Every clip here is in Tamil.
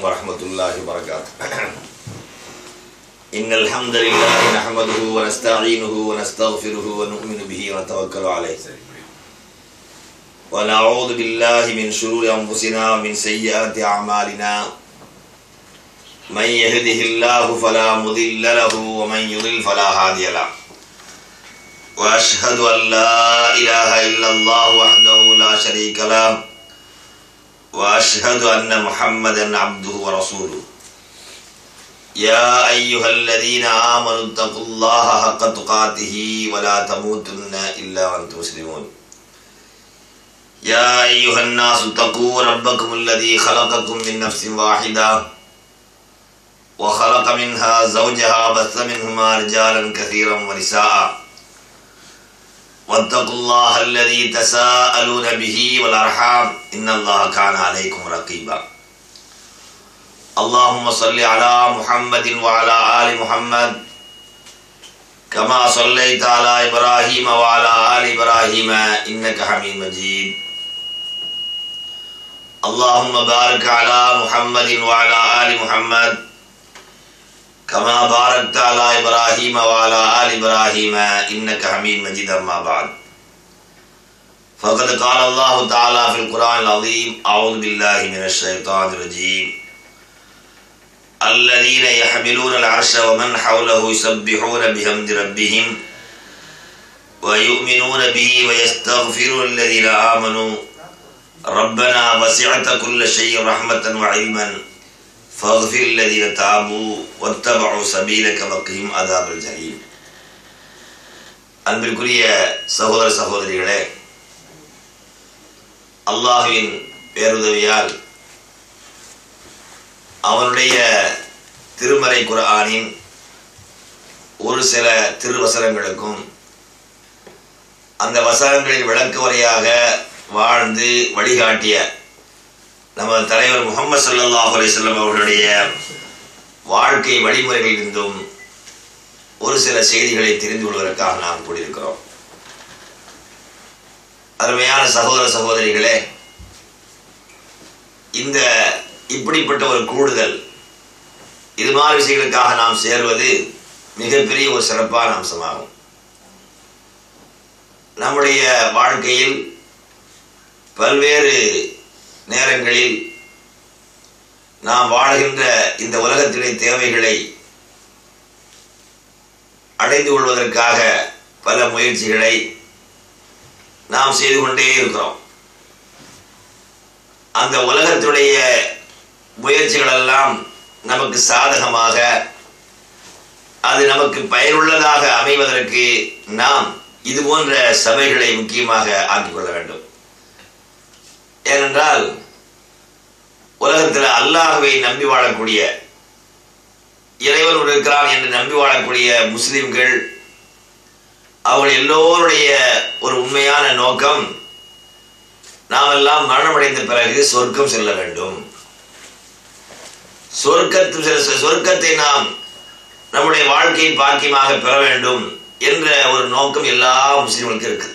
ورحمة الله وبركاته إن الحمد لله نحمده ونستعينه ونستغفره ونؤمن به ونتوكل عليه ونعوذ بالله من شرور أنفسنا ومن سيئات أعمالنا من يهده الله فلا مضل له ومن يضل فلا هادي له وأشهد أن لا إله إلا الله وحده لا شريك له وأشهد أن محمدا عبده ورسوله يا أيها الذين آمنوا اتقوا الله حق تقاته ولا تموتن إلا وأنتم مسلمون يا أيها الناس اتقوا ربكم الذي خلقكم من نفس واحدة وخلق منها زوجها بث منهما رجالا كثيرا ونساء واتقوا الله الذي تساءلون به والأرحام إن الله كان عليكم رقيبا اللهم صل على محمد وعلى آل محمد كما صليت على إبراهيم وعلى آل إبراهيم إنك حميد مجيد اللهم بارك على محمد وعلى آل محمد كما باركت على إبراهيم وعلى آل إبراهيم إنك حميد مجيد أما بعد فقد قال الله تعالى في القرآن العظيم أعوذ بالله من الشيطان الرجيم الذين يحملون العرش ومن حوله يسبحون بحمد ربهم ويؤمنون به ويستغفرون الذين آمنوا ربنا وسعت كل شيء رحمة وعلما فاغفر الذين تابوا واتبعوا سبيلك وقهم عذاب الجحيم அன்பிற்குரிய சகோதர சகோதரிகளே அல்லாஹுவின் பேருதவியால் அவனுடைய திருமறை குரானின் ஒரு சில திருவசனங்களுக்கும் அந்த வசனங்களின் விளக்கு வரையாக வாழ்ந்து வழிகாட்டிய நமது தலைவர் முகமது சல்லாஹ் அலிஸ்லாம் அவர்களுடைய வாழ்க்கை வழிமுறைகளிலிருந்தும் ஒரு சில செய்திகளை தெரிந்து கொள்வதற்காக நாம் கூடியிருக்கிறோம் அருமையான சகோதர சகோதரிகளே இந்த இப்படிப்பட்ட ஒரு கூடுதல் இது மாதிரி விஷயங்களுக்காக நாம் சேர்வது மிகப்பெரிய ஒரு சிறப்பான அம்சமாகும் நம்முடைய வாழ்க்கையில் பல்வேறு நேரங்களில் நாம் வாழ்கின்ற இந்த உலகத்திலே தேவைகளை அடைந்து கொள்வதற்காக பல முயற்சிகளை நாம் செய்து கொண்டே இருக்கிறோம் அந்த உலகத்துடைய முயற்சிகளெல்லாம் நமக்கு சாதகமாக அது நமக்கு பயனுள்ளதாக அமைவதற்கு நாம் இது போன்ற சபைகளை முக்கியமாக ஆக்கிக் கொள்ள வேண்டும் ஏனென்றால் உலகத்தில் அல்லாஹுவை நம்பி வாழக்கூடிய இறைவன் இருக்கிறான் என்று நம்பி வாழக்கூடிய முஸ்லிம்கள் அவர்கள் எல்லோருடைய ஒரு உண்மையான நோக்கம் நாம் எல்லாம் மரணமடைந்த பிறகு சொர்க்கம் செல்ல வேண்டும் சொர்க்கத்து சொர்க்கத்தை நாம் நம்முடைய வாழ்க்கையை பாக்கியமாக பெற வேண்டும் என்ற ஒரு நோக்கம் எல்லா முஸ்லிம்களுக்கும் இருக்குது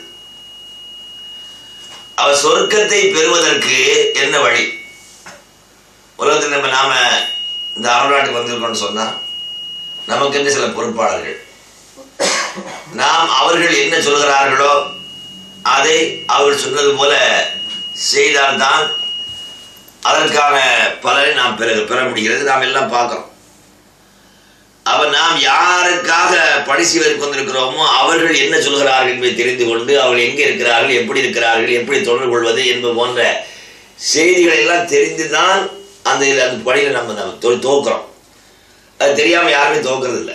அவர் சொர்க்கத்தை பெறுவதற்கு என்ன வழி உலகத்தில் நம்ம நாம இந்த அரநாட்டுக்கு வந்திருக்கோம்னு சொன்னா நமக்கு என்ன சில பொறுப்பாளர்கள் நாம் அவர்கள் என்ன சொல்கிறார்களோ அதை அவர்கள் சொன்னது போல செய்தால்தான் அதற்கான பலனை நாம் பெற பெற முடிகிறது நாம் எல்லாம் பார்க்கிறோம் அவர் நாம் யாருக்காக பணி செய்வதற்கு வந்திருக்கிறோமோ அவர்கள் என்ன சொல்கிறார்கள் என்பதை தெரிந்து கொண்டு அவர்கள் எங்கே இருக்கிறார்கள் எப்படி இருக்கிறார்கள் எப்படி தொடர்பு கொள்வது என்பது போன்ற செய்திகளை எல்லாம் தெரிந்துதான் அந்த அந்த பணியில் நம்ம நம்ம தோக்குறோம் அது தெரியாமல் யாருமே தோக்குறது இல்லை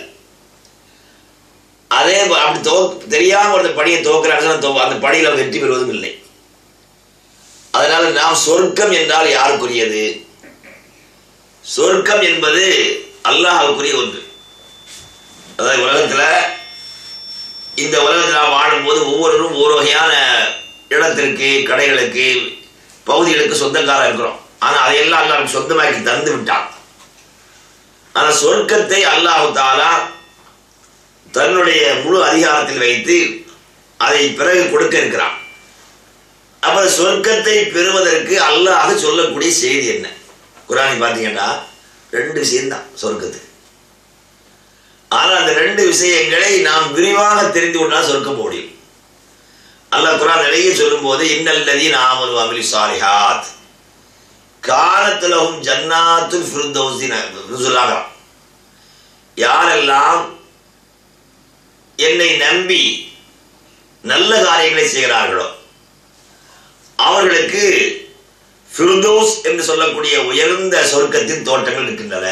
அதே அப்படி தோ தெரியாமல் அந்த பணியை தோக்குறாங்க அந்த பணியில் வெற்றி பெறுவதும் இல்லை அதனால நாம் சொர்க்கம் என்றால் யாருக்குரியது சொர்க்கம் என்பது அல்லாஹுக்குரிய ஒன்று அதாவது உலகத்துல இந்த உலகத்தில் நாம் வாழும்போது ஒவ்வொருவரும் ஒவ்வொரு வகையான இடத்திற்கு கடைகளுக்கு பகுதிகளுக்கு சொந்தக்காரர் இருக்கிறோம் ஆனா அதையெல்லாம் அல்லாஹ் சொந்தமாக்கி தந்து விட்டான் ஆனா சொர்க்கத்தை அல்லாஹு தாலா தன்னுடைய முழு அதிகாரத்தில் வைத்து அதை பிறகு கொடுக்க இருக்கிறான் அப்ப சொர்க்கத்தை பெறுவதற்கு அல்லாஹ் சொல்லக்கூடிய செய்தி என்ன குரானி பார்த்தீங்கன்னா ரெண்டு விஷயம்தான் சொர்க்கத்துக்கு ஆனால் அந்த ரெண்டு விஷயங்களை நாம் விரிவாக தெரிந்து கொண்டால் சொர்க்கம் போக முடியும் அல்லாஹ் குரான் நிறைய சொல்லும்போது இன்னல்லதி நாமனு அமிலி சாலிஹாத் காலத்துலகும் ஜன்னாத்துல் ஃபிருந்தௌசி ருசுலாகிறான் யாரெல்லாம் என்னை நம்பி நல்ல காரியங்களை செய்கிறார்களோ அவர்களுக்கு ஃபிருதோஸ் என்று சொல்லக்கூடிய உயர்ந்த சொர்க்கத்தின் தோட்டங்கள் இருக்கின்றன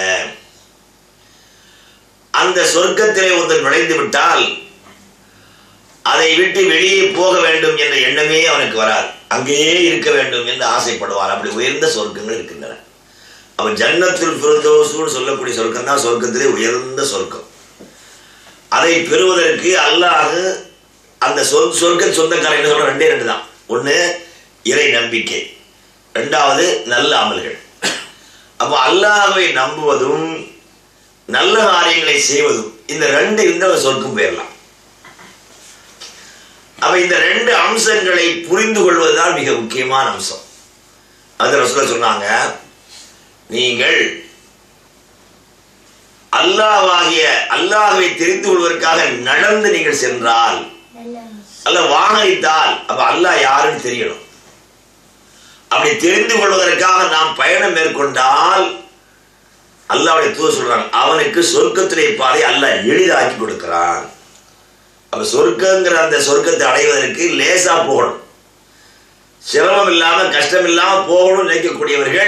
அந்த சொர்க்கத்திலே ஒருத்தர் நுழைந்து விட்டால் அதை விட்டு வெளியே போக வேண்டும் என்ற எண்ணமே அவனுக்கு வராது அங்கேயே இருக்க வேண்டும் என்று ஆசைப்படுவார் அப்படி உயர்ந்த சொர்க்கங்கள் இருக்கின்றன அவன் ஜன்னத்துல் ஃபிருதோஸ்னு சொல்லக்கூடிய சொர்க்கம் தான் சொர்க்கத்திலே உயர்ந்த சொர்க்கம் அதை பெறுவதற்கு அல்லாஹ் அந்த சொல் சொர்க்க சொந்தக்காரன் என்ன சொல்ற ரெண்டே ரெண்டு தான் ஒன்று இறை நம்பிக்கை ரெண்டாவது நல்ல அமல்கள் அப்போ அல்லாஹ்வை நம்புவதும் நல்ல காரியங்களை செய்வதும் இந்த ரெண்டு இருந்த சொர்க்கம் போயிடலாம் அப்ப இந்த ரெண்டு அம்சங்களை புரிந்து கொள்வதுதான் மிக முக்கியமான அம்சம் அது ரசூலா சொன்னாங்க நீங்கள் அல்லாஹ்வாகிய அல்லாஹ்வை தெரிந்து கொள்வதற்காக நடந்து நீங்கள் சென்றால் அல்ல வாகனித்தால் அப்ப அல்லாஹ் யாருன்னு தெரியணும் அப்படி தெரிந்து கொள்வதற்காக நாம் பயணம் மேற்கொண்டால் அல்லாவுடைய தூது சொல்றாங்க அவனுக்கு சொர்க்கத்திலே பாதை அல்லாஹ் எளிதாக்கி கொடுக்கிறான் அப்ப சொர்க்கங்கிற அந்த சொர்க்கத்தை அடைவதற்கு லேசா போகணும் சிரமம் இல்லாம கஷ்டம் இல்லாம போகணும்னு நினைக்கக்கூடியவர்கள்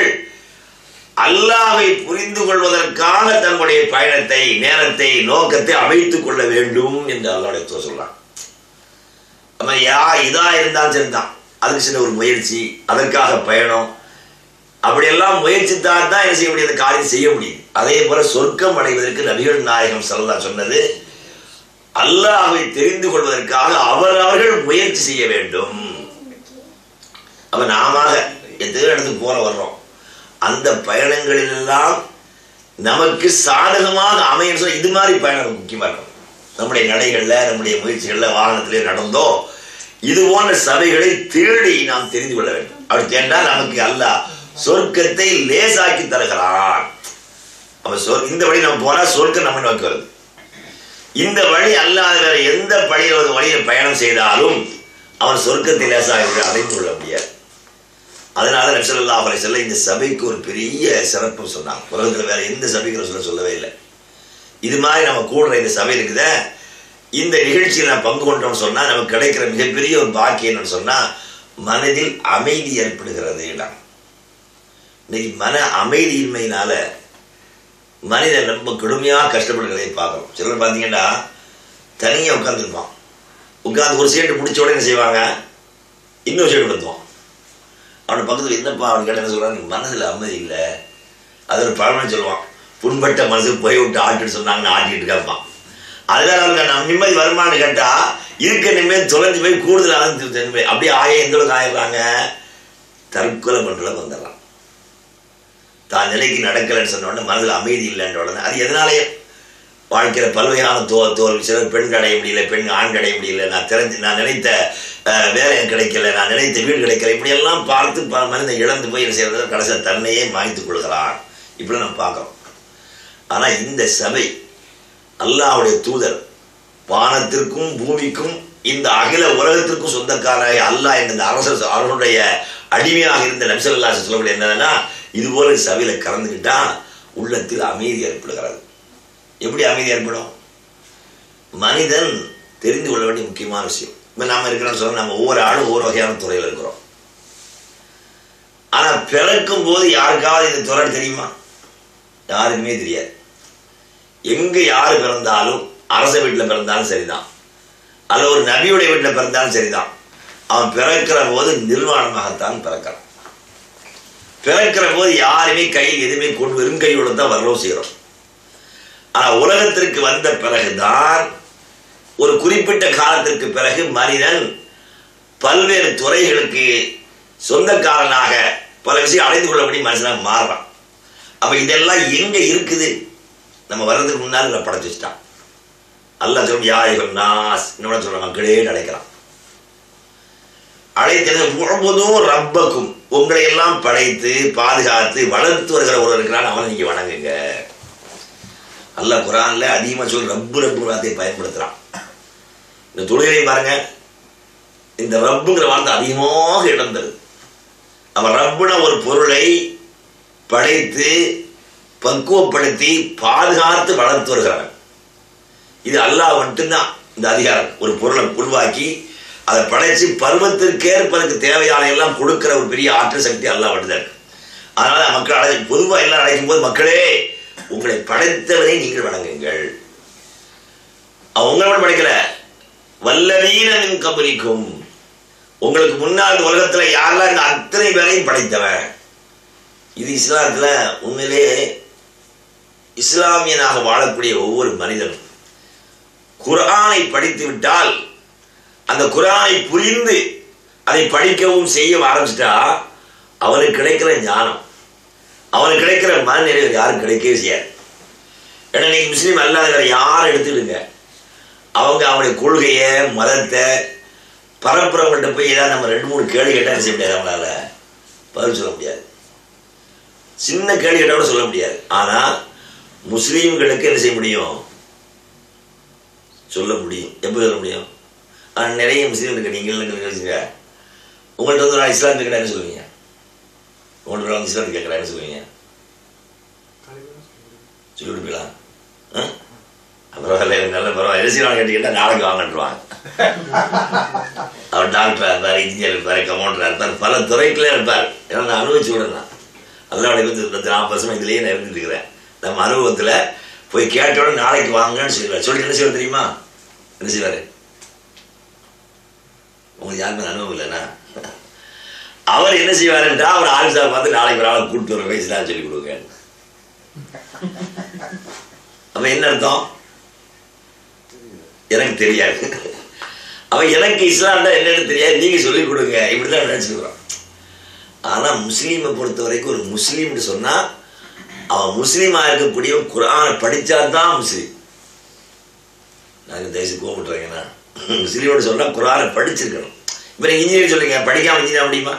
அல்லாவை புரிந்து கொள்வதற்காக தன்னுடைய பயணத்தை நேரத்தை நோக்கத்தை அமைத்துக் கொள்ள வேண்டும் என்று அல்லாவுடைய தூது சொல்றான் நம்ம யா இதா இருந்தாலும் சரிதான் அதுக்கு சின்ன ஒரு முயற்சி அதற்காக பயணம் அப்படியெல்லாம் முயற்சித்தால் தான் என்ன செய்ய முடியும் அந்த காரியம் செய்ய முடியும் அதே போல சொர்க்கம் அடைவதற்கு நபிகள் நாயகம் சல்லா சொன்னது அல்லாஹ்வை தெரிந்து கொள்வதற்காக அவரவர்கள் முயற்சி செய்ய வேண்டும் அப்ப நாம எத்தனையோ இடத்துக்கு போற வர்றோம் அந்த பயணங்களிலெல்லாம் நமக்கு சாதகமாக அமையும் சொல்ல இது மாதிரி பயணம் முக்கியமா இருக்கும் நம்முடைய நடைகள்ல நம்முடைய முயற்சிகள்ல வாகனத்திலே நடந்தோ இது போன்ற சபைகளை தேடி நாம் தெரிந்து கொள்ள வேண்டும் அப்படி தேர்ந்தால் நமக்கு அல்லாஹ் சொர்க்கத்தை லேசாக்கி தருகிறான் அப்ப சொர் இந்த வழி நம்ம போனா சொர்க்கம் நம்ம நோக்கி வருது இந்த வழி அல்லாத வேற எந்த வழியில் ஒரு வழியில் பயணம் செய்தாலும் அவன் சொர்க்கத்தை லேசாக அடைந்து கொள்ள முடியாது அதனால நபிசல்லா அவரை சொல்ல இந்த சபைக்கு ஒரு பெரிய சிறப்பு சொன்னாங்க உலகத்தில் வேற எந்த சபைக்கு சொல்ல சொல்லவே இல்லை இது மாதிரி நம்ம கூடுற இந்த சபை இருக்குதே இந்த நிகழ்ச்சியில் நான் பங்கு கொண்டோம்னு சொன்னா நமக்கு கிடைக்கிற மிகப்பெரிய ஒரு பாக்கியம் என்னன்னு சொன்னா மனதில் அமைதி ஏற்படுகிறது இன்னைக்கு மன அமைதியின்மையினால மனிதன் ரொம்ப கடுமையாக கஷ்டப்படுகிறதை பார்க்கணும் சிலர் பார்த்தீங்கன்னா தனியாக உட்காந்துருப்பான் உட்காந்து ஒரு சீட்டு பிடிச்ச உடனே என்ன செய்வாங்க இன்னொரு சீட்டு படுத்துவான் அவனை பக்கத்தில் என்னப்பா அவன் கேட்ட என்ன சொல்கிறான் மனதில் அமைதி இல்லை அது ஒரு பழமொழி சொல்லுவான் புண்பட்ட மனசுக்கு போய் விட்டு ஆட்டுன்னு சொன்னாங்கன்னு ஆட்டிட்டு கேட்பான் அதனால அவனுக்கு நம்ம நிம்மதி வருமானு கேட்டா இருக்க நிம்மதி தொலைஞ்சு போய் கூடுதல் அளந்து அப்படியே ஆய எந்த அளவுக்கு ஆயிடுறாங்க தற்கொலை பண்றதுக்கு வந்துடலாம் தான் நிலைக்கு நடக்கலைன்னு சொன்ன உடனே மனதில் அமைதி இல்லைன்ற உடனே அது எதனாலே வாழ்க்கையில் பல்வகையான தோ தோல்வி சிலர் பெண் அடைய முடியல பெண் ஆண் அடைய முடியல நான் தெரிஞ்சு நான் நினைத்த அஹ், வேலை எனக்கு கிடைக்கல நான் நினைத்த வீடு கிடைக்கல இப்படியெல்லாம் பார்த்து ப- மனிதன் இழந்து போய் என்ன செய்யறது கடைசியில் தன்னையே மாய்த்துக் கொள்கிறான் இப்படி நம்ம பார்க்குறோம் ஆனால் இந்த சபை அல்லாஹ்வுடைய தூதர் வானத்திற்கும் பூமிக்கும் இந்த அகில உலகத்திற்கும் சொந்தக்காராய அல்லாஹ் என்ற இந்த அரசர் அவர்களுடைய அடிமையாக இருந்த நபிசல்லா சொல்லக்கூடிய என்னன்னா இது போல சபையில கலந்துக்கிட்டா உள்ளத்தில் அமைதி ஏற்படுகிறது எப்படி அமைதி ஏற்படும் மனிதன் தெரிந்து கொள்ள வேண்டிய முக்கியமான விஷயம் இப்போ நாம இருக்கிறோம்னு சொன்னா நம்ம ஒவ்வொரு ஆளும் ஒவ்வொரு வகையான துறையில் இருக்கிறோம் ஆனா பிறக்கும் போது யாருக்காவது இந்த துறை தெரியுமா யாருக்குமே தெரியாது எங்க யாரு பிறந்தாலும் அரச வீட்டில் பிறந்தாலும் சரிதான் அல்ல ஒரு நபியுடைய வீட்டில் பிறந்தாலும் சரிதான் அவன் பிறக்கிற போது நிர்வாணமாகத்தான் பிறக்கிறான் பிறக்கிற போது யாருமே கையில் எதுவுமே கொண்டு வெறும் கையோட தான் வரவும் செய்கிறோம் ஆனா உலகத்திற்கு வந்த பிறகுதான் ஒரு குறிப்பிட்ட காலத்திற்கு பிறகு மனிதன் பல்வேறு துறைகளுக்கு சொந்தக்காரனாக பல விஷயம் அடைந்து கொள்ளக்கூடிய மனுஷனாக மாறுறான் அப்ப இதெல்லாம் எங்க இருக்குது நம்ம வர்றதுக்கு முன்னால் நம்ம படைச்சு வச்சுட்டான் அல்லாஹ் சொல்லும் யாயுகள் நாஸ் இன்னொன்று சொல்ற மக்களே அழைக்கிறான் அழைத்தது முழுவதும் ரப்பக்கும் உங்களை எல்லாம் படைத்து பாதுகாத்து வளர்த்து வருகிற ஒரு இருக்கிறான் அவனை நீங்க வணங்குங்க அல்லாஹ் குரான்ல அதிகமா சொல்லி ரப்பு ரப்பு வார்த்தையை பயன்படுத்துறான் இந்த தொழுகையை பாருங்க இந்த ரப்புங்கிற வார்த்தை அதிகமாக இடம் தருது அவன் ரப்புன ஒரு பொருளை படைத்து பக்குவப்படுத்தி பாதுகாத்து வளர்த்து வருகிறவன் இது அல்லாஹ் மட்டும்தான் இந்த அதிகாரம் ஒரு பொருளை உருவாக்கி அதை படைச்சு பருவத்திற்கேற்பதற்கு தேவையான எல்லாம் கொடுக்கிற ஒரு பெரிய ஆற்றல் சக்தி அல்லாஹ் மட்டும்தான் இருக்கு அதனால மக்கள் அழை பொதுவாக எல்லாம் அழைக்கும் போது மக்களே உங்களை படைத்தவரை நீங்கள் வணங்குங்கள் அவன் உங்களை மட்டும் படைக்கல வல்லவீனமின் கபலிக்கும் உங்களுக்கு முன்னால் இந்த உலகத்துல யாரெல்லாம் இந்த அத்தனை பேரையும் படைத்தவன் இது இஸ்லாத்துல உண்மையிலேயே இஸ்லாமியனாக வாழக்கூடிய ஒவ்வொரு மனிதனும் குர்ஆனை படித்து விட்டால் அந்த குர்ஆனை புரிந்து அதை படிக்கவும் செய்யவும் ஆரம்பிச்சிட்டா அவனுக்கு கிடைக்கிற ஞானம் அவனுக்கு கிடைக்கிற மனநிறைவு யாரும் கிடைக்கவே செய்யாது ஏன்னா இன்னைக்கு முஸ்லீம் அல்லாத யாரும் எடுத்துடுங்க அவங்க அவங்களுடைய கொள்கையை மதத்தை பரப்புறவங்கள்ட்ட போய் ஏதாவது நம்ம ரெண்டு மூணு கேள்வி கேட்டால் என்ன செய்ய முடியாது நம்மளால பதில் சொல்ல முடியாது சின்ன கேள்வி கேட்டால் கூட சொல்ல முடியாது ஆனால் முஸ்லீம்களுக்கு என்ன செய்ய முடியும் சொல்ல முடியும் எப்போ சொல்ல முடியும் ஆனால் நிறைய முஸ்லீம் இருக்கு நீங்கள் நினைச்சுங்க உங்கள்கிட்ட வந்து நான் இஸ்லாம் கேட்குறேன் என்ன சொல்லுவீங்க உங்கள்கிட்ட வந்து இஸ்லாம் கேட்குறேன் என்ன சொல்லுவீங்க சொல்லி கொடுப்பீங்களா ஆ? பரவாயில்ல எனக்கு நல்ல பரவாயில்ல என்ன செய்யலாம் கேட்டீங்கன்னா நாளைக்கு வாங்கன்றுவாங்க அவர் டாக்டராக இருப்பார் இன்ஜினியர் இருப்பார் கமௌண்டராக இருப்பார் பல துறைகளே இருப்பார் ஏன்னா நான் அனுபவிச்சு விடணும் அல்லாவுடைய வந்து பத்து நாற்பது வருஷம் இதுலேயே நான் இருந்துட்டு இருக்கிறேன் நம்ம அனுபவத்தில் போய் கேட்ட உடனே நாளைக்கு வாங்கன்னு சொல்லிடுவார் சொல்லி என்ன செய்வார் தெரியுமா என்ன செய்வார் உங்களுக்கு யாருமே அனுபவம் இல்லைன்னா அவர் என்ன செய்வாருன்றா அவர் ஆஃபீஸாக பார்த்து நாளைக்கு ஒரு ஆளை கூப்பிட்டு வர வயசு தான் சொல்லி கொடுங்க அப்ப என்ன அர்த்தம் எனக்கு தெரியாது அவன் எனக்கு இஸ்லாம்னா என்னன்னு தெரியாது நீங்க சொல்லிக் கொடுங்க இப்படிதான் நினைச்சுக்கிறோம் ஆனா முஸ்லீமை பொறுத்த வரைக்கும் ஒரு முஸ்லீம்னு சொன்னா அவன் முஸ்லீமா இருக்கக்கூடிய குரானை படிச்சா தான் முஸ்லீம் நாங்கள் தயவுசு கோபிட்டுறீங்கன்னா முஸ்லீம்னு சொன்னா குரானை படிச்சிருக்கணும் இப்போ நீங்க இன்ஜினியர் சொல்லுங்க படிக்காம இன்ஜினியர் முடியுமா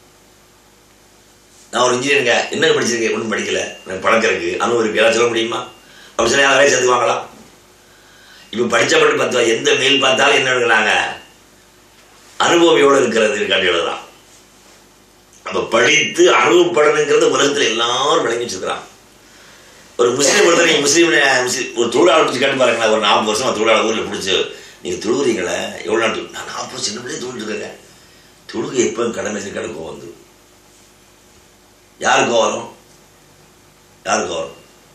நான் ஒரு இன்ஜினியருங்க என்ன படிச்சிருக்கேன் ஒன்றும் படிக்கல எனக்கு பழக்கம் இருக்கு அனுபவம் இருக்கு எல்லாம் சொல்ல முடியுமா அப்படி சொல்லி யாராவது சேர்த்துக்குவாங்களா இப்போ படிச்ச மட்டும் பார்த்தா எந்த மெயில் பார்த்தாலும் என்ன எழுதுனாங்க அனுபவம் எவ்வளோ இருக்கிறது இருக்காண்டு எழுதுறான் அப்போ படித்து அனுபவப்படணுங்கிறது உலகத்தில் எல்லாரும் விளங்கி வச்சிருக்கிறான் ஒரு முஸ்லீம் பொறுத்த நீங்கள் முஸ்லீம் முஸ்லீம் ஒரு தொழிலாளர் பிடிச்சி கேட்டு பாருங்களேன் ஒரு நாற்பது வருஷம் தொழிலாளர் ஊரில் பிடிச்சி நீங்கள் தொழுகிறீங்களே எவ்வளோ நாள் தொழு- நான் நாற்பது சின்ன பிள்ளையே தொழில் இருக்கேங்க தொழுகை எப்போ கடமை கிடக்கும் வந்து யாருக்கு வரும் யாருக்கு வரும்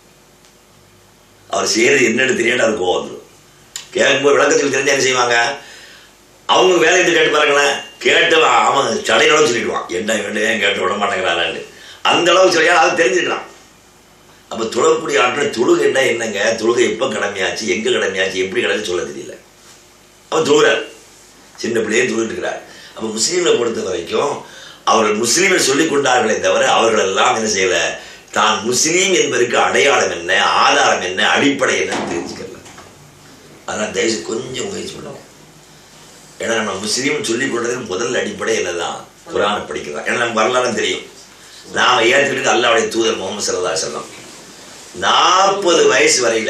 அவர் செய்யறது என்னன்னு தெரியாட்டு அவருக்கு கோவம் வந்துடும் கேட்கும்போது விளக்கத்தில் தெரிஞ்சு என்ன செய்வாங்க அவங்க வேலைக்கு கேட்டு பாருங்களேன் கேட்டவன் அவன் சடையோட சொல்லிடுவான் என்ன வேணும் ஏன் கேட்டு விட மாட்டேங்கிறான்னு அந்த அளவுக்கு சொல்லியா அது தெரிஞ்சுக்கலாம் அப்போ தொழக்கூடிய ஆட்கள் தொழுகை என்ன என்னங்க தொழுகை எப்போ கடமையாச்சு எங்கே கடமையாச்சு எப்படி கடமை சொல்ல தெரியல அவன் தொழுகிறார் சின்ன பிள்ளையே தொழுகிட்டு இருக்கிறார் அப்போ முஸ்லீமை பொறுத்த வரைக்கும் அவர்கள் முஸ்லீமை சொல்லிக் கொண்டார்களே தவிர அவர்கள் எல்லாம் என்ன செய்யல தான் முஸ்லீம் என்பதற்கு அடையாளம் என்ன ஆதாரம் என்ன அடிப்படை என்னன்னு தெரிஞ்சுக்கல அதனால் தயவு செய்து கொஞ்சம் முயற்சி பண்ணுங்க ஏன்னா நம்ம முஸ்லீம் சொல்லிக் கொண்டதுக்கு முதல் அடிப்படை என்னதான் குரானை படிக்கிறோம் ஏன்னா நம்ம வரலாறு தெரியும் நாம ஏற்றுக்கிட்டு அல்லாவுடைய தூதர் முகமது சல்லா செல்லம் நாற்பது வயசு வரையில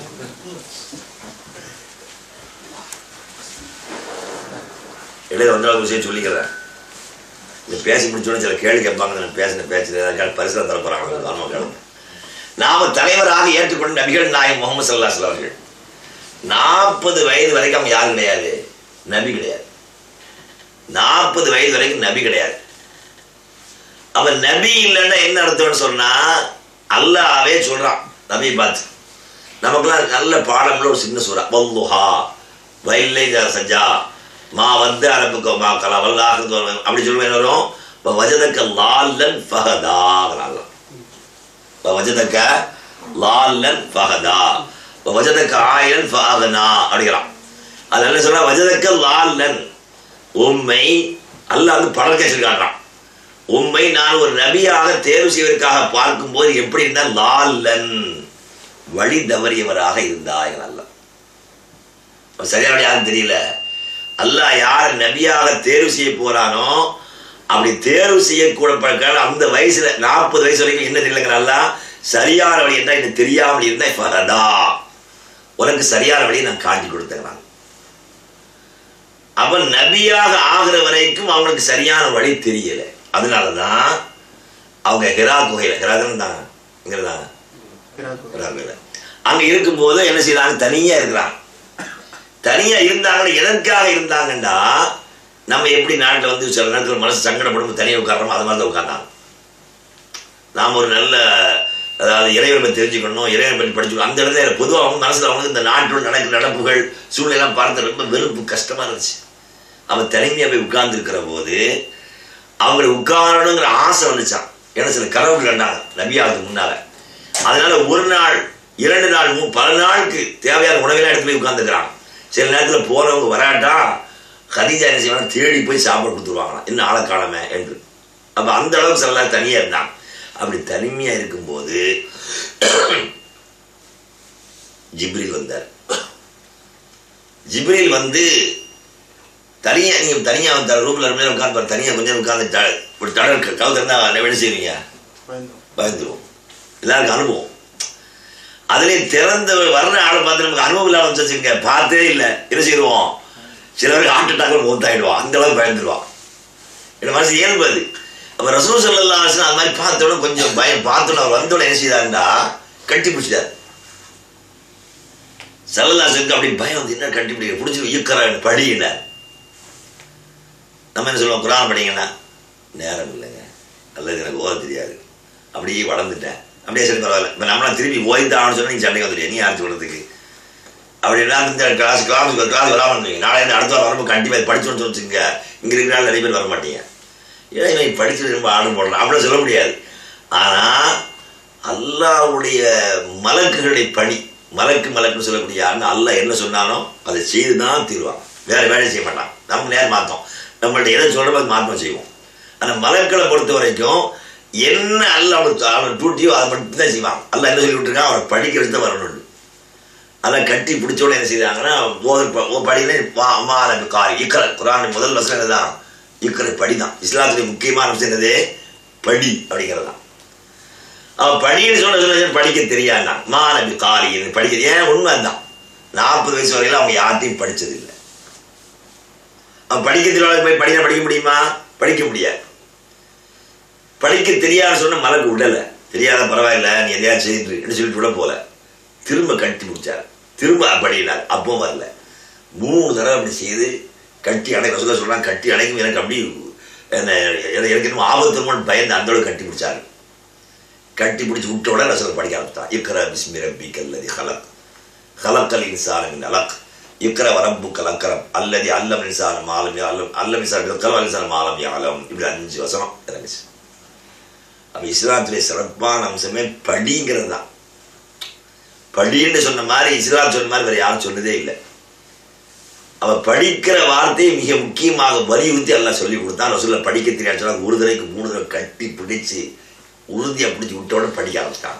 இடையில ஒன்றாவது விஷயம் சொல்லிக்கிறேன் இந்த பேசி முடிச்சோடனே சில கேள்வி கேட்பாங்க நான் பேசின பேச்சு ஏதாவது பரிசுலாம் தர போறாங்க காரணம் கேளுங்க நாம தலைவராக ஏற்றுக்கொண்ட நபிகள் நாயகம் முகமது சல்லா அவர்கள் நாற்பது வயது வரைக்கும் அவங்க யாரும் கிடையாது நபி கிடையாது நாற்பது வயது வரைக்கும் நபி கிடையாது அவன் நபி இல்லைன்னா என்ன அர்த்தம்னு சொன்னா அல்லாவே சொல்றான் நபியை பார்த்து நமக்குலாம் நல்ல பாடம்ல ஒரு சின்ன சூறா வல்லுஹா வயல்லை சஜா மா வந்து அரபுக்கு மா கலா வல்லாஹு அப்படி சொல்லுவேன் என்ன வரும் வஜதக்க லால்லன் ஃபஹதாங்கிறாங்க வஜதக்க லால்லன் ஃபஹதா வஜதக்க ஆயன் ஃபஹதனா அப்படிங்கிறான் அது என்ன சொல்றா வஜதக்க லால்லன் உம்மை அல்லாஹ் வந்து படல் கேசல் காட்டுறான் உம்மை நான் ஒரு நபியாக தேர்வு செய்வதற்காக பார்க்கும்போது எப்படி இருந்தால் லால்லன் வழி தவறியவராக இருந்தாய் அல்லாஹ் அப்ப சரியான யாரும் தெரியல அல்லாஹ் யார் நபியாக தேர்வு செய்ய போறானோ அப்படி தேர்வு செய்யக்கூட அந்த வயசுல நாற்பது வயசு வரைக்கும் என்ன தெரியலங்கிறாங்களா சரியான வழி என்ன எனக்கு தெரியாமல் இருந்தா ஃபரதா உனக்கு சரியான வழியை நான் காட்டி கொடுத்தேங்கிறாங்க அவன் நபியாக ஆகிற வரைக்கும் அவனுக்கு சரியான வழி தெரியல அதனாலதான் அவங்க ஹிரா குகையில ஹிரா இருந்தாங்க இங்க இருந்தாங்க ஹிரா குகையில அங்க இருக்கும்போது என்ன செய்யறாங்க தனியா இருக்கிறாங்க தனியா இருந்தாங்கன்னு எதற்காக இருந்தாங்கன்னா நம்ம எப்படி நாட்டில் வந்து சில நேரத்தில் மனசு சங்கடப்படும் தனியாக உட்காரமோ அது மாதிரி தான் உட்கார்ந்தாங்க நாம் ஒரு நல்ல அதாவது இறைவனை பற்றி தெரிஞ்சுக்கணும் இறைவனை பற்றி படிச்சுக்கணும் அந்த இடத்துல பொதுவாக அவங்க மனசில் அவங்க இந்த நாட்டில் நடக்கிற நடப்புகள் சூழ்நிலாம் பார்த்து ரொம்ப வெறுப்பு கஷ்டமாக இருந்துச்சு அவன் தனிமையாக போய் உட்கார்ந்துருக்கிற போது அவங்களை உட்காரணுங்கிற ஆசை வந்துச்சான் ஏன்னா சில கனவுகள் கண்டாங்க நபியாவுக்கு முன்னால அதனால ஒரு நாள் இரண்டு நாள் மூணு பல நாளுக்கு தேவையான உணவிலாம் எடுத்து போய் உட்காந்துக்கிறாங்க சில நேரத்தில் போறவங்க வராட்டா கதிஜா என்ன செய்வாங்க தேடி போய் சாப்பாடு கொடுத்துருவாங்களாம் என்ன ஆளை காணாம என்று அப்போ அந்த அளவுக்கு சில நேரம் தனியாக இருந்தாங்க அப்படி தனிமையா இருக்கும்போது ஜிப்ரில் வந்தார் ஜிப்ரில் வந்து தனியா நீங்க தனியா வந்து ரூம்ல மேல உட்காந்து தனியா கொஞ்சம் உட்காந்து த- ஒரு தடல் கவுத்து இருந்தா என்ன செய்வீங்க பயந்துருவோம் எல்லாருக்கும் அனுபவம் அதுலயே திறந்த வர்ற ஆளை பார்த்து நமக்கு அனுபவம் இல்லாம வச்சுங்க பார்த்தே இல்லை என்ன செய்வோம் சிலருக்கு ஹார்ட் அட்டாக் மூத்தாயிடுவான் அந்த அளவுக்கு பயந்துருவான் என்ன மனசு இயல்பு அது அப்ப ரசூல் சல்லா அது மாதிரி பார்த்தோட கொஞ்சம் பயம் பார்த்தோன்னு அவர் வந்தோட என்ன செய்தாருண்டா கட்டி பிடிச்சிட்டாரு சல்லல்லாசுக்கு அப்படி பயம் வந்து என்ன கட்டி பிடிக்க பிடிச்சி இயக்கிற படியினார் நம்ம என்ன சொல்லுவோம் குரான் படிங்கன்னா நேரம் இல்லைங்க அல்லது எனக்கு ஓத தெரியாது அப்படியே வளர்ந்துட்டேன் அப்படியே சரி பரவாயில்ல இப்போ நம்மளா திருப்பி ஓய்ந்தான்னு சொன்னா நீங்க சண்டைக்கு வந்துடுங்க நீ ஆரம்பிச்சு விடுறதுக்கு அப்படி எல்லாம் இந்த கிளாஸ் கிளாஸ் கிளாஸ் வராமல் இருந்தீங்க நாளை இந்த அடுத்த வாரம் வரும்போது கண்டிப்பாக இது படிச்சோன்னு வச்சுங்க இங்கே இருக்கிற நாள் நிறைய பேர் வர மாட்டீங்க ஏன்னா இவன் படிச்சு ரொம்ப ஆர்டர் போடலாம் அப்படிலாம் சொல்ல முடியாது ஆனால் அல்லாவுடைய மலக்குகளுடைய பணி மலக்கு மலக்குன்னு சொல்லக்கூடிய ஆள் அல்லாஹ் என்ன சொன்னாலும் அதை செய்து தான் தீருவாங்க வேற வேலையை செய்ய மாட்டான் நம்ம நேரம் மாற்றோம் நம்மள்ட்ட எதை சொல்கிறோமோ அது மாற்றம் செய்வோம் ஆனால் மலக்களை பொறுத்த வரைக்கும் என்ன அல்ல அவனுக்கு அவன் டூட்டியோ அதை மட்டும் தான் செய்வான் அல்ல என்ன சொல்லி விட்டுருக்கான் அவனை படிக்கிறது தான் வரணும் அதான் கட்டி பிடிச்சோட என்ன செய்தாங்கன்னா ஒரு படியில அம்மா காரி இக்கர குரான் முதல் வசனம் என்னதான் இக்கரை படி தான் இஸ்லாத்துடைய முக்கியமான விஷயம் என்னது படி அப்படிங்கிறது தான் அவன் படின்னு சொன்ன சொல்ல படிக்க தெரியாதுனா மாநபி காரி படிக்க ஏன் உண்மை தான் நாற்பது வயசு வரையில அவங்க யார்ட்டையும் படிச்சது இல்லை அவன் படிக்க தெரியாத போய் படிக்க படிக்க முடியுமா படிக்க முடியாது படிக்க தெரியாதுன்னு சொன்ன மலக்கு விடல தெரியாத பரவாயில்ல நீ எதையாவது செய்துட்டு இரு" சொல்லிட்டு விட போல திரும்ப கட்டி பிடிச்சார் திரும்ப படினார் அப்பவும் வரல மூணு தடவை அப்படி செய்து கட்டி அணைக்க சொல்ல சொல்றாங்க கட்டி அணைக்கும் எனக்கு அப்படி என்ன எனக்கு எனக்கு இன்னும் ஆபத்துமோன்னு பயந்து அந்த அளவுக்கு கட்டி பிடிச்சாரு கட்டி பிடிச்சி விட்ட உடனே ரசூல் படிக்க ஆரம்பித்தான் இக்கர பிஸ்மி ரப்பிக் அல்லதி ஹலக் ஹலக்கல் இன்சான் மின் அலக் இக்கர வரப்பு கலக்கரம் அல்லதி அல்லம் இன்சான் மாலம் அல்லம் அல்லம் இன்சான் கலம் இன்சான் மாலம் யாலம் இப்படி அஞ்சு வசனம் இறங்குச்சு அப்ப இஸ்லாத்துடைய சிறப்பான அம்சமே படிங்கிறது தான் படின்னு சொன்ன மாதிரி இஸ்லாம் சொன்ன மாதிரி வேற யாரும் சொன்னதே இல்லை அவ படிக்கிற வார்த்தையை மிக முக்கியமாக வலியுறுத்தி எல்லாம் சொல்லி கொடுத்தான் ரசூல்ல படிக்க தெரியாது சொன்னா ஒரு தடவைக்கு மூணு தடவை கட்டி பிடிச்சு உறுதியா பிடிச்சி விட்டோட படிக்க ஆரம்பிச்சிட்டாங்க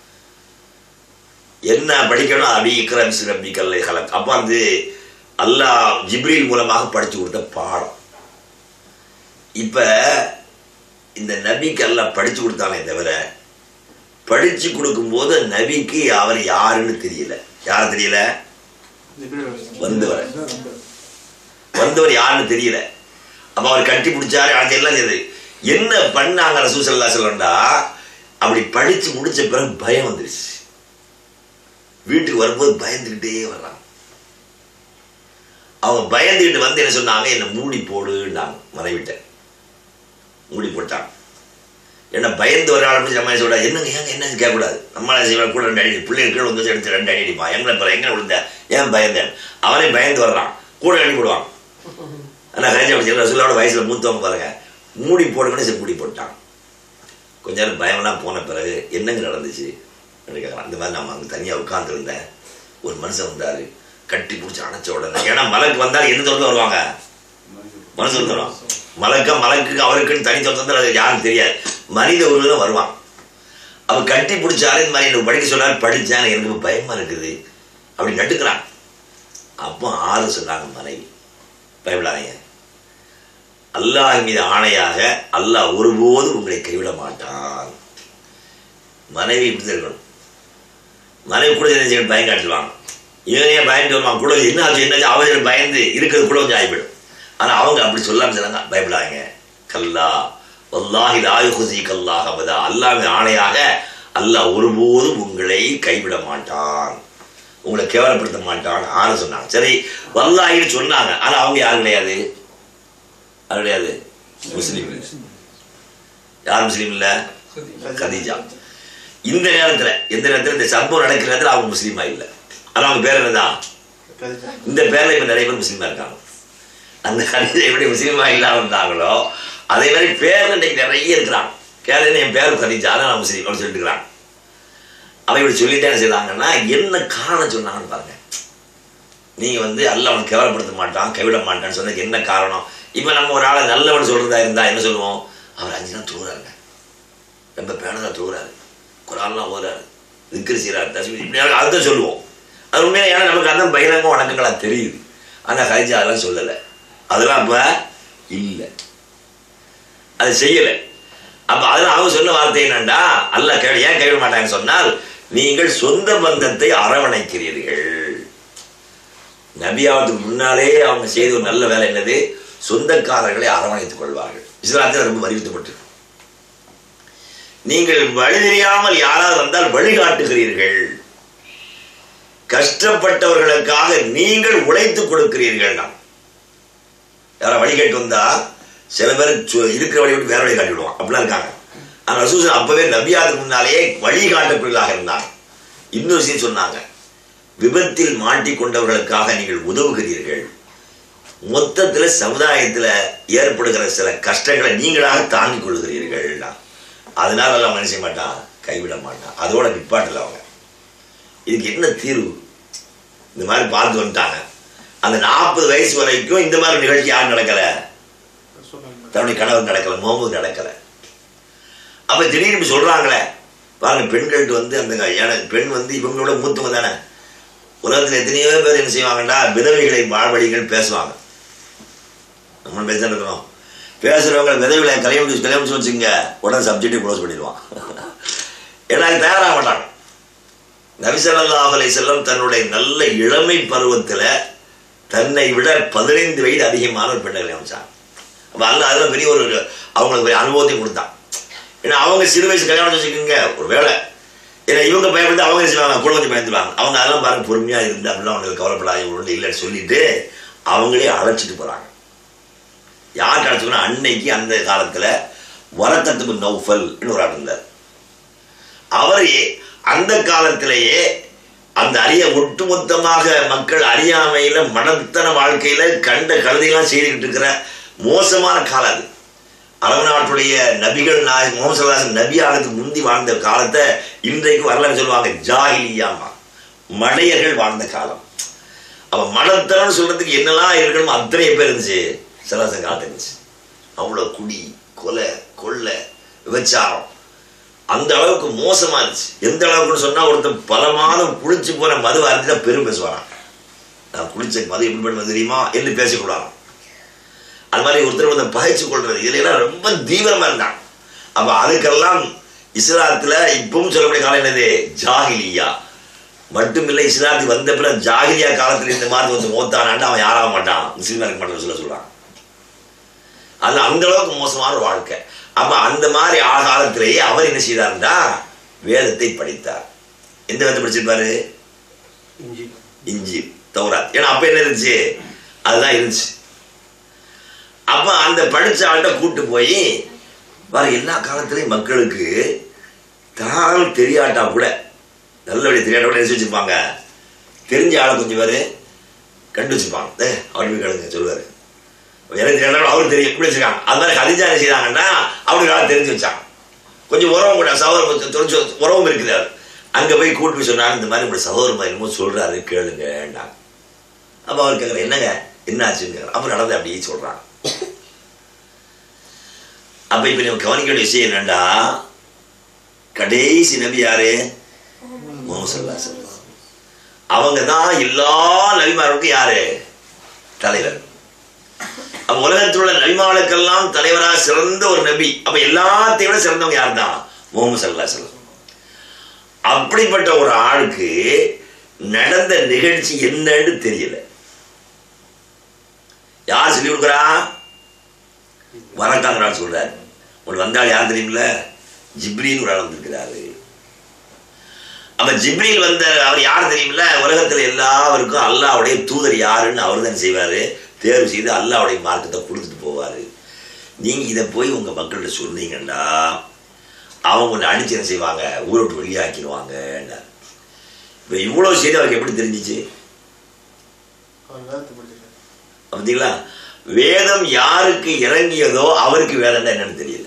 என்ன படிக்கணும் அபி இக்ரம் சிரபி கல்லை கலக் அப்ப வந்து அல்லாஹ் ஜிப்ரீல் மூலமாக படிச்சு கொடுத்த பாடம் இப்ப இந்த நபிக்கு எல்லாம் படிச்சு கொடுத்தானே தவிர படிச்சு கொடுக்கும்போது நபிக்கு அவர் யாருன்னு தெரியல யார் தெரியல வந்தவர் வந்தவர் யாருன்னு தெரியல அப்ப அவர் கட்டி பிடிச்சாரு அது எல்லாம் செய்யுது என்ன பண்ணாங்க ரசூசல்லா சொல்லண்டா அப்படி படிச்சு முடிச்ச பிறகு பயம் வந்துருச்சு வீட்டுக்கு வரும்போது பயந்துக்கிட்டே வர்றாங்க அவங்க பயந்துக்கிட்டு வந்து என்ன சொன்னாங்க என்னை மூடி போடுன்னாங்க மனைவிட்ட மூடி போட்டாங்க என்ன பயந்து ஒரு ஆள் நம்ம சொல்ல என்னங்க ஏங்க என்ன கேட்கக்கூடாது நம்மளால செய்வா கூட ரெண்டு அடி பிள்ளைங்க கீழே வந்து எடுத்து ரெண்டு அடி அடிப்பான் எங்களை பிற எங்க விழுந்த ஏன் பயந்தேன் அவனே பயந்து வர்றான் கூட அடி போடுவான் ஆனால் கரைச்சி அப்படி ரசூலோட வயசுல மூத்தவங்க பாருங்க மூடி போடுங்கன்னு சரி மூடி போட்டான் கொஞ்ச நேரம் பயமெல்லாம் போன பிறகு என்னங்க நடந்துச்சு அப்படின்னு கேட்கறான் இந்த மாதிரி நம்ம அங்கே தனியாக உட்காந்துருந்தேன் ஒரு மனுஷன் வந்தாரு கட்டி பிடிச்சி அணைச்ச உடனே ஏன்னா மலைக்கு வந்தால் என்ன திறந்து வருவாங்க மனசு வந்துடும் மலக்க மலக்கு அவருக்குன்னு தனி திறந்து அது யாரும் தெரியாது மனித உருவம் வருவான் அவர் கட்டி பிடிச்சாரு இந்த மாதிரி எனக்கு படிக்க சொன்னாரு படித்தேன் எனக்கு பயமா இருக்குது அப்படி நட்டுக்கிறான் அப்போ ஆறு சொன்னாங்க மனைவி பயப்படாதீங்க அல்லாஹ் மீது ஆணையாக அல்லாஹ் ஒருபோதும் உங்களை கைவிட மாட்டான் மனைவி இப்படி தான் இருக்கணும் மனைவி கூட நினைச்சு பயம் காட்டுவாங்க இவன் ஏன் பயந்து வருவான் கூட என்ன ஆச்சு என்ன ஆச்சு அவங்க பயந்து இருக்கிறது கூட கொஞ்சம் ஆகிவிடும் ஆனால் அவங்க அப்படி சொல்லாம சொன்னாங்க பயப்படாங்க கல்லா வல்லாஹி லாயு குசி கல்லா அபதா அல்லாஹ் ஆணையாக அல்லாஹ் ஒருபோதும் உங்களை கைவிட மாட்டான் உங்களை கேவலப்படுத்த மாட்டான் ஆறு சொன்னாங்க சரி வல்லாஹின்னு சொன்னாங்க ஆனால் அவங்க யாரும் கிடையாது யார் கிடையாது முஸ்லீம் இல்லை யார் முஸ்லீம் இல்லை கதீஜா இந்த நேரத்துல எந்த நேரத்துல இந்த சம்பவம் நடக்கிற நேரத்துல அவங்க முஸ்லீமா இல்லை ஆனா அவங்க பேர் என்னதான் இந்த பேர்ல இப்ப நிறைய பேர் முஸ்லீமா இருக்காங்க அந்த கடிதம் எப்படி முஸ்லீமா இல்லாம இருந்தாங்களோ அதே மாதிரி பேர்ல இன்னைக்கு நிறைய இருக்கிறாங்க கேரள என் பேர் கதீஜா அதான் நான் முஸ்லீம் அப்படின்னு சொல்லிட்டு இருக்கிறாங்க அவன் இப்படி சொல்லிட்டே என்ன செய்தாங்கன்னா என்ன காரணம் சொன்னாங்கன்னு பாருங்க நீங்க வந்து அல்ல அவனை கேவலப்படுத்த மாட்டான் கைவிட மாட்டான்னு சொன்னதுக்கு என்ன காரணம் இப்ப நம்ம ஒரு ஆளை நல்லவன் சொல்றதா இருந்தா என்ன சொல்லுவோம் அவர் அஞ்சு நாள் தூங்குறாருங்க ரொம்ப பேனதா தூங்குறாரு குரான்லாம் ஓதுறாரு திக்ரு செய்கிறார் தஸ்மி இப்படி அதுதான் சொல்லுவோம் அது உண்மையில ஏன்னா நமக்கு அந்த பகிரங்க வணக்கங்களா தெரியுது ஆனால் ஹரிஜா அதெல்லாம் சொல்லலை அதெல்லாம் அப்போ இல்லை அது செய்யலை அப்போ அதெல்லாம் அவங்க சொன்ன வார்த்தை என்னண்டா அல்ல கே ஏன் கைவிட மாட்டாங்கன்னு சொன்னால் நீங்கள் சொந்த பந்தத்தை அரவணைக்கிறீர்கள் நபியாவதுக்கு முன்னாலே அவங்க செய்த ஒரு நல்ல வேலை என்னது சொந்தக்காரர்களை அரவணைத்துக் கொள்வார்கள் இஸ்லாத்தில் ரொம்ப வலியுறுத்தப்பட்டிருக்கு நீங்கள் வழி தெரியாமல் யாராவது வந்தால் வழிகாட்டுகிறீர்கள் கஷ்டப்பட்டவர்களுக்காக நீங்கள் உழைத்துக் கொடுக்கிறீர்கள் தான் யாரா வழி கேட்டு வந்தா சில பேர் சு- இருக்கிற வழி விட்டு வேற வழி காட்டி விடுவான் அப்படிலாம் இருக்காங்க ஆனால் ரசூசன் அப்பவே நபியாதுக்கு முன்னாலேயே வழிகாட்டக்கூடியதாக இருந்தாங்க இன்னொரு விஷயம் சொன்னாங்க விபத்தில் மாட்டிக்கொண்டவர்களுக்காக நீங்கள் உதவுகிறீர்கள் மொத்தத்துல சமுதாயத்துல ஏற்படுகிற சில கஷ்டங்களை நீங்களாக தாங்கிக் கொள்கிறீர்கள் அதனால எல்லாம் மனுஷன் மாட்டான் கைவிட மாட்டான் அதோட நிப்பாட்டல அவங்க இதுக்கு என்ன தீர்வு இந்த மாதிரி பார்த்து வந்துட்டாங்க அந்த நாற்பது வயசு வரைக்கும் இந்த மாதிரி நிகழ்ச்சி யாரும் நடக்கல தன்னுடைய கணவர் நடக்கல முகமது நடக்கல அப்ப திடீர்னு இப்படி சொல்றாங்களே பாருங்க பெண்கள்ட்டு வந்து அந்த ஏன்னா பெண் வந்து இவங்களோட மூத்தவங்க தானே உலகத்துல எத்தனையோ பேர் என்ன செய்வாங்கன்னா விதவைகளை வாழ்வழிகள் பேசுவாங்க நம்ம பேச இருக்கிறோம் பேசுறவங்க விதவிகளை கல்யாணம் கல்யாணம் வச்சுங்க உடனே சப்ஜெக்டை க்ளோஸ் பண்ணிடுவான் ஏன்னா அது தயாராக மாட்டாங்க நபிசல்லாஹ் அலை செல்லம் தன்னுடைய நல்ல இளமை பருவத்துல தன்னை விட பதினைந்து வயது அதிகமான ஒரு பெண்ணை கல்யாணம் வச்சாங்க அப்ப அல்ல அதெல்லாம் பெரிய ஒரு அவங்களுக்கு பெரிய அனுபவத்தையும் கொடுத்தான் ஏன்னா அவங்க சிறு வயசு கல்யாணம் வச்சுக்கோங்க ஒரு வேலை ஏன்னா இவங்க பயப்பட்டு அவங்க என்ன செய்வாங்க கூட கொஞ்சம் பயந்துருவாங்க அவங்க அதெல்லாம் பாருங்க பொறுமையா இருந்து அப்படிலாம் அவங்களுக்கு கவலைப்படாத இவங்க இல்லைன்னு சொல்லிட்டு அவங்களே அழைச்சிட்டு போறாங்க யார் அழைச்சுக்கணும் அன்னைக்கு அந்த காலத்துல வரக்கத்துக்கு நௌஃபல் ஒரு ஆள் இருந்தார் அவர் அந்த காலத்திலேயே அந்த அறிய ஒட்டுமொத்தமாக மக்கள் அறியாமையில மனத்தன வாழ்க்கையில கண்ட கழுதையெல்லாம் செய்துக்கிட்டு இருக்கிற மோசமான காலம் அது அரபு நாட்டுடைய நபிகள் நாய் முகமது சல்லாசன் நபி ஆகிறதுக்கு முந்தி வாழ்ந்த காலத்தை இன்றைக்கு வரலன்னு சொல்லுவாங்க ஜாகிலியாமா மடையர்கள் வாழ்ந்த காலம் அப்ப மனத்தனம் சொல்றதுக்கு என்னெல்லாம் இருக்கணுமோ அத்தனை பேர் இருந்துச்சு சல்லாசன் காலத்து இருந்துச்சு அவ்வளவு குடி கொலை கொள்ளை விபச்சாரம் அந்த அளவுக்கு மோசமா இருந்துச்சு எந்த அளவுக்குன்னு சொன்னா ஒருத்தன் பல மாதம் குளிச்சு போன மது அருந்தி தான் பெரும் பேசுவாராம் நான் குளிச்ச மது எப்படி பண்ணுவது தெரியுமா என்று பேசக்கூடாது அது மாதிரி ஒருத்தர் ஒருத்தர் பகைச்சு கொள்றது இதுல எல்லாம் ரொம்ப தீவிரமா இருந்தாங்க அப்ப அதுக்கெல்லாம் இஸ்லாத்துல இப்பவும் சொல்லக்கூடிய காலம் என்னது ஜாகிலியா மட்டுமில்லை இஸ்லாத்துக்கு வந்த பிறகு ஜாகிலியா காலத்துல இந்த மாதிரி வந்து மோத்தானாண்டு அவன் யாராக மாட்டான் முஸ்லீமா இருக்க மாட்டான் சொல்ல சொல்றான் அது அந்த அளவுக்கு மோசமான ஒரு வாழ்க்கை அப்ப அந்த மாதிரி ஆ காலத்திலேயே அவர் என்ன செய்தார்னா வேதத்தை படித்தார் எந்த வேதத்தை படிச்சிருப்பாரு இஞ்சி தௌராத் ஏன்னா அப்ப என்ன இருந்துச்சு அதுதான் இருந்துச்சு அப்ப அந்த படிச்ச ஆள்கிட்ட கூட்டு போய் வர எல்லா காலத்திலையும் மக்களுக்கு தான் தெரியாட்டா கூட நல்லபடி தெரியாட்டா கூட நினைச்சு வச்சிருப்பாங்க தெரிஞ்ச ஆளை கொஞ்சம் பேர் கண்டு வச்சுப்பாங்க ஏ அவர் போய் கேளுங்க சொல்லுவாரு எனக்கு தெரியாட்டாலும் அவருக்கு தெரியும் எப்படி வச்சிருக்காங்க அது மாதிரி ஹதிஜா என்ன செய்தாங்கன்னா அவருக்கு ஆள் தெரிஞ்சு வச்சாங்க கொஞ்சம் உறவும் கூட சகோதரம் தெரிஞ்சு உறவும் இருக்குது அவர் அங்க போய் கூட்டு போய் சொன்னாங்க இந்த மாதிரி இப்படி சகோதரம் என்னமோ சொல்றாரு கேளுங்கன்னாங்க அப்ப அவர் கேட்குற என்னங்க என்ன ஆச்சுன்னு அப்புறம் நடந்து அப்படியே சொல்றாங்க அப்ப இப்ப நீங்க கவனிக்க வேண்டிய விஷயம் என்னண்டா கடைசி நபி யாரு முகமது ஸல்லல்லாஹு அலைஹி வஸல்லம். அவங்க தான் எல்லா நபிமாருக்கும் யாரு தலைவர் அப்ப உலகத்தில் உள்ள நபிமாவுக்கெல்லாம் தலைவராக சிறந்த ஒரு நபி அப்ப எல்லாத்தையும் விட சிறந்தவங்க யார் தான் முகமது சல்லா சொல்லம் அப்படிப்பட்ட ஒரு ஆளுக்கு நடந்த நிகழ்ச்சி என்னன்னு தெரியல யார் சொல்லி கொடுக்குறா வரக்காங்கிறான்னு சொல்றாரு உனக்கு வந்தால் யார் தெரியுமில்ல ஜிப்ரீன் ஒரு ஆள் வந்திருக்கிறாரு அப்ப ஜிப்ரீல் வந்த அவர் யார் தெரியுமில்ல உலகத்துல எல்லாருக்கும் அல்லாவுடைய தூதர் யாருன்னு அவர் தான் செய்வாரு தேர்வு செய்து அல்லாவுடைய மார்க்கத்தை கொடுத்துட்டு போவாரு நீங்க இதை போய் உங்க மக்கள்கிட்ட சொன்னீங்கன்னா அவங்க ஒன்று அடிச்சு என்ன செய்வாங்க ஊரை விட்டு வெளியாக்கிடுவாங்க இப்போ இவ்வளோ செய்தி அவருக்கு எப்படி தெரிஞ்சிச்சு அவர் வேதத்தை படிச்சிருக்காரு பார்த்தீங்களா வேதம் யாருக்கு இறங்கியதோ அவருக்கு வேதம் என்னன்னு தெரியல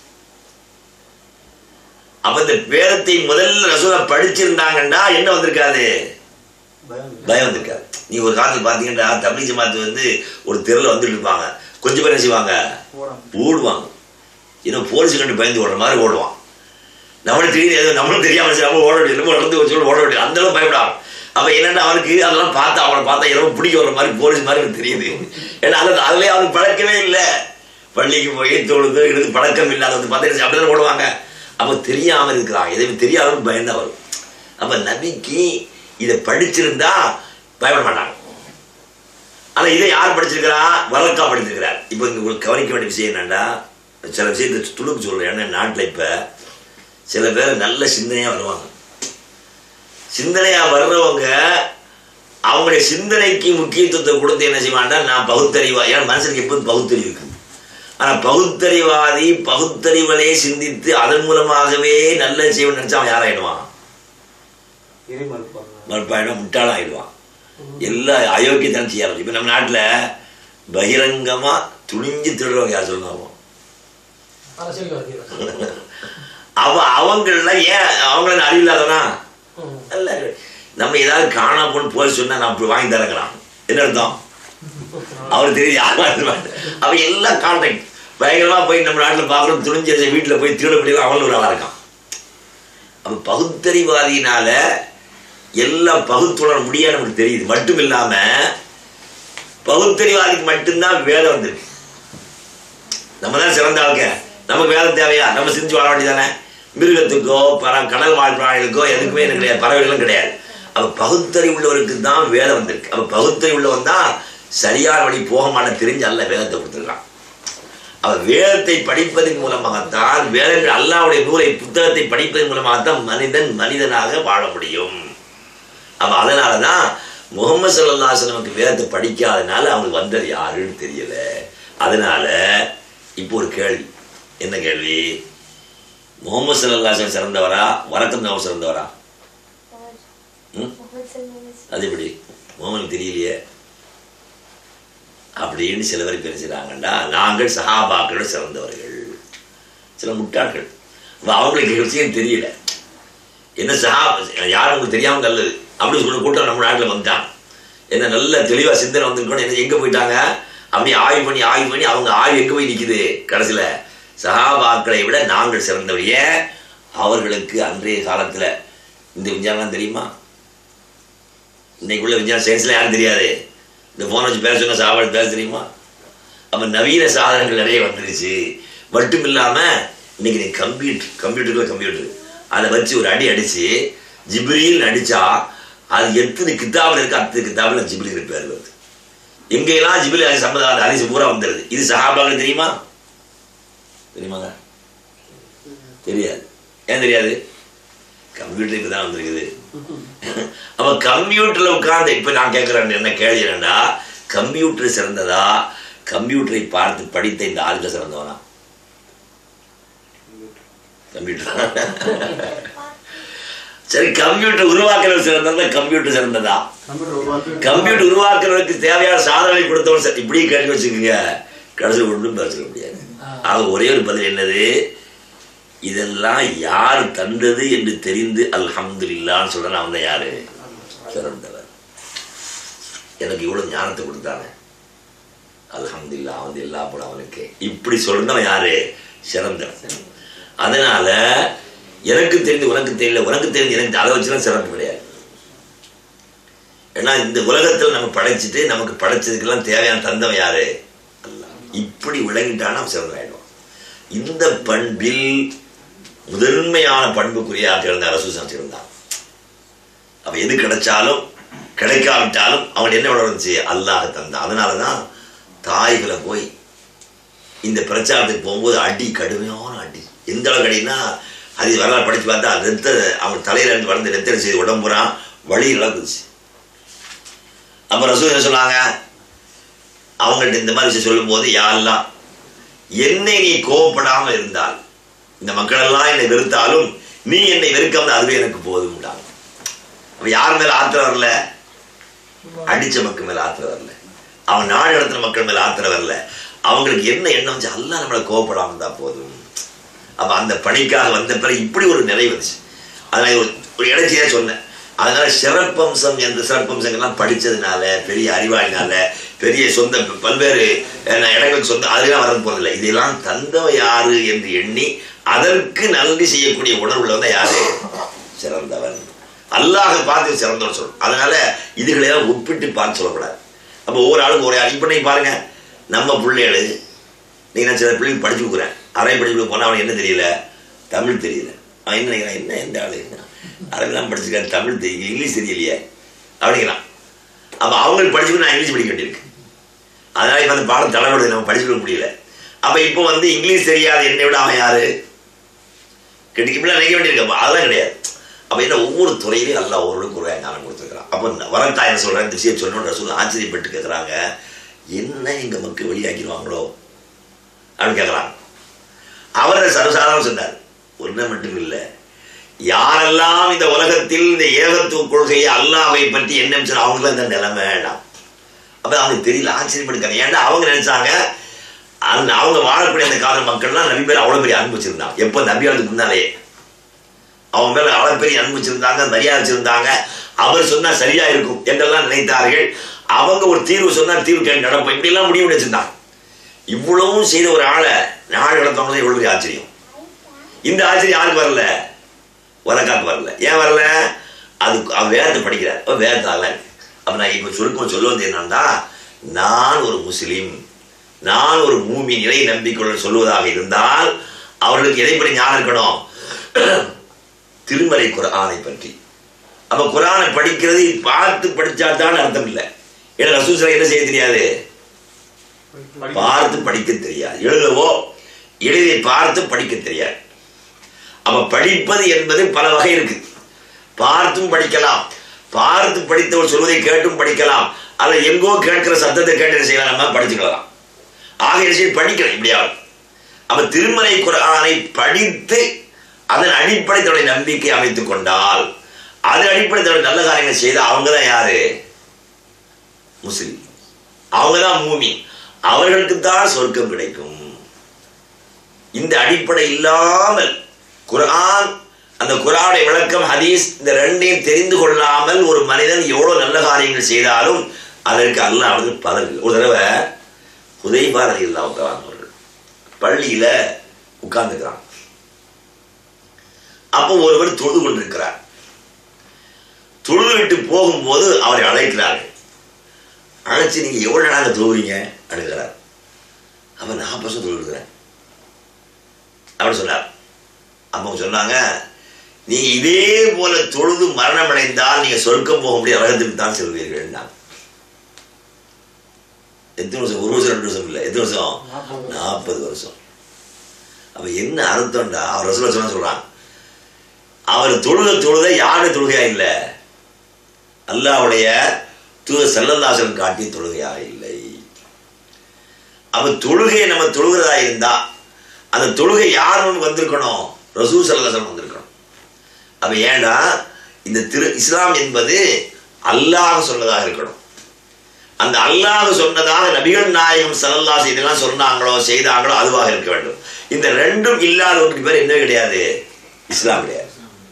அப்ப இந்த வேதத்தை முதல்ல ரசூலா படிச்சிருந்தாங்கன்னா என்ன வந்திருக்காது பயம் பயம் வந்திருக்காது நீ ஒரு காலத்துல பாத்தீங்கன்னா தமிழ் ஜமாத்து வந்து ஒரு தெருல வந்துட்டு இருப்பாங்க கொஞ்சம் பேர் என்ன செய்வாங்க போடாம ஓடுவாங்க ஏன்னா போலீஸ் கண்டு பயந்து ஓடுற மாதிரி ஓடுவான் நம்மளுக்கு தெரியுது ஏதோ நம்மளும் தெரியாம சரி, நம்ம ஓட வேண்டியது நடந்து ஒரு சொல்லி ஓட வேண்டியது அந்த அளவு பயப்படாம அப்ப என்னன்னா அவனுக்கு அதெல்லாம் பார்த்தா அவனை பார்த்தா இரவு பிடிக்க வர மாதிரி போலீஸ் மாதிரி அவனுக்கு தெரியுது ஏன்னா அது அதுலயே அவனுக்கு பழக்கமே இல்லை பள்ளிக்கு போய் தொழுது எனக்கு பழக்கம் இல்லாத வந்து பார்த்தா அப்படிதான் ஓடுவாங்க அப்ப தெரியாம இருக்கிறான் எதுவும் தெரியாதவன் பயந்தா வரும் அப்ப நபிக்கு இதை படிச்சிருந்தா பயப்பட மாட்டாங்க ஆனா இதை யார் படிச்சிருக்கிறா வழக்கா படிச்சிருக்கிறார் இப்போ இங்க உங்களுக்கு கவனிக்க வேண்டிய விஷயம் என்னன்னா சில விஷயத்தை துணுக்கு சொல்றேன் ஏன்னா நாட்டில் இப்ப சில பேர் நல்ல சிந்தனையா வருவாங்க சிந்தனையா வர்றவங்க அவங்களுடைய சிந்தனைக்கு முக்கியத்துவத்தை கொடுத்து என்ன செய்வான்னா நான் பகுத்தறிவா ஏன்னா மனுஷனுக்கு எப்போதும் பகுத்தறிவு இருக்கு ஆனா பகுத்தறிவாதி பகுத்தறிவலே சிந்தித்து அதன் மூலமாகவே நல்ல செய்வன் நினைச்சா அவன் யாராயிடுவான் இறை மறுப்பாங்க மறுப்பாயிடும் முட்டாளம் ஆயிடுவான் எல்லா அயோக்கியத்தான் செய்ய ஆரம்பிச்சு இப்போ நம்ம நாட்டில் பகிரங்கமா துணிஞ்சு திருடுறவங்க யார் சொல்லுங்க அரசியல்வாதிகள் அவ அவங்கள ஏன் அவங்கள அறிவில்லாதவனா ம். அல்ல நம்ம ஏதாவது காணா போன்னு போய் சொன்னா நான் அப்படி வாங்கி தரங்களாம் என்ன அர்த்தம் அவர் தெரியுது யாரும் அவ எல்லாம் கான்டாக்ட் பயங்கரமா போய் நம்ம நாட்டில் பார்க்குறோம் துணிஞ்ச வீட்டில் போய் திருட முடியல அவனும் ஒரு ஆளா இருக்கான் அப்ப பகுத்தறிவாதியினால எல்லாம் பகுத்துணர முடியாது நமக்கு தெரியுது மட்டும் இல்லாம பகுத்தறிவாதிக்கு மட்டும்தான் வேதம் வந்திருக்கு நம்ம தான் சிறந்த ஆளுங்க நமக்கு வேதம் தேவையா நம்ம செஞ்சு வாழ வேண்டியதானே மிருகத்துக்கோ பற கடல் வாழ் பிராணிகளுக்கோ எதுக்குமே எனக்கு கிடையாது பறவைகளும் கிடையாது அப்ப பகுத்தறிவு உள்ளவருக்கு தான் வேதம் வந்திருக்கு அப்ப பகுத்தறிவு உள்ளவன் தான் சரியான வழி போக மாட்ட தெரிஞ்சு அல்ல வேதத்தை கொடுத்துருக்கான் அவர் வேதத்தை படிப்பதன் மூலமாகத்தான் வேதங்கள் அல்லாவுடைய நூலை புத்தகத்தை படிப்பதன் மூலமாகத்தான் மனிதன் மனிதனாக வாழ முடியும் அப்ப அதனாலதான் முகமது சல்லாஹ் நமக்கு வேதத்தை படிக்காதனால அவங்களுக்கு வந்தது யாருன்னு தெரியல அதனால இப்போ ஒரு கேள்வி என்ன கேள்வி முகமது சல்லாஹ் சிறந்தவரா வரக்கம் தான் சிறந்தவரா ம்? அது எப்படி முகமது தெரியலையே அப்படின்னு சில பேர் பேசுகிறாங்கண்டா நாங்கள் சஹாபாக்களோட சிறந்தவர்கள் சில முட்டாள்கள் அப்ப அவங்களுக்கு இந்த விஷயம் தெரியல என்ன சஹா யாரும் உங்களுக்கு தெரியாம நல்லது அப்படின்னு சொல்ற கூட்டம் நம்ம நாட்டில் வந்துட்டான் என்ன நல்ல தெளிவா சிந்தனை வந்திருக்கணும் என்ன எங்க போயிட்டாங்க அப்படி ஆய்வு பண்ணி ஆய்வு பண்ணி அவங்க ஆய்வு எங்க போய் நிக்குது கடைசியில சஹாபாக்களை விட நாங்கள் சிறந்தவர் ஏன் அவர்களுக்கு அன்றைய காலத்துல இந்த விஞ்ஞானம் தெரியுமா இன்னைக்குள்ள விஞ்ஞான சயின்ஸ்ல யாரும் தெரியாது இந்த போன் வச்சு பேச சொன்ன சாப்பாடு பேச தெரியுமா அப்ப நவீன சாதனங்கள் நிறைய வந்துருச்சு மட்டும் இல்லாம இன்னைக்கு நீ கம்ப்யூட்டர் கம்ப்யூட்டருக்குள்ள கம்ப்யூட்டர் அதை வச்சு ஒரு அடி அடிச்சு ஜிப்ரீல் அடிச்சா அது எத்தனை கித்தாபில் இருக்கு அத்தனை கித்தாபில் ஜிப்ரீல் பேர் வருது எங்கெல்லாம் ஜிப்ரீல் அது சம்பந்தம் அந்த அரிசி பூரா வந்துடுது இது சஹாபாக்கள் தெரியுமா தெரியுமாங்க தெரியாது ஏன் தெரியாது கம்ப்யூட்டர் இப்போ தான் வந்திருக்குது அப்ப கம்ப்யூட்டர்ல உட்கார்ந்து இப்ப நான் கேட்கிறேன் என்ன கேள்வி என்னன்னா கம்ப்யூட்டர் சிறந்ததா கம்ப்யூட்டரை பார்த்து படித்த இந்த ஆளுங்க சிறந்தவனா கம்ப்யூட்டர் சரி கம்ப்யூட்டர் உருவாக்குறது சிறந்ததா கம்ப்யூட்டர் சிறந்ததா கம்ப்யூட்டர் உருவாக்கி கம்ப்யூட்டர் உருவாக்குறதுக்கு தேவையான சாதனை கொடுத்தவன் சரி, இப்படி கேள்வி வச்சுக்கோங்க கடைசியில் ஒன்றும் பேச முடியாது ஆக ஒரே ஒரு பதில் என்னது இதெல்லாம் யார் தந்தது என்று தெரிந்து அல்ஹம்துலில்லான்னு சொல்றேன் அவன் தான் யாரு சிறந்தவர் எனக்கு இவ்வளவு ஞானத்தை கொடுத்தாங்க அல்ஹம்துலில்லா அவன் எல்லா படம் அவனுக்கு இப்படி சொல்றவன் யாரு சிறந்தவன் அதனால எனக்கு தெரிந்து உனக்கு தெரியல உனக்கு தெரிந்து எனக்கு அதை வச்சுலாம் சிறப்பு கிடையாது ஏன்னா இந்த உலகத்துல நம்ம படைச்சிட்டு நமக்கு படைச்சதுக்கெல்லாம் தேவையான தந்தவன் யாரு அல்லாஹ் இப்படி விளங்கிட்டானா அவன் சிறந்தாயிடுவான் இந்த பண்பில் முதன்மையான பண்புக்குரிய ஆட்கள் இருந்த அரசு இருந்தான் அவ எது கிடைச்சாலும் கிடைக்காவிட்டாலும் அவன் என்ன உணர்ந்துச்சு அல்லாஹ் தந்தான் அதனால தான் தாய்களை போய் இந்த பிரச்சாரத்துக்கு போகும்போது அடி கடுமையான அடி எந்த அளவுக்கு அடினா அது வரலாறு படிச்சு பார்த்தா ரத்த அவன் தலையில இருந்து வளர்ந்து ரத்த செய்து உடம்புறான் வழி இழந்துச்சு அப்ப ரசூல் என்ன சொன்னாங்க அவங்கள்ட்ட இந்த மாதிரி விஷயம் சொல்லும்போது யாரெல்லாம் என்னை நீ கோவப்படாம இருந்தால் இந்த மக்கள் எல்லாம் என்னை வெறுத்தாலும் நீ என்னை வெறுக்காம அதுவே எனக்கு போதும்டாங்க அப்ப யார் மேல ஆத்திரம் வரல அடிச்ச மக்கள் மேல ஆத்திரம் வரல அவன் நாடு நடத்தின மக்கள் மேல ஆத்திரம் வரல அவங்களுக்கு என்ன எண்ணம் வந்துச்சு அல்லாஹ் நம்மளை கோவப்படாம இருந்தா போதும் அப்ப அந்த பணிக்காக வந்த பிறகு இப்படி ஒரு நிலை வந்துச்சு அதனால ஒரு ஒரு இடைச்சியா சொன்னேன் அதனால சிறப்பம்சம் என்ற சிறப்பம்சங்கள்லாம் படிச்சதுனால பெரிய அறிவாளினால பெரிய சொந்த பல்வேறு அஹ், இடங்களுக்கு சொந்த அதெல்லாம் வரது போதில்லை இதெல்லாம் தந்தவ யாரு என்று எண்ணி அதற்கு நன்றி செய்யக்கூடிய உணர்வுல தான் யாரு சிறந்தவன் அல்லாஹ் பார்த்து சிறந்தவன் சொல்லணும் அதனால இதுகளெல்லாம் ஒப்பிட்டு பார்த்து சொல்லக்கூடாது அப்போ ஒவ்வொரு ஆளுக்கு ஒரே ஆள் இப்போ நீங்க பாருங்க நம்ம பிள்ளைகள் நீ நான் சில பிள்ளைங்க படிச்சு கொடுக்குறேன் அரை படிப்பு போனால் அவனுக்கு என்ன தெரியல தமிழ் தெரியல அவன் என்ன நினைக்கிறான் என்ன எந்த ஆளு அரபிலாம் படிச்சிருக்காரு தமிழ் தெரியல இங்கிலீஷ் தெரியலையே அப்படிங்கிறான் அப்போ அவங்களுக்கு படிச்சுட்டு நான் இங்கிலீஷ் படிக்க வேண்டியிருக்கு அதனால இப்போ அந்த பாடம் தலைவருடைய நம்ம படிச்சுக்க முடியல அப்போ இப்போ வந்து இங்கிலீஷ் தெரியாத என்னை விட அவன் யாரு கிடைக்க இப்படிலாம் நினைக்க வேண்டியிருக்கு அதெல்லாம் கிடையாது அப்போ என்ன ஒவ்வொரு துறையிலையும் எல்லாம் ஒருவருக்கு ஒரு ஞானம் கொடுத்துருக்கான் அப்போ வரட்டா என்ன சொல்கிறேன் இந்த விஷயம் சொன்னோன்ற சொல்லி ஆச்சரியப்பட்டு கேட்குறாங்க என்ன எங்க மக்கள் வெளியாக்கிடுவாங்களோ அப்படின்னு கேட்குறாங்க அவரை சர்வசாதாரணம் சொன்னார் ஒன்றை மட்டும் இல்லை யாரெல்லாம் இந்த உலகத்தில் இந்த ஏகத்துவ கொள்கையை அல்லாவை பற்றி என்ன சொன்னா அவங்களும் இந்த நிலைமை வேண்டாம் அப்ப அவங்களுக்கு தெரியல ஆச்சரியப்படுக்காங்க ஏன்டா அவங்க நினைச்சாங்க அந்த அவங்க வாழக்கூடிய அந்த கால மக்கள்லாம் நபி பேர் அவ்வளவு பெரிய அன்பு வச்சிருந்தாங்க எப்போ நபியாளுக்கு முன்னாலே அவங்க மேல அவ்வளவு பெரிய அன்பு வச்சிருந்தாங்க மரியாதை வச்சிருந்தாங்க அவர் சொன்னா சரியா இருக்கும் என்றெல்லாம் நினைத்தார்கள் அவங்க ஒரு தீர்வு சொன்னா தீர்வு கேட்டு நடப்போம் இப்படி எல்லாம் முடிவு பண்ணி வச்சிருந்தாங்க இவ்வளவும் செய்த ஒரு ஆளை நாடு நடத்தவங்க தான் இவ்வளவு பெரிய ஆச்சரியம் இந்த ஆச்சரியம் யாருக்கு வரல உலகாக்கு வரல ஏன் வரல அது அவன் வேதத்தை படிக்கிறார் அவன் வேதத்தால அப்ப நான் இப்ப சுருக்கம் சொல்ல வந்து என்னன்னா நான் ஒரு முஸ்லீம் நான் ஒரு மூமி நிலை நம்பிக்கையுடன் சொல்லுவதாக இருந்தால் அவர்களுக்கு எதை பற்றி ஞானம் இருக்கணும் திருமலை குரானை பற்றி அப்ப குரானை படிக்கிறது பார்த்து படிச்சா தான் அர்த்தம் இல்லை ஏன்னா ரசூசரை என்ன செய்ய தெரியாது பார்த்து படிக்க தெரியாது எழுதவோ எழுதி பார்த்து படிக்க தெரியாது அப்ப படிப்பது என்பது பல வகை இருக்கு பார்த்தும் படிக்கலாம் பார்த்து படித்தவர் சொல்வதை கேட்டும் படிக்கலாம் அல்ல எங்கோ கேட்கிற சத்தத்தை கேட்டு என்ன செய்யலாம் நம்ம படிச்சுக்கலாம் ஆக என்ன செய்ய படிக்கலாம் இப்படியாவது அப்ப திருமலை குரானை படித்து அதன் அடிப்படை தன்னுடைய நம்பிக்கை அமைத்துக் கொண்டால் அது அடிப்படை தன்னுடைய நல்ல காரியங்கள் செய்த அவங்க தான் யாரு முஸ்லிம் அவங்க தான் மூமி அவர்களுக்கு தான் சொர்க்கம் கிடைக்கும் இந்த அடிப்படை இல்லாமல் குர்ஆன் அந்த குரானுடைய விளக்கம் ஹதீஸ் இந்த ரெண்டையும் தெரிந்து கொள்ளாமல் ஒரு மனிதன் எவ்வளவு நல்ல காரியங்கள் செய்தாலும் அதற்கு அல்லாஹ் வந்து பலன் இல்லை. ஒரு தடவை உதயபாரதி இல்லா அவர்கள் பள்ளியில உட்கார்ந்துக்கிறான் அப்போ ஒருவர் தொழுது கொண்டிருக்கிறார் தொழுது விட்டு போகும்போது அவரை அழைக்கிறார்கள் அழைச்சு நீங்க எவ்வளவு நாளாக தொழுகிறீங்க அழுகிறார் அவன் நாற்பது வருஷம் தொழுகிறேன் அப்படின்னு சொன்னார் அப்போ சொன்னாங்க நீ இதே போல தொழுது மரணம் அடைந்தால் நீங்க சொர்க்கம் போக முடிய உலகத்துக்கு தான் செல்வீர்கள் எத்தனை வருஷம் ஒரு வருஷம் ரெண்டு வருஷம் இல்லை எத்தனை வருஷம் நாற்பது. நாற்பது வருஷம் அப்ப என்ன அர்த்தம்டா அவர் ரசூல சொன்ன சொல்றான் அவர் தொழுத தொழுத யாரு தொழுகையா இல்லை அல்லாவுடைய தூத செல்லந்தாசன் காட்டிய தொழுகையாக இல்லை அப்ப தொழுகையை நம்ம தொழுகிறதா இருந்தா அந்த தொழுகை யார் முன் வந்திருக்கணும் ரசூ சல்லாசன் வந்திருக்கணும் அப்ப ஏன்டா இந்த திரு இஸ்லாம் என்பது அல்லாஹ் சொன்னதாக இருக்கணும் அந்த அல்லாஹ் சொன்னதாக நபிகள் நாயகம் சல்லல்லாஹு இதெல்லாம் சொன்னாங்களோ செய்தாங்களோ அதுவாக இருக்க வேண்டும் இந்த ரெண்டும் இல்லாத ஒன்றுக்கு பேர் என்ன கிடையாது இஸ்லாம் கிடையாது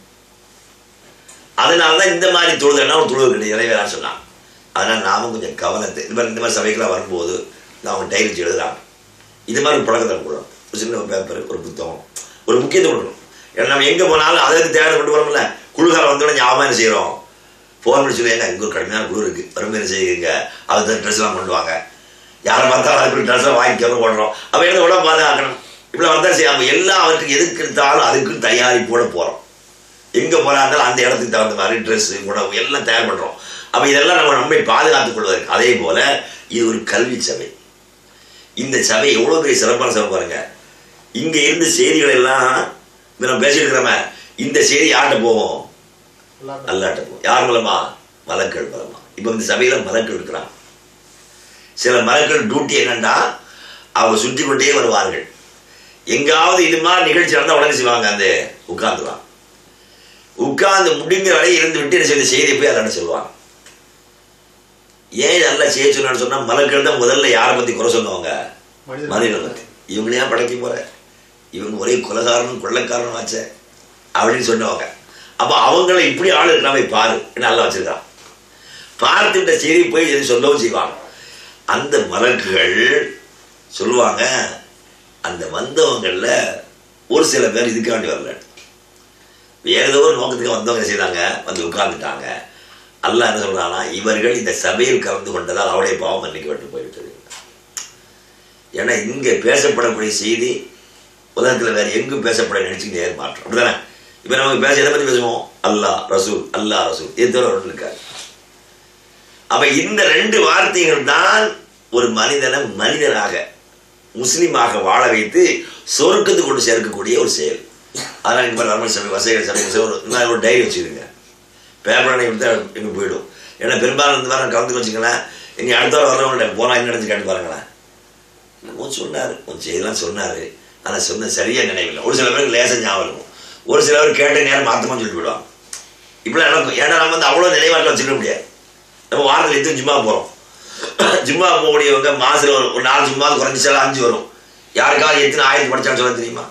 அதனால தான் இந்த மாதிரி தொழுதுனா ஒரு தொழுது கிடையாது நிறைவேறா சொன்னான் அதனால் நாமும் கொஞ்சம் கவனத்தை இந்த மாதிரி இந்த மாதிரி சபைக்கெல்லாம் வரும்போது நான் அவங்க டைரி வச்சு எழுதுறாங்க இது மாதிரி ஒரு பழக்கத்தை கொடுக்கணும் ஒரு சின்ன ஒரு பேப்பர் ஒரு புத்தகம் ஒரு முக்கியத்துவம் கொடுக்கணும் ஏன்னா நம்ம எங்கே போனாலும் அதற்கு தேவை கொண்டு வரோம்ல குளிர்காலம் வந்தோடனே ஞாபகம் என்ன செய்கிறோம் ஃபோன் பண்ணி சொல்லி ஏங்க இங்கே ஒரு கடுமையான குளிர் இருக்குது வறுமை என்ன செய்யுங்க அதுக்கு ட்ரெஸ் எல்லாம் கொண்டு வாங்க யாரை பார்த்தாலும் அதுக்கு ட்ரெஸ்ஸை வாங்கிக்கிறோம் ஓடுறோம் அப்போ என்ன உடம்பு பாதுகாக்கணும் இவ்வளோ வந்தால் சரி நம்ம எல்லாவற்றுக்கும் எதுக்கு எடுத்தாலும் அதுக்கு தயாரிப்போட போகிறோம் எங்கே போகிறாலும் அந்த இடத்துக்கு தகுந்த மாதிரி ட்ரெஸ்ஸு உணவு எல்லாம் தயார் பண்ணுறோம் அப்போ இதெல்லாம் நம்ம நம்மை பாதுகாத்துக் கொள்வதற்கு அதே போல் இது ஒரு கல்வி சபை இந்த சபை எவ்வளோ பெரிய சிறப்பான சபை பாருங்க இங்கே இருந்த செய்திகள் எல்லாம் இப்ப நம்ம பேசிட்டு இருக்கிறோமே இந்த செய்தி யார்கிட்ட போகும் அல்லாட்ட போகும் யார் மூலமா மலக்கள் மூலமா இப்போ இந்த சபையில் மலக்கள் இருக்கிறாங்க சில மலக்கள் டியூட்டி என்னன்னா அவங்க சுற்றி கொண்டே வருவார்கள் எங்காவது இது மாதிரி நிகழ்ச்சி நடந்தால் உடனே செய்வாங்க அந்த உட்கார்ந்துருவாங்க உட்கார்ந்து முடிஞ்ச வரை இருந்து விட்டு என்ன செய்த செய்தியை போய் அல்லாட்ட சொல்லுவாங்க ஏன் நல்லா செய்ய சொன்னான்னு சொன்னா மலக்கள் தான் முதல்ல யாரை பத்தி குறை சொன்னவங்க மனிதனை பத்தி இவங்களையா படைக்க போற இவங்க ஒரே கொலகாரனும் கொள்ளக்காரனும் ஆச்சே அப்படின்னு சொன்னவங்க அப்ப அவங்கள இப்படி ஆளு இருக்கிறாவை பாரு நல்லா வச்சிருக்கான் பார்த்துட்ட செய்தி போய் எது சொல்லவும் செய்வாங்க அந்த மலக்குகள் சொல்லுவாங்க அந்த வந்தவங்கள்ல ஒரு சில பேர் இதுக்காண்டி வரல வேற ஏதோ ஒரு நோக்கத்துக்கு வந்தவங்க என்ன செய்தாங்க வந்து உட்கார்ந்துட்டாங்க அல்லாஹ் என்ன சொல்றானா இவர்கள் இந்த சபையில் கலந்து கொண்டதால் அவருடைய பாவம் மன்னிக்கப்பட்டு போய்விட்டது ஏன்னா இங்க பேசப்படக்கூடிய செய்தி உலகத்துல வேற எங்கும் பேசப்பட நினைச்சுக்கிட்டே மாற்றம் அப்படிதானே இப்ப நமக்கு பேச எதை பத்தி பேசுவோம் அல்லாஹ் ரசூல் அல்லாஹ் ரசூல் இது தவிர ஒன்றும் இருக்காது அப்ப இந்த ரெண்டு வார்த்தைகள் தான் ஒரு மனிதனை மனிதனாக முஸ்லீமாக வாழ வைத்து சொர்க்கத்துக்கு கொண்டு சேர்க்கக்கூடிய ஒரு செயல் அதனால் இங்கே நம்ம சபை வசதிகள் சபை வசதி ஒரு இந்த மாதிரி ஒரு டைரி வச்சுருங்க பேப்பரை எடுத்து எங்கே போயிடும் ஏன்னா பெரும்பாலும் இந்த மாதிரி கலந்து வச்சுங்களேன் இங்கே அடுத்த வாரம் வரவங்கள்ட்ட போனால் என்ன நடந்து கேட்டு பாருங்களேன் என்னமோ சொன்னார் கொஞ்சம் செய்யலாம் சொன்னார் ஆனால் சொன்ன சரியா நினைவில்லை ஒரு சில பேருக்கு லேசம் ஞாபகம் இருக்கும் ஒரு சில பேர் கேட்ட நேரம் மாற்றமாக சொல்லிட்டு போயிடுவாங்க இப்படிலாம் நடக்கும் ஏன்னா நம்ம வந்து அவ்வளோ நினைவாட்டில் வச்சுக்க முடியாது நம்ம வாரத்தில் எத்தனை ஜிம்மா போகிறோம் ஜிம்மா போகக்கூடியவங்க மாதத்தில் ஒரு ஒரு நாலு ஜிம்மா குறைஞ்சிச்சாலும் அஞ்சு வரும் யாருக்காவது எத்தனை ஆயிரத்தி படிச்சான்னு சொல்ல தெரியுமா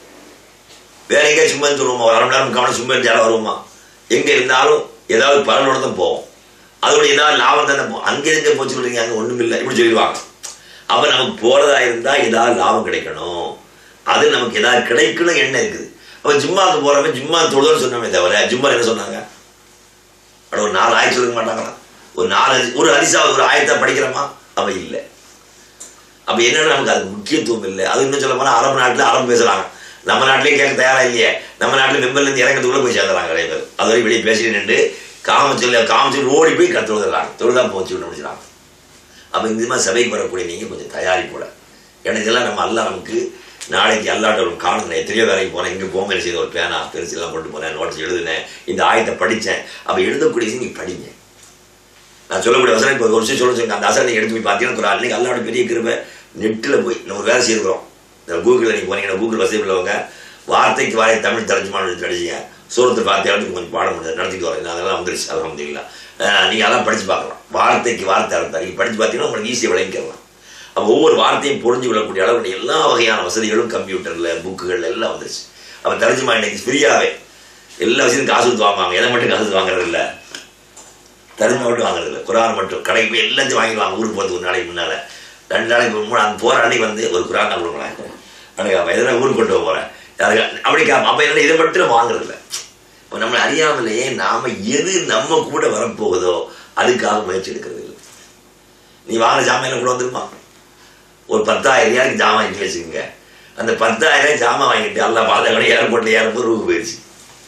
வேற எங்கேயா சும்மா சொல்லுவோமா ஒரு அரை மணி நேரம் கவனம் சும்மா இருந்தாலும் வருவோமா எங்கே இருந்தாலும் ஏதாவது பலனோட தான் போவோம் அதோட ஏதாவது லாபம் தானே போகும் அங்கே இருந்தே போச்சு சொல்றீங்க அங்கே ஒன்றும் இல்லை இப்படி சொல்லிடுவாங்க அப்போ நமக்கு போகிறதா இருந்தால் ஏதாவது லாபம் கிடைக்கணும் அது நமக்கு ஏதாவது கிடைக்கணும் எண்ணம் இருக்குது அப்போ ஜிம்மாவுக்கு போகிறவங்க ஜிம்மா தொழுதுன்னு சொன்னோமே தவிர ஜிம்மா என்ன சொன்னாங்க அட ஒரு நாலு ஆயிரத்தி சொல்லிக்க மாட்டாங்களா ஒரு நாலு ஹரி- ஒரு ஹரிசா ஒரு ஆயத்தை படிக்கிறோமா அவன் இல்லை அப்ப என்னன்னா நமக்கு அது முக்கியத்துவம் இல்லை அது இன்னும் சொல்ல போனா அரபு நாட்டுல அரபு பேசுறாங்க நம்ம நாட்டிலேயே கேட்க தயாரா இல்லையே நம்ம நாட்டுல மெம்பர்ல இருந்து இறங்கிறதுக்குள்ள போய் சேர்ந்துறாங்க நிறைய பேர் அது வரை வெளியே பேசிட்டு நின்று காமச்சொல்ல காமச்சொல்லி ஓடி போய் கத்து தொழுதுறாங்க தொழுதா போச்சு விட்டு முடிச்சுறாங்க அப்ப இந்த மாதிரி சபைக்கு வரக்கூடிய நீங்க கொஞ்சம் தயாரிப்போட ஏன்னா இதெல்லாம் நம்ம அல்லா நமக்கு நாளைக்கு அல்லாட்ட ஒரு காணுங்க எத்தனையோ வேலைக்கு போனேன் இங்கே போங்க செய்த ஒரு பேனா பெருசு எல்லாம் கொண்டு போனேன் நோட்ஸ் எழுதினேன் இந்த ஆயத்தை படித்தேன் அப்போ எழுதக்கூடிய விஷயம் நீ படிங்க நான் சொல்லக்கூடிய வசனம் இப்போ ஒரு விஷயம் சொல்ல சொல்லுங்க அந்த அசனை எடுத்து போய் பார்த்தீங்கன்னா ஒரு அன்னைக்கு அல்லாவோட பெரிய கிருபை நெட்டில் போய் நம்ம ஒரு வேலை செய்திருக்கிறோம் இந்த கூகுளில் நீங்கள் போனீங்கன்னா கூகுள் வசதி உள்ளவங்க வார்த்தைக்கு வாரை தமிழ் தரஞ்சுமான படிச்சிங்க சூரத்தை பார்த்து இடத்துக்கு கொஞ்சம் பாடம் முடியாது நடத்திட்டு வரேன் அதெல்லாம் வந்துருச்சு அலமதுல்லா நீங்கள் அதெல்லாம் படித்து பார்க்கலாம் வார்த்தைக்கு வார்த்தை அர்த்தம் நீங்கள் படித்து பார்த்தீங்கன்னா உங்களுக்கு ஈஸியாக விளங்கிக்கலாம் அப்போ ஒவ்வொரு வார்த்தையும் புரிஞ்சு கொள்ளக்கூடிய அளவு எல்லா வகையான வசதிகளும் கம்ப்யூட்டரில் புக்குகள் எல்லாம் வந்துருச்சு அப்போ தரஞ்சுமா இன்னைக்கு ஃப்ரீயாகவே எல்லா விஷயத்தையும் காசு கொடுத்து வாங்குவாங்க எதை மட்டும் காசு கொடுத்து வாங்குறது இல்லை தருமை மட்டும் வாங்குறது இல்லை குரான் மட்டும் கடைக்கு போய் எல்லாத்தையும் வாங்கிடுவாங்க ஊருக்கு போகிறதுக்கு ஒரு நாளைக்கு முன்னால் ரெண்டு நாளைக்கு மூணு அந்த போகிற அன்னைக்கு வந்து ஒரு குரான் தான் கொடுக்கலாம் அன்னைக்கு அப்போ எதனா ஊருக்கு கொண்டு போகிறேன் யாருக்கு அப்படி கேட்போம் அப்போ என்ன இதை மட்டும் நம்ம வாங்குறது இல்லை இப்போ நம்மளை அறியாமலேயே நாம் எது நம்ம கூட வரப்போகுதோ அதுக்காக முயற்சி எடுக்கிறது இல்லை நீ வாங்கின ஜாமான் கூட வந்துருமா ஒரு பத்தாயிரம் ரூபாய்க்கு ஜாமான் வாங்கிட்டு வச்சுக்கோங்க அந்த பத்தாயிரம் ரூபாய் ஜாமான் வாங்கிட்டு எல்லாம் பாலக்கடை ஏர்போர்ட்டில் ஏறும்போது ரூபா போயிடுச்சு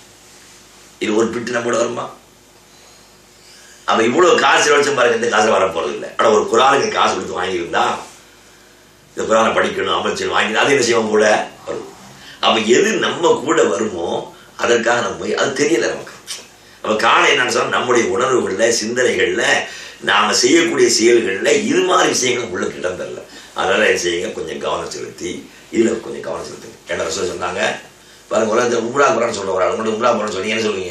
இது ஒரு பிட்டு நம்ம கூட வருமா அப்ப இவ்வளவு காசு வச்சு பாருங்க இந்த காசு வர போறது இல்லை ஆனா ஒரு குரானுக்கு காசு கொடுத்து வாங்கியிருந்தா இந்த குரானை படிக்கணும் அமைச்சர் வாங்கி அது என்ன செய்வோம் கூட வரும் அப்ப எது நம்ம கூட வருமோ அதற்காக நம்ம போய் அது தெரியல நமக்கு அப்ப காரணம் என்னன்னு சொன்னா நம்முடைய உணர்வுகள்ல சிந்தனைகள்ல நாம செய்யக்கூடிய செயல்கள்ல இது மாதிரி விஷயங்கள் உள்ள இடம் தரல அதனால என்ன செய்யுங்க கொஞ்சம் கவனம் செலுத்தி இதுல கொஞ்சம் கவனம் செலுத்துங்க என்ன ரசூல் சொன்னாங்க பாருங்க உலகத்தில் உம்ரா குரான் சொல்ல ஒரு ஆள் உம்ரா குரான் சொல்லி என்ன சொல்லுவீங்க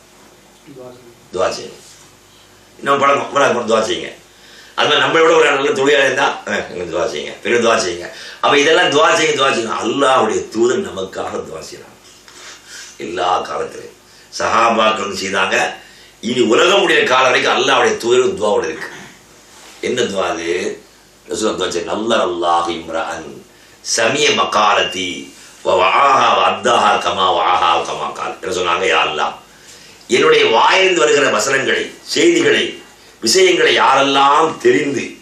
துவா செய்யுங்க இன்னும் பழக்கம் உம்ரா குரான் துவா செய்யுங்க அது மாதிரி நம்மளை விட ஒரு நல்ல தொழிலாளர் இருந்தால் எங்களுக்கு துவா செய்யுங்க பெரிய துவா செய்யுங்க அப்போ இதெல்லாம் துவா செய்யுங்க துவா செய்யுங்க அல்லாஹ்வுடைய தூதர் நமக்காக துவா செய்யறாங்க எல்லா காலத்திலையும் சஹாபாக்கள் வந்து செய்தாங்க இனி உலகம் முடிய காலம் வரைக்கும் அல்லாஹ்வுடைய தூதர் துவாவோட இருக்கு என்ன துவா அது ரசூல் துவா செய்ய நல்ல அல்லாஹ் இம்ரான் சமிய மகாலத்தி வஆஹா வத்தாஹா கமா வஆஹா கமா கால் என்ன சொன்னாங்க யா அல்லாஹ் என்னுடைய வாயிலிருந்து வருகிற வசனங்களை செய்திகளை விஷயங்களை யாரெல்லாம் தெரிந்து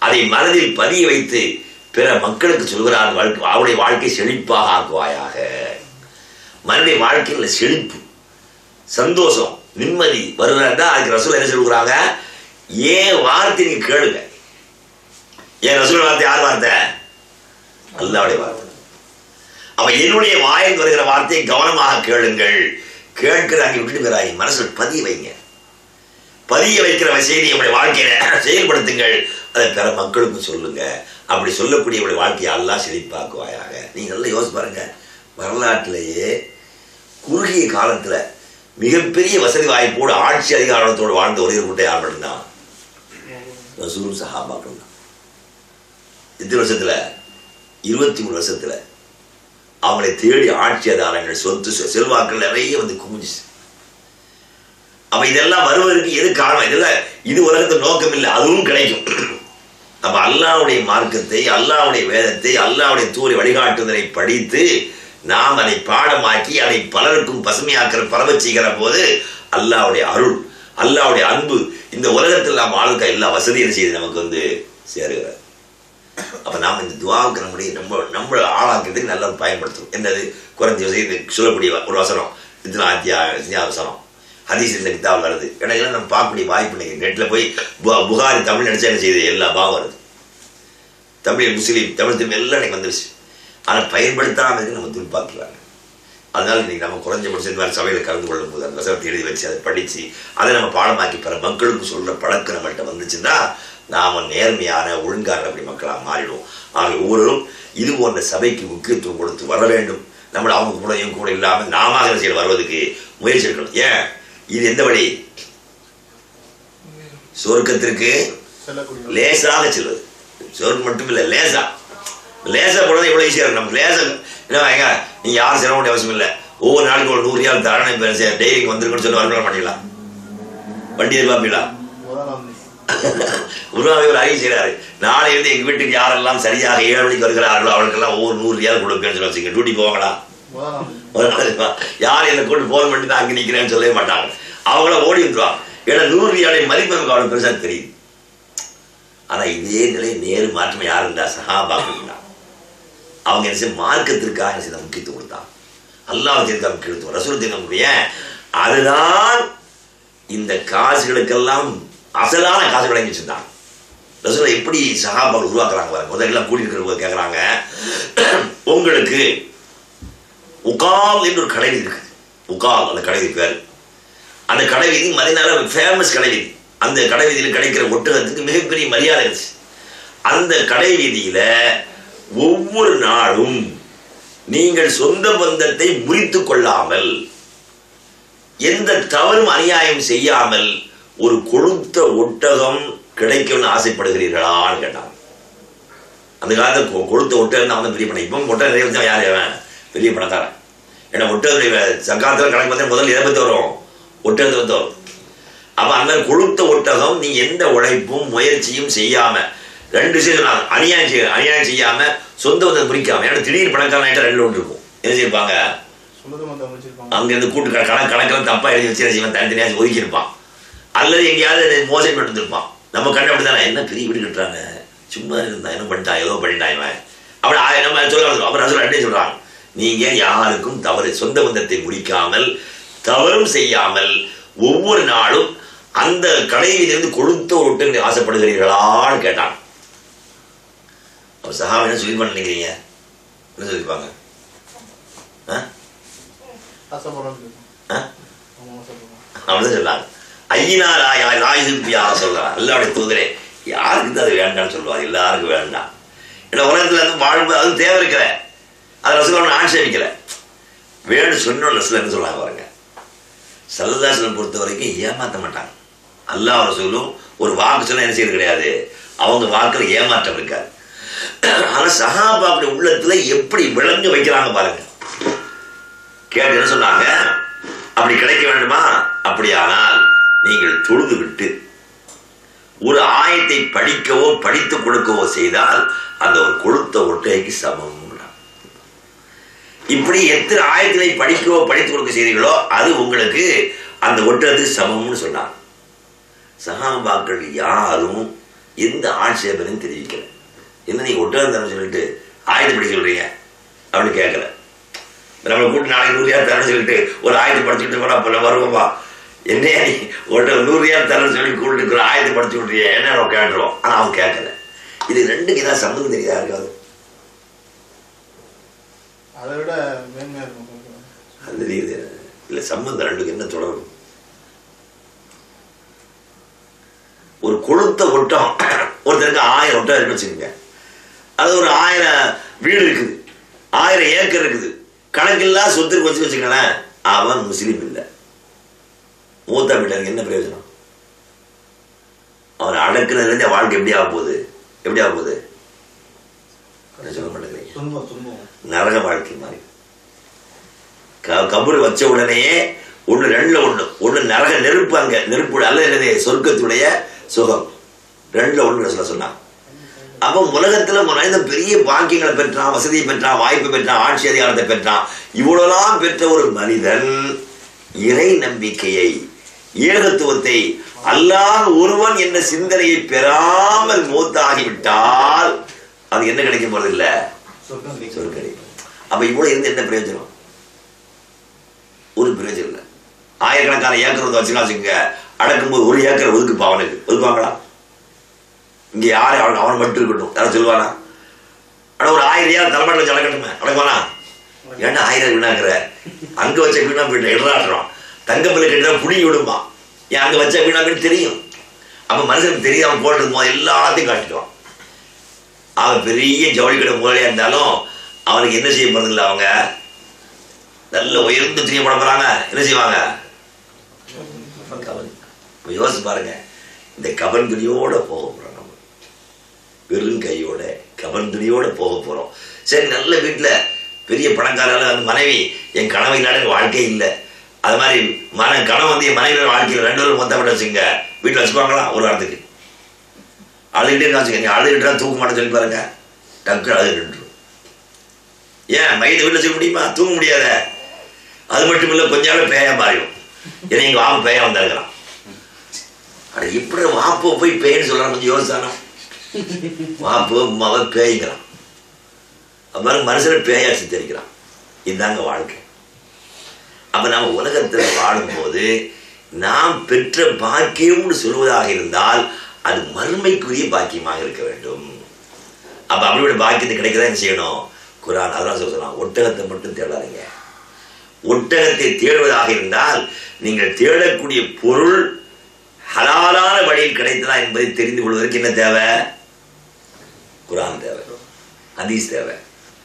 அதை மனதில் பதிய வைத்து பிற மக்களுக்கு சொல்கிறார் வாழ்க்கை அவருடைய வாழ்க்கை செழிப்பாக ஆக்குவாயாக மனுடைய வாழ்க்கையில் செழிப்பு சந்தோஷம் நிம்மதி வருகிறதா அதுக்கு ரசூல் என்ன சொல்கிறாங்க ஏன் வார்த்தை நீங்க கேளுங்க ஏன் ரசூல் வார்த்தை யார் வார்த்தை அல்லாவுடைய வார்த்தை அப்ப என்னுடைய வாயில் வருகிற வார்த்தையை கவனமாக கேளுங்கள் கேட்கிற அங்கே விட்டுட்டு வராங்க மனசில் பதிய வைங்க பதிய வைக்கிற செய்தி உங்களுடைய வாழ்க்கையில செயல்படுத்துங்கள் அதை பிற மக்களுக்கு சொல்லுங்க அப்படி சொல்லக்கூடிய உங்களுடைய வாழ்க்கையை அல்லாஹ் செழிப்பாக்குவாயாக நீங்க நல்லா யோசிச்சு பாருங்க வரலாற்றிலேயே குறுகிய காலத்துல மிகப்பெரிய வசதி வாய்ப்போடு ஆட்சி அதிகாரத்தோடு வாழ்ந்த ஒரே கூட்டம் யார் மட்டும்தான் ரசூலும் சஹாபாக்கள் தான் எத்தனை வருஷத்துல இருபத்தி மூணு வருஷத்துல அவங்களை தேடி ஆட்சி அதிகாரங்கள் சொத்து செ- செல்வாக்கள் நிறைய வந்து குமிஞ்சிச்சு அப்ப இதெல்லாம் வருவதற்கு எது காரணம் இதெல்லாம் இது உலகத்து நோக்கம் இல்லை அதுவும் கிடைக்கும் அப்ப அல்லாஹ்வுடைய மார்க்கத்தை அல்லாஹ்வுடைய வேதத்தை அல்லாஹ்வுடைய தூரி வழிகாட்டுதலை படித்து நாம் அதை பாடமாக்கி அதை பலருக்கும் பசுமையாக்கிற பரவச் செய்கிற போது அல்லாஹ்வுடைய அருள் அல்லாஹ்வுடைய அன்பு இந்த உலகத்தில் நாம் வாழ்க்கை எல்லா வசதியும் செய்து நமக்கு வந்து சேருகிறது அப்ப நாம் இந்த துவாவுக்கு நம்முடைய நம்ம நம்ம ஆளாக்குறதுக்கு நல்லா பயன்படுத்தணும் என்னது குறைஞ்ச இது சொல்லக்கூடிய ஒரு வசனம் இத்தனை அத்தியாய வசனம் ஹதீஸ் இந்த கிதாபில் வருது இடையில நம்ம பார்க்கக்கூடிய வாய்ப்பு இன்னைக்கு நெட்டில் போய் பு- புகாரி தமிழ் நினைச்சா என்ன செய்யுது எல்லா பாவம் வருது தமிழ் முஸ்லீம் தமிழ் திரும்ப எல்லாம் எனக்கு வந்துருச்சு ஆனால் பயன்படுத்தாமல் இருக்கு நம்ம துன்பாக்குறாங்க அதனால இன்னைக்கு நம்ம குறைஞ்சபட்சம் இந்த மாதிரி சபையில் கலந்து கொள்ளும் போது அந்த வசனத்தை எழுதி வச்சு அதை படித்து அதை நம்ம பாடமாக்கி பிற மக்களுக்கு சொல்கிற பழக்கம் நம்மள்கிட்ட வந்துச்சுன்னா நாம நேர்மையான ஒழுங்கான அப்படி மக்களாக மாறிடுவோம் ஆனால் ஒவ்வொருவரும் இது போன்ற சபைக்கு முக்கியத்துவம் கொடுத்து வர வேண்டும் நம்மள அவங்க கூட இவங்க கூட இல்லாமல் நாம என்ன செய்ய வருவதற்கு முயற்சி எடுக்கணும் ஏன் இது எந்த வழி சொர்க்கத்திற்கு செல்லக்கூடிய லேசாக செல்வது சொர்க்கம் மட்டும் இல்லை லேசா லேசா போனது எவ்வளோ ஈஸியாக இருக்கும் நமக்கு லேசா என்ன வாங்க நீங்கள் யாரும் சிரம வேண்டிய அவசியம் இல்லை ஒவ்வொரு நாளைக்கு ஒரு நூறு ரியால் தரணை இப்போ டெய்லிக்கு வந்திருக்குன்னு சொல்லி வரணும் மாட்டீங்களா வண்டி எதிர்பார்ப்பீங்களா முதலாம் உருவாக ஒரு அறிவு செய்கிறாரு நாளை இருந்து எங்கள் வீட்டுக்கு யாரெல்லாம் சரியாக ஏழு மணிக்கு வருகிறார்களோ அவளுக்கெல்லாம் ஒவ்வொரு நூறு ரியால் கொடுப்பேன்னு சொல்லி வச்சுங்க டியூட்டி போவாங்களா முதலாம் ஒரு நாளைக்கு யார் என்னை கூட்டு ஃபோன் பண்ணி தான் அங்கே நிற்கிறேன்னு சொல்லவே மாட்டாங்க அவங்கள ஓடி வந்துருவாங்க ஏன்னா நூறு ரியாலை மதிப்பு நமக்கு அவ்வளோ பெருசாக தெரியுது ஆனா இதே நிலை நேரு மாற்றம் யார் இருந்தா சஹாபாக்கள் தான் அவங்க என்ன செய்ய மார்க்கத்திற்காக என்ன செய்த முக்கியத்துவம் கொடுத்தாங்க அல்லாஹ் தீர்க்க முக்கியத்துவம் ரசூல் தீர்க்க ஏன் அதுதான் இந்த காசுகளுக்கெல்லாம் அசலான காசு விளங்கி வச்சிருந்தாங்க ரசூலை எப்படி சஹாபாக்கள் உருவாக்குறாங்க பாருங்க முதல்ல எல்லாம் கூடி இருக்கிறவங்க கேட்குறாங்க உங்களுக்கு உகால் என்று ஒரு கடை வீதி இருக்குது உகால் அந்த கடை வீதி பேர் அந்த கடை வீதி மதினால ஃபேமஸ் கடை வீதி அந்த கடை வீதியில் கிடைக்கிற ஒட்டகத்துக்கு மிகப்பெரிய மரியாதை இருந்துச்சு அந்த கடை வீதியில ஒவ்வொரு நாளும் நீங்கள் சொந்த பந்தத்தை முறித்து கொள்ளாமல் எந்த தவறும் அநியாயம் செய்யாமல் ஒரு கொழுத்த ஒட்டகம் கிடைக்கும்னு ஆசைப்படுகிறீர்களான்னு கேட்டாங்க அந்த காலத்துல கொ- கொழுத்த ஒட்டகம் தான் வந்து பெரிய பணம் இப்போ ஒட்டகம் நிறைய வச்சா யார் அவன் பெரிய பணக்காரன் ஏன்னா ஒட்டகத்துடைய சக்காத்தில் கணக்கு பார்த்தா முதல்ல எதை பற்றி வரும் ஒட்டகத்தை பற்றி வரும் அப்ப அந்த கொழுத்த ஒட்டகம் நீ எந்த உழைப்பும் முயற்சியும் செய்யாம ரெண்டு விஷயம் சொன்னாங்க அநியாயம் செய்ய அநியாயம் செய்யாம சொந்த வந்து குறிக்காம ஏன்னா திடீர் பணக்காரன் ஆயிட்டா ரெண்டு ஒன்று இருக்கும் என்ன செய்யிருப்பாங்க சொன்னது மொத்தம் முடிச்சிருப்பாங்க அங்க இருந்து கூட்டு கணக்கு கணக்கு கணக்கெல்லாம் தப்பா எழுதி வச்சு என்ன செய்வான் தனித்தனியாக ஒதுக்கி இருப்பான் அல்லது எங்கேயாவது மோசடி பண்ணிட்டு இருப்பான் நம்ம கண்ணு அப்படித்தானே என்ன பெரிய வீடு கட்டுறாங்க சும்மா இருந்தா என்ன பண்ணிட்டான் ஏதோ பண்ணிட்டான் இவன் அப்படி ஆ- நம்ம சொல்ல அப்புறம் சொல்ல ரெண்டே சொல்றாங்க நீங்க யாருக்கும் தவறு சொந்த பந்தத்தை முடிக்காமல் தவறும் செய்யாமல் ஒவ்வொரு நாளும் அந்த கடையிலிருந்து கொடுத்த ஒரு ஒட்டு ஆசைப்படுகிறீர்களான்னு கேட்டான் அப்ப சஹாபா என்ன சொல்லி நினைக்கிறீங்க என்ன சொல்லியிருப்பாங்க ஆ ஆசைப்படுறது ஆ ஆமா ஆசைப்படுறோம் அப்படின்னு சொன்னாங்க ஐயினா ராயா ராயுக்கு யார் சொல்றான் எல்லாருடைய தூதரே யாருக்கு தான் அது வேண்டாம்னு சொல்லுவார் எல்லாருக்கும் வேண்டாம் ஏன்னா உலகத்துல இருந்து வாழ்வு அது தேவை இருக்கிற அது ரசூலன் ஆட்சேபிக்கல வேணும் சொன்ன ரசூல் என்ன சொல்லுவாங்க பாருங்க சல்லதாசனம் பொறுத்த வரைக்கும் ஏமாத்த மாட்டாங்க அல்லாஹ் ரசூலும் ஒரு வாக்கு சொன்னா என்ன செய்யறது கிடையாது அவங்க வாக்குல ஏமாற்றம் இருக்காது ஆனா சஹாபாவுடைய உள்ளத்துல எப்படி விளங்க வைக்கிறாங்க பாருங்க கேட்டு என்ன சொன்னாங்க அப்படி கிடைக்க வேண்டுமா அப்படியானால் நீங்கள் தொழுது விட்டு ஒரு ஆயத்தை படிக்கவோ படித்து கொடுக்கவோ செய்தால் அந்த ஒரு கொழுத்த ஒட்டைக்கு சமம் இப்படி எத்தனை ஆயத்தினை படிக்கவோ படித்து கொடுக்க செய்தீர்களோ அது உங்களுக்கு அந்த ஒட்டத்துக்கு சமம்னு சொன்னாங்க சகாபாக்கள் யாரும் எந்த ஆட்சேபனையும் தெரிவிக்கல என்ன நீங்க ஒட்டகம் தரணும் சொல்லிட்டு ஆயுதம் படி சொல்றீங்க அப்படின்னு கேட்கல நம்மளை கூட்டு நாளைக்கு நூறு ரூபாய் தரணும் சொல்லிட்டு ஒரு ஆயுதம் படிச்சுட்டு போனா அப்ப நம்ம வருவோம்பா என்னையா நீ ஒட்ட நூறு ரூபாய் தரணும் சொல்லி கூப்பிட்டு ஒரு ஆயுதம் படிச்சு விட்றிய என்ன நம்ம கேட்டுருவோம் ஆனா அவன் கேட்கல இது ரெண்டுக்கு ஏதாவது சம்மந்தம் தெரியுதா இருக்காது அதை விட மேன்மையா இருக்கும் கொஞ்சம். அது தெரியுது இல்ல சம்பந்தம் ரெண்டுக்கு என்ன தொடர்பு ஒரு கொழுத்த ஒட்டம் ஒருத்தருக்கு ஆயிரம் ஒட்டம் இருக்குன்னு வச்சுக்கோங்க அது ஒரு ஆயிரம் வீடு இருக்குது ஆயிரம் ஏக்கர் இருக்குது கணக்கில்லா சொத்து இருக்கு வச்சு வச்சுக்கோங்களேன் அவன் முஸ்லீம் இல்லை மூத்தா வீட்டருக்கு என்ன பிரயோஜனம் அவன் அடக்குனதுலேருந்து வாழ்க்கை எப்படி ஆக போகுது எப்படி ஆக போகுது என்ன சொல்ல மாட்டேங்கிறீங்க துன்பம் துன்பம் நரக வாழ்க்கை மாதிரி க- கபரு வச்ச உடனேயே ஒண்ணு ரெண்டுல ஒண்ணு ஒண்ணு நரக நெருப்பு அங்க நெருப்பு அல்ல என்னது சொர்க்கத்துடைய சுகம் ரெண்டுல ஒண்ணு சொல்ல சொன்னான் அப்ப உலகத்துல மனிதன் பெரிய பாக்கியங்களை பெற்றான் வசதியை பெற்றான் வாய்ப்பு பெற்றான் ஆட்சி அதிகாரத்தை பெற்றான் இவ்வளவுலாம் பெற்ற ஒரு மனிதன் இறை நம்பிக்கையை ஏகத்துவத்தை அல்லாஹ் ஒருவன் என்ற சிந்தனையை பெறாமல் மூத்தாகிவிட்டால் அது என்ன கிடைக்கும் போறது இல்ல சொர்க்கம் கிடைக்கும். சொற்கடி அப்ப இவ்வளவு இருந்து என்ன பிரயோஜனம் ஒரு பிரயோஜனம் இல்லை ஆயிரக்கணக்கான ஏக்கர் வந்து வச்சுக்கலாம் வச்சுக்கோங்க அடக்கும்போது ஒரு ஏக்கர் ஒதுக்குப்பா அவனுக்கு ஒதுக்குவாங்களா இங்க யாரு அவன் அவன் மட்டும் இருக்கட்டும் யாரும் சொல்லுவானா ஆனா ஒரு ஆயிரம் ஏக்கர் தலைமாட்டில் வச்சு அடக்கட்டுமே அடக்குவானா ஏன்னா ஆயிரம் வீணாக்குற அங்க வச்ச வீணா போயிட்டு இடராடுறோம் தங்கப்பிள்ளை கிட்ட புடிங்கி விடுமா ஏன் அங்க வச்ச வீணாக்குன்னு தெரியும் அப்ப மனுஷனுக்கு தெரியும் அவன் போடுறது போது எல்லாத்தையும் காட்டிடுவான் அவன் பெரிய ஜவுளி கடை முதலியா இருந்தாலும் அவனுக்கு என்ன செய்ய போறதில்ல அவங்க நல்ல உயர்ந்து செய்ய போட போறாங்க என்ன செய்வாங்க கவன் இப்ப யோசிச்சு பாருங்க இந்த கவன் துணியோட போக போறோம் நம்ம வெறும் கையோட கவன் துணியோட போக போறோம் சரி நல்ல வீட்டுல பெரிய பணக்காரர்கள் அந்த மனைவி என் கனவு இல்லாத எனக்கு வாழ்க்கை இல்லை அது மாதிரி மன கனவு வந்து என் மனைவி வாழ்க்கையில் ரெண்டு பேரும் மொத்தப்பட்டு வச்சுங்க வீட்டில் வச்சுக்குவாங்களா ஒரு வாரத்துக்கு அழுகிட்டே இருக்காச்சு நீ அழுகிட்டா தூக்க மாட்டேன்னு சொல்லி பாருங்க டக்கு அழுகிட்டு ஏன் மையத்தை வீட்டில் வச்சுக்க முடியுமா தூங்க முடியாத அது மட்டும் இல்லை கொஞ்ச நாள் பேயா மாறிடும் ஏன்னா எங்க வாப்பு பேயா வந்திருக்கிறான் அட இப்படி வாப்பு போய் பேய்ன்னு சொல்றான் கொஞ்சம் யோசிச்சானா வாப்பு மவ பேய்ங்கிறான் அது மாதிரி மனுஷனை பேயா சித்தரிக்கிறான் இதுதாங்க வாழ்க்கை அப்ப நாம உலகத்துல வாழும்போது நாம் பெற்ற பாக்கியம்னு சொல்வதாக இருந்தால் அது மறுமைக்குரிய பாக்கியமாக இருக்க வேண்டும் அப்ப அப்படியோட பாக்கியத்தை கிடைக்கதான் என்ன செய்யணும் குரான் அதெல்லாம் சொல்ல சொல்லலாம் ஒட்டகத்தை மட்டும் தேடாதீங்க ஒட்டகத்தை தேடுவதாக இருந்தால் நீங்கள் தேடக்கூடிய பொருள் ஹலாலான வழியில் கிடைத்ததா என்பதை தெரிந்து கொள்வதற்கு என்ன தேவை குரான் தேவை ஹதீஸ் தேவை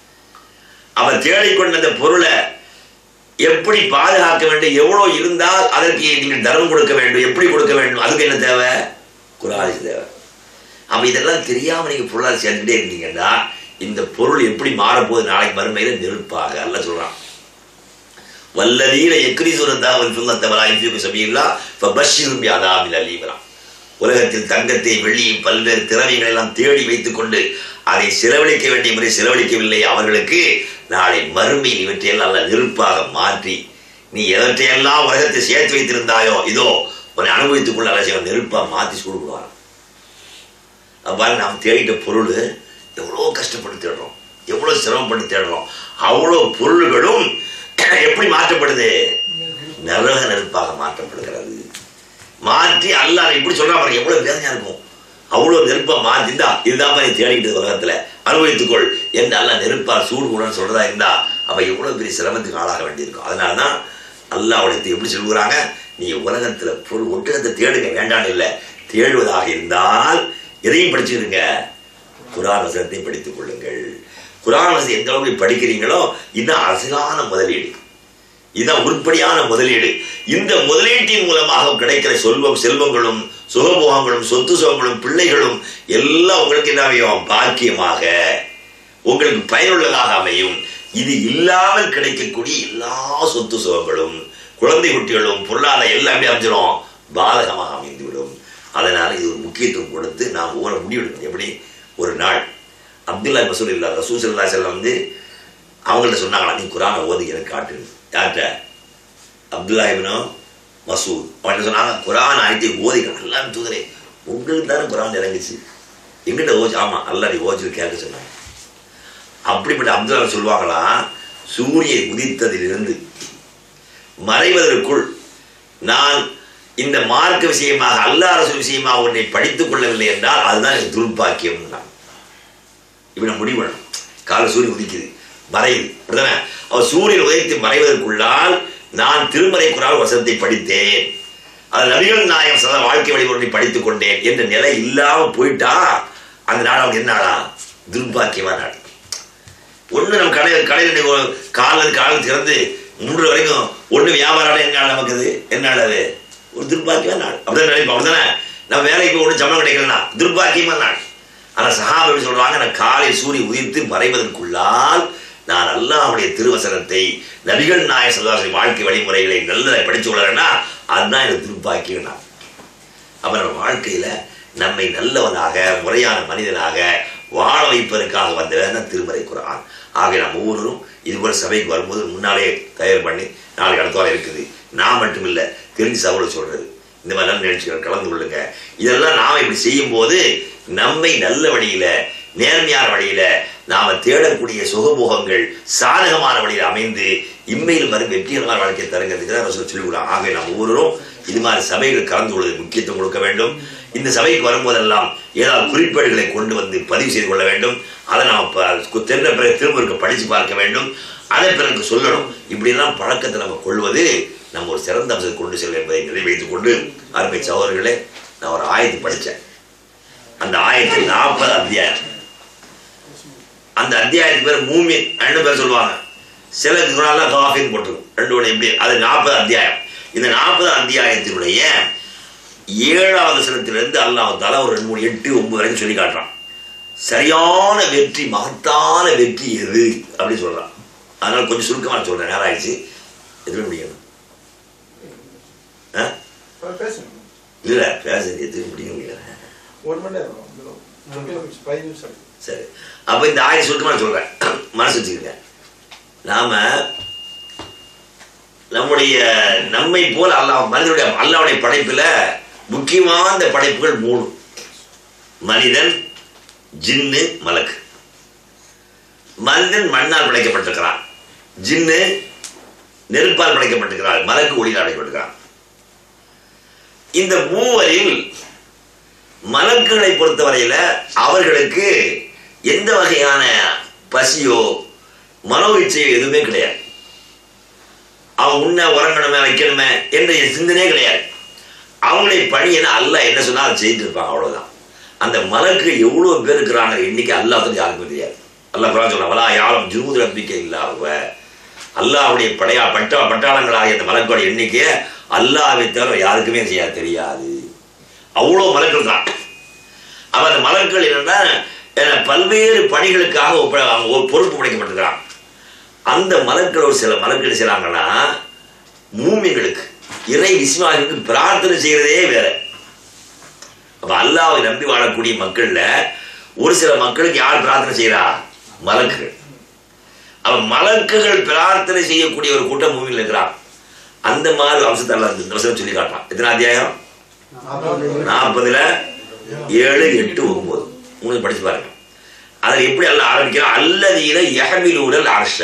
அவர் தேடிக்கொண்ட அந்த பொருளை எப்படி பாதுகாக்க வேண்டும் எவ்வளவு இருந்தால் அதற்கு நீங்கள் தர்மம் கொடுக்க வேண்டும் எப்படி கொடுக்க வேண்டும் அதுக்கு என்ன தேவை குரானிஸ் தேவை அப்ப இதெல்லாம் தெரியாம நீங்க பொருளாதார சேர்ந்துட்டே இருந்தீங்கன்னா இந்த பொருள் எப்படி மாறப்போகுது நாளைக்கு மறுமையில நெருப்பாக அல்ல சொல்றான் வல்லதீன எக்ரிசுரத்தா ஒரு சுல்லத்தவரா இன்ஃபியூக்கு சபீல்லா ஃபபஷிரும் பிஅதாபில் அலீம்ரான் உலகத்தில் தங்கத்தை வெள்ளியை பல்வேறு திறமைகளை எல்லாம் தேடி வைத்துக் கொண்டு அதை செலவழிக்க வேண்டிய முறை செலவழிக்கவில்லை அவர்களுக்கு நாளை மறுமையில் இவற்றையெல்லாம் அல்ல நெருப்பாக மாற்றி நீ எவற்றையெல்லாம் உலகத்தை சேர்த்து வைத்திருந்தாயோ இதோ உன்னை அனுபவித்துக் கொள்ள அவசியம் நெருப்பா மாற்றி சூடுவார் அவ்வாறு நாம் தேடிட்ட பொருள் எவ்வளோ கஷ்டப்பட்டு தேடுறோம் எவ்வளோ சிரமப்பட்டு தேடுறோம் அவ்வளோ பொருள்களும் எப்படி மாற்றப்படுது நரக நெருப்பாக மாற்றப்படுகிறது மாற்றி அல்லாஹ் இப்படி சொல்றா பாருங்க எவ்வளவு வேதனையா இருக்கும் அவ்வளவு நெருப்பா மாற்றிந்தா இதுதான் மாதிரி தேடிட்டு உலகத்துல அனுபவித்துக்கொள் என்று அல்லாஹ் நெருப்பா சூடு கூடன்னு சொல்றதா இருந்தா அவ எவ்வளவு பெரிய சிரமத்துக்கு ஆளாக வேண்டியிருக்கும் அதனாலதான் அல்லாஹ் அவளுக்கு எப்படி சொல்லுறாங்க நீ உலகத்துல பொருள் ஒட்டகத்தை தேடுங்க வேண்டாம் இல்லை தேடுவதாக இருந்தால் எதையும் படிச்சுருங்க குரான் வசனத்தையும் படித்துக் கொள்ளுங்கள் குரான் வசனம் எந்த அளவுக்கு படிக்கிறீங்களோ இதுதான் அரசியலான முதலீடு இதுதான் உருப்படியான முதலீடு இந்த முதலீட்டின் மூலமாக கிடைக்கிற செல்வம் செல்வங்களும் சுகபோகங்களும் சொத்து சுகங்களும் பிள்ளைகளும் எல்லாம் உங்களுக்கு என்ன அமையும் பாக்கியமாக உங்களுக்கு பயனுள்ளதாக அமையும் இது இல்லாமல் கிடைக்கக்கூடிய எல்லா சொத்து சுகங்களும் குழந்தை குட்டிகளும் பொருளாதாரம் எல்லாமே அமைஞ்சிடும் பாதகமாக அமைந்துவிடும் அதனால இது ஒரு முக்கியத்துவம் கொடுத்து நாம் ஒவ்வொரு முடிவெடுக்கணும் எப்படி ஒரு நாள் அப்துல்லா மசூல் இல்லா ரசூல் சல்லா செல்லம் வந்து அவங்கள்ட்ட சொன்னாங்களா நீ குரானை ஓதி எனக்கு காட்டு யார்கிட்ட அப்துல்லா இப்னு மசூத் அவன்கிட்ட சொன்னாங்க குரான் ஆயத்தை ஓதிக்கலாம் எல்லாம் தூதரே உங்களுக்கு தானே குரான் இறங்குச்சு எங்கிட்ட ஓச்சு ஆமா அல்லா நீ ஓச்சு கேட்க சொன்னாங்க அப்படிப்பட்ட அப்துல்லா சொல்லுவாங்களாம் சூரியன் உதித்ததிலிருந்து மறைவதற்குள் நான் இந்த மார்க்க விஷயமாக அல்லா அரசு விஷயமாக உன்னை படித்துக் கொள்ளவில்லை என்றால் அதுதான் எனக்கு துர்பாக்கியம் இப்படி நான் முடிவு பண்ணணும் காலை சூரியன் உதிக்குது மறையுது அப்படிதானே அவர் சூரியன் உதயத்தை மறைவதற்குள்ளால் நான் திருமறை குரான் வசனத்தை படித்தேன் அது நபிகள் நாயகம் சதா வாழ்க்கை வழிமுறை படித்துக் கொண்டேன் என்ற நிலை இல்லாம போயிட்டா அந்த நாள் அவனுக்கு என்ன நாளா துர்பாக்கியமான நாள் ஒண்ணு நம்ம கடையில் கடையில் காலில் காலம் திறந்து மூன்று வரைக்கும் ஒண்ணு வியாபாரம் என்ன நாள் நமக்கு அது என்ன நாள் அது ஒரு துர்பாக்கியமான நாள் அப்படிதான் நினைப்போம் அப்படிதானே நம்ம வேலைக்கு ஒன்றும் சம்பளம் கிடைக்கலனா துர்பாக்கியமான நாள் ஆனா சஹாபி சொல்றாங்க நான் காலை சூரியன் உதித்து மறைவதற்குள்ளால் நான் அல்லாஹ்வுடைய திருவசனத்தை நபிகள் நாயக சல்லாசி வாழ்க்கை வழிமுறைகளை நல்லதை படிச்சு கொள்ளறேன்னா அதுதான் எனக்கு திருப்பாக்கியம் நான் அப்ப நம்ம வாழ்க்கையில நம்மை நல்லவனாக முறையான மனிதனாக வாழ வைப்பதற்காக வந்தவன் திருமறை குரான் ஆக நாம் ஒவ்வொருவரும் இது போல சபைக்கு வரும்போது முன்னாலே தயார் பண்ணி நாளைக்கு அடுத்த வாரம் இருக்குது நான் மட்டும் இல்லை தெரிஞ்சு சகோதர சொல்றது இந்த மாதிரி நல்ல நிகழ்ச்சிகள் கலந்து கொள்ளுங்க இதெல்லாம் நாம இப்படி செய்யும் போது நம்மை நல்ல வழியில நேர்மையான வழியில நாம தேடக்கூடிய சுகபோகங்கள் சாதகமான வழியில் அமைந்து இம்மையில் வரும் வெற்றிகரமான வாழ்க்கையை தருங்கிறதுக்கு தான் ரசூல் சொல்லிக் கொடுக்குறாங்க ஆகவே நாம் ஒவ்வொருவரும் இது மாதிரி சபைகள் கலந்து கொள்வதற்கு முக்கியத்துவம் கொடுக்க வேண்டும் இந்த சபைக்கு வரும்போதெல்லாம் ஏதாவது குறிப்பேடுகளை கொண்டு வந்து பதிவு செய்து கொள்ள வேண்டும் அதை நாம் ப- தெரிந்த பிறகு திரும்ப இருக்க படித்து பார்க்க வேண்டும் அதை பிறகு சொல்லணும் இப்படியெல்லாம் பழக்கத்தை நம்ம கொள்வது நம்ம ஒரு சிறந்த அம்சத்தை கொண்டு செல்லும் என்பதை நிறைவேற்றிக் கொண்டு அருமை சகோதரர்களே நான் ஒரு ஆயத்தை படித்தேன் அந்த ஆயத்தில் நாற்பது அத்தியாயம் அந்த அத்தியாயத்துக்கு பேர் மூமின் ரெண்டு பேர் சொல்லுவாங்க சில குரான்ல காஃபின்னு போட்டிருக்கும் ரெண்டு ஒன்று எப்படி அது நாற்பது அத்தியாயம் இந்த நாற்பது அத்தியாயத்தினுடைய ஏழாவது சனத்திலிருந்து அல்லாஹ் தாலா ஒரு ரெண்டு மூணு எட்டு ஒன்பது வரைக்கும் சொல்லி காட்டுறான் சரியான வெற்றி மகத்தான வெற்றி எது அப்படின்னு சொல்றான் அதனால கொஞ்சம் சுருக்கமா சொல்றேன் நேரம் ஆயிடுச்சு எதுவும் முடியும் ஆ? பேசுங்க இல்ல பேச எதுவும் முடிய முடியல ஒரு மணி நேரம் முப்பது நிமிஷம் பதினஞ்சு நிமிஷம் சரி அப்ப இந்த ஆய சுருக்கமா சொல்றேன் மனசு வச்சுக்கங்க நாம நம்முடைய நம்மை போல அல்லாஹ் மனிதனுடைய அல்லாவுடைய படைப்புல முக்கியமான இந்த படைப்புகள் மூணு மனிதன் ஜின்னு மலக்கு மனிதன் மண்ணால் படைக்கப்பட்டிருக்கிறான் ஜின்னு நெருப்பால் படைக்கப்பட்டிருக்கிறான் மலக்கு ஒளியால் படைக்கப்பட்டிருக்கிறான் இந்த மூவரில் மலக்குகளை பொறுத்தவரையில அவர்களுக்கு எந்த வகையான பசியோ மனோ இச்சையோ எதுவுமே கிடையாது அவன் உன்ன உறங்கணுமே வைக்கணுமே என்ற சிந்தனையே கிடையாது அவங்களுடைய பணி என்ன அல்லாஹ் என்ன சொன்னா அதை செய்துட்டு இருப்பாங்க அவ்வளவுதான் அந்த மலக்கு எவ்வளவு பேர் இருக்கிறாங்க இன்னைக்கு அல்லாஹ் யாருக்கும் தெரியாது அல்லாஹ் குரான் சொல்றான் வலா யாரும் ஜூது நம்பிக்கை இல்லாதவ அல்லாஹ்வுடைய படையா பட்டா பட்டாளங்களாகிய அந்த மலக்கோட எண்ணிக்கையை அல்லாஹ்வை தவிர யாருக்குமே செய்ய தெரியாது அவ்வளோ மலர்கள் தான் அப்ப அந்த மலர்கள் என்னன்னா அஹ், பல்வேறு பணிகளுக்காக ஒப்ப- அவங்க ஒரு பொறுப்பு படைக்கப்பட்டிருக்கிறான் அந்த மலர்கள் ஒரு சில மலர்கள் செய்றாங்கன்னா மூமிகளுக்கு இறை விசுவாசிகளுக்கு பிரார்த்தனை செய்யறதே வேற அப்ப அல்லாஹ்வை நம்பி வாழக்கூடிய மக்கள்ல ஒரு சில மக்களுக்கு யார் பிரார்த்தனை செய்யறா மலக்குகள் அப்ப மலக்குகள் பிரார்த்தனை செய்யக்கூடிய ஒரு கூட்டம் மூமியில் இருக்கிறான் அந்த மாதிரி அம்சத்தை அல்லாஹ் இந்த வசனம் சொல்லி காட்டான் எத்தனை அத்தியாயம் நாற்பதுல ஏழு எட்டு ஒன்பது மூணு படிச்சு பாருங்க அதில் எப்படி அல்ல ஆரம்பிக்கிறான் அல்லதீன யஹமிலூரல் அரச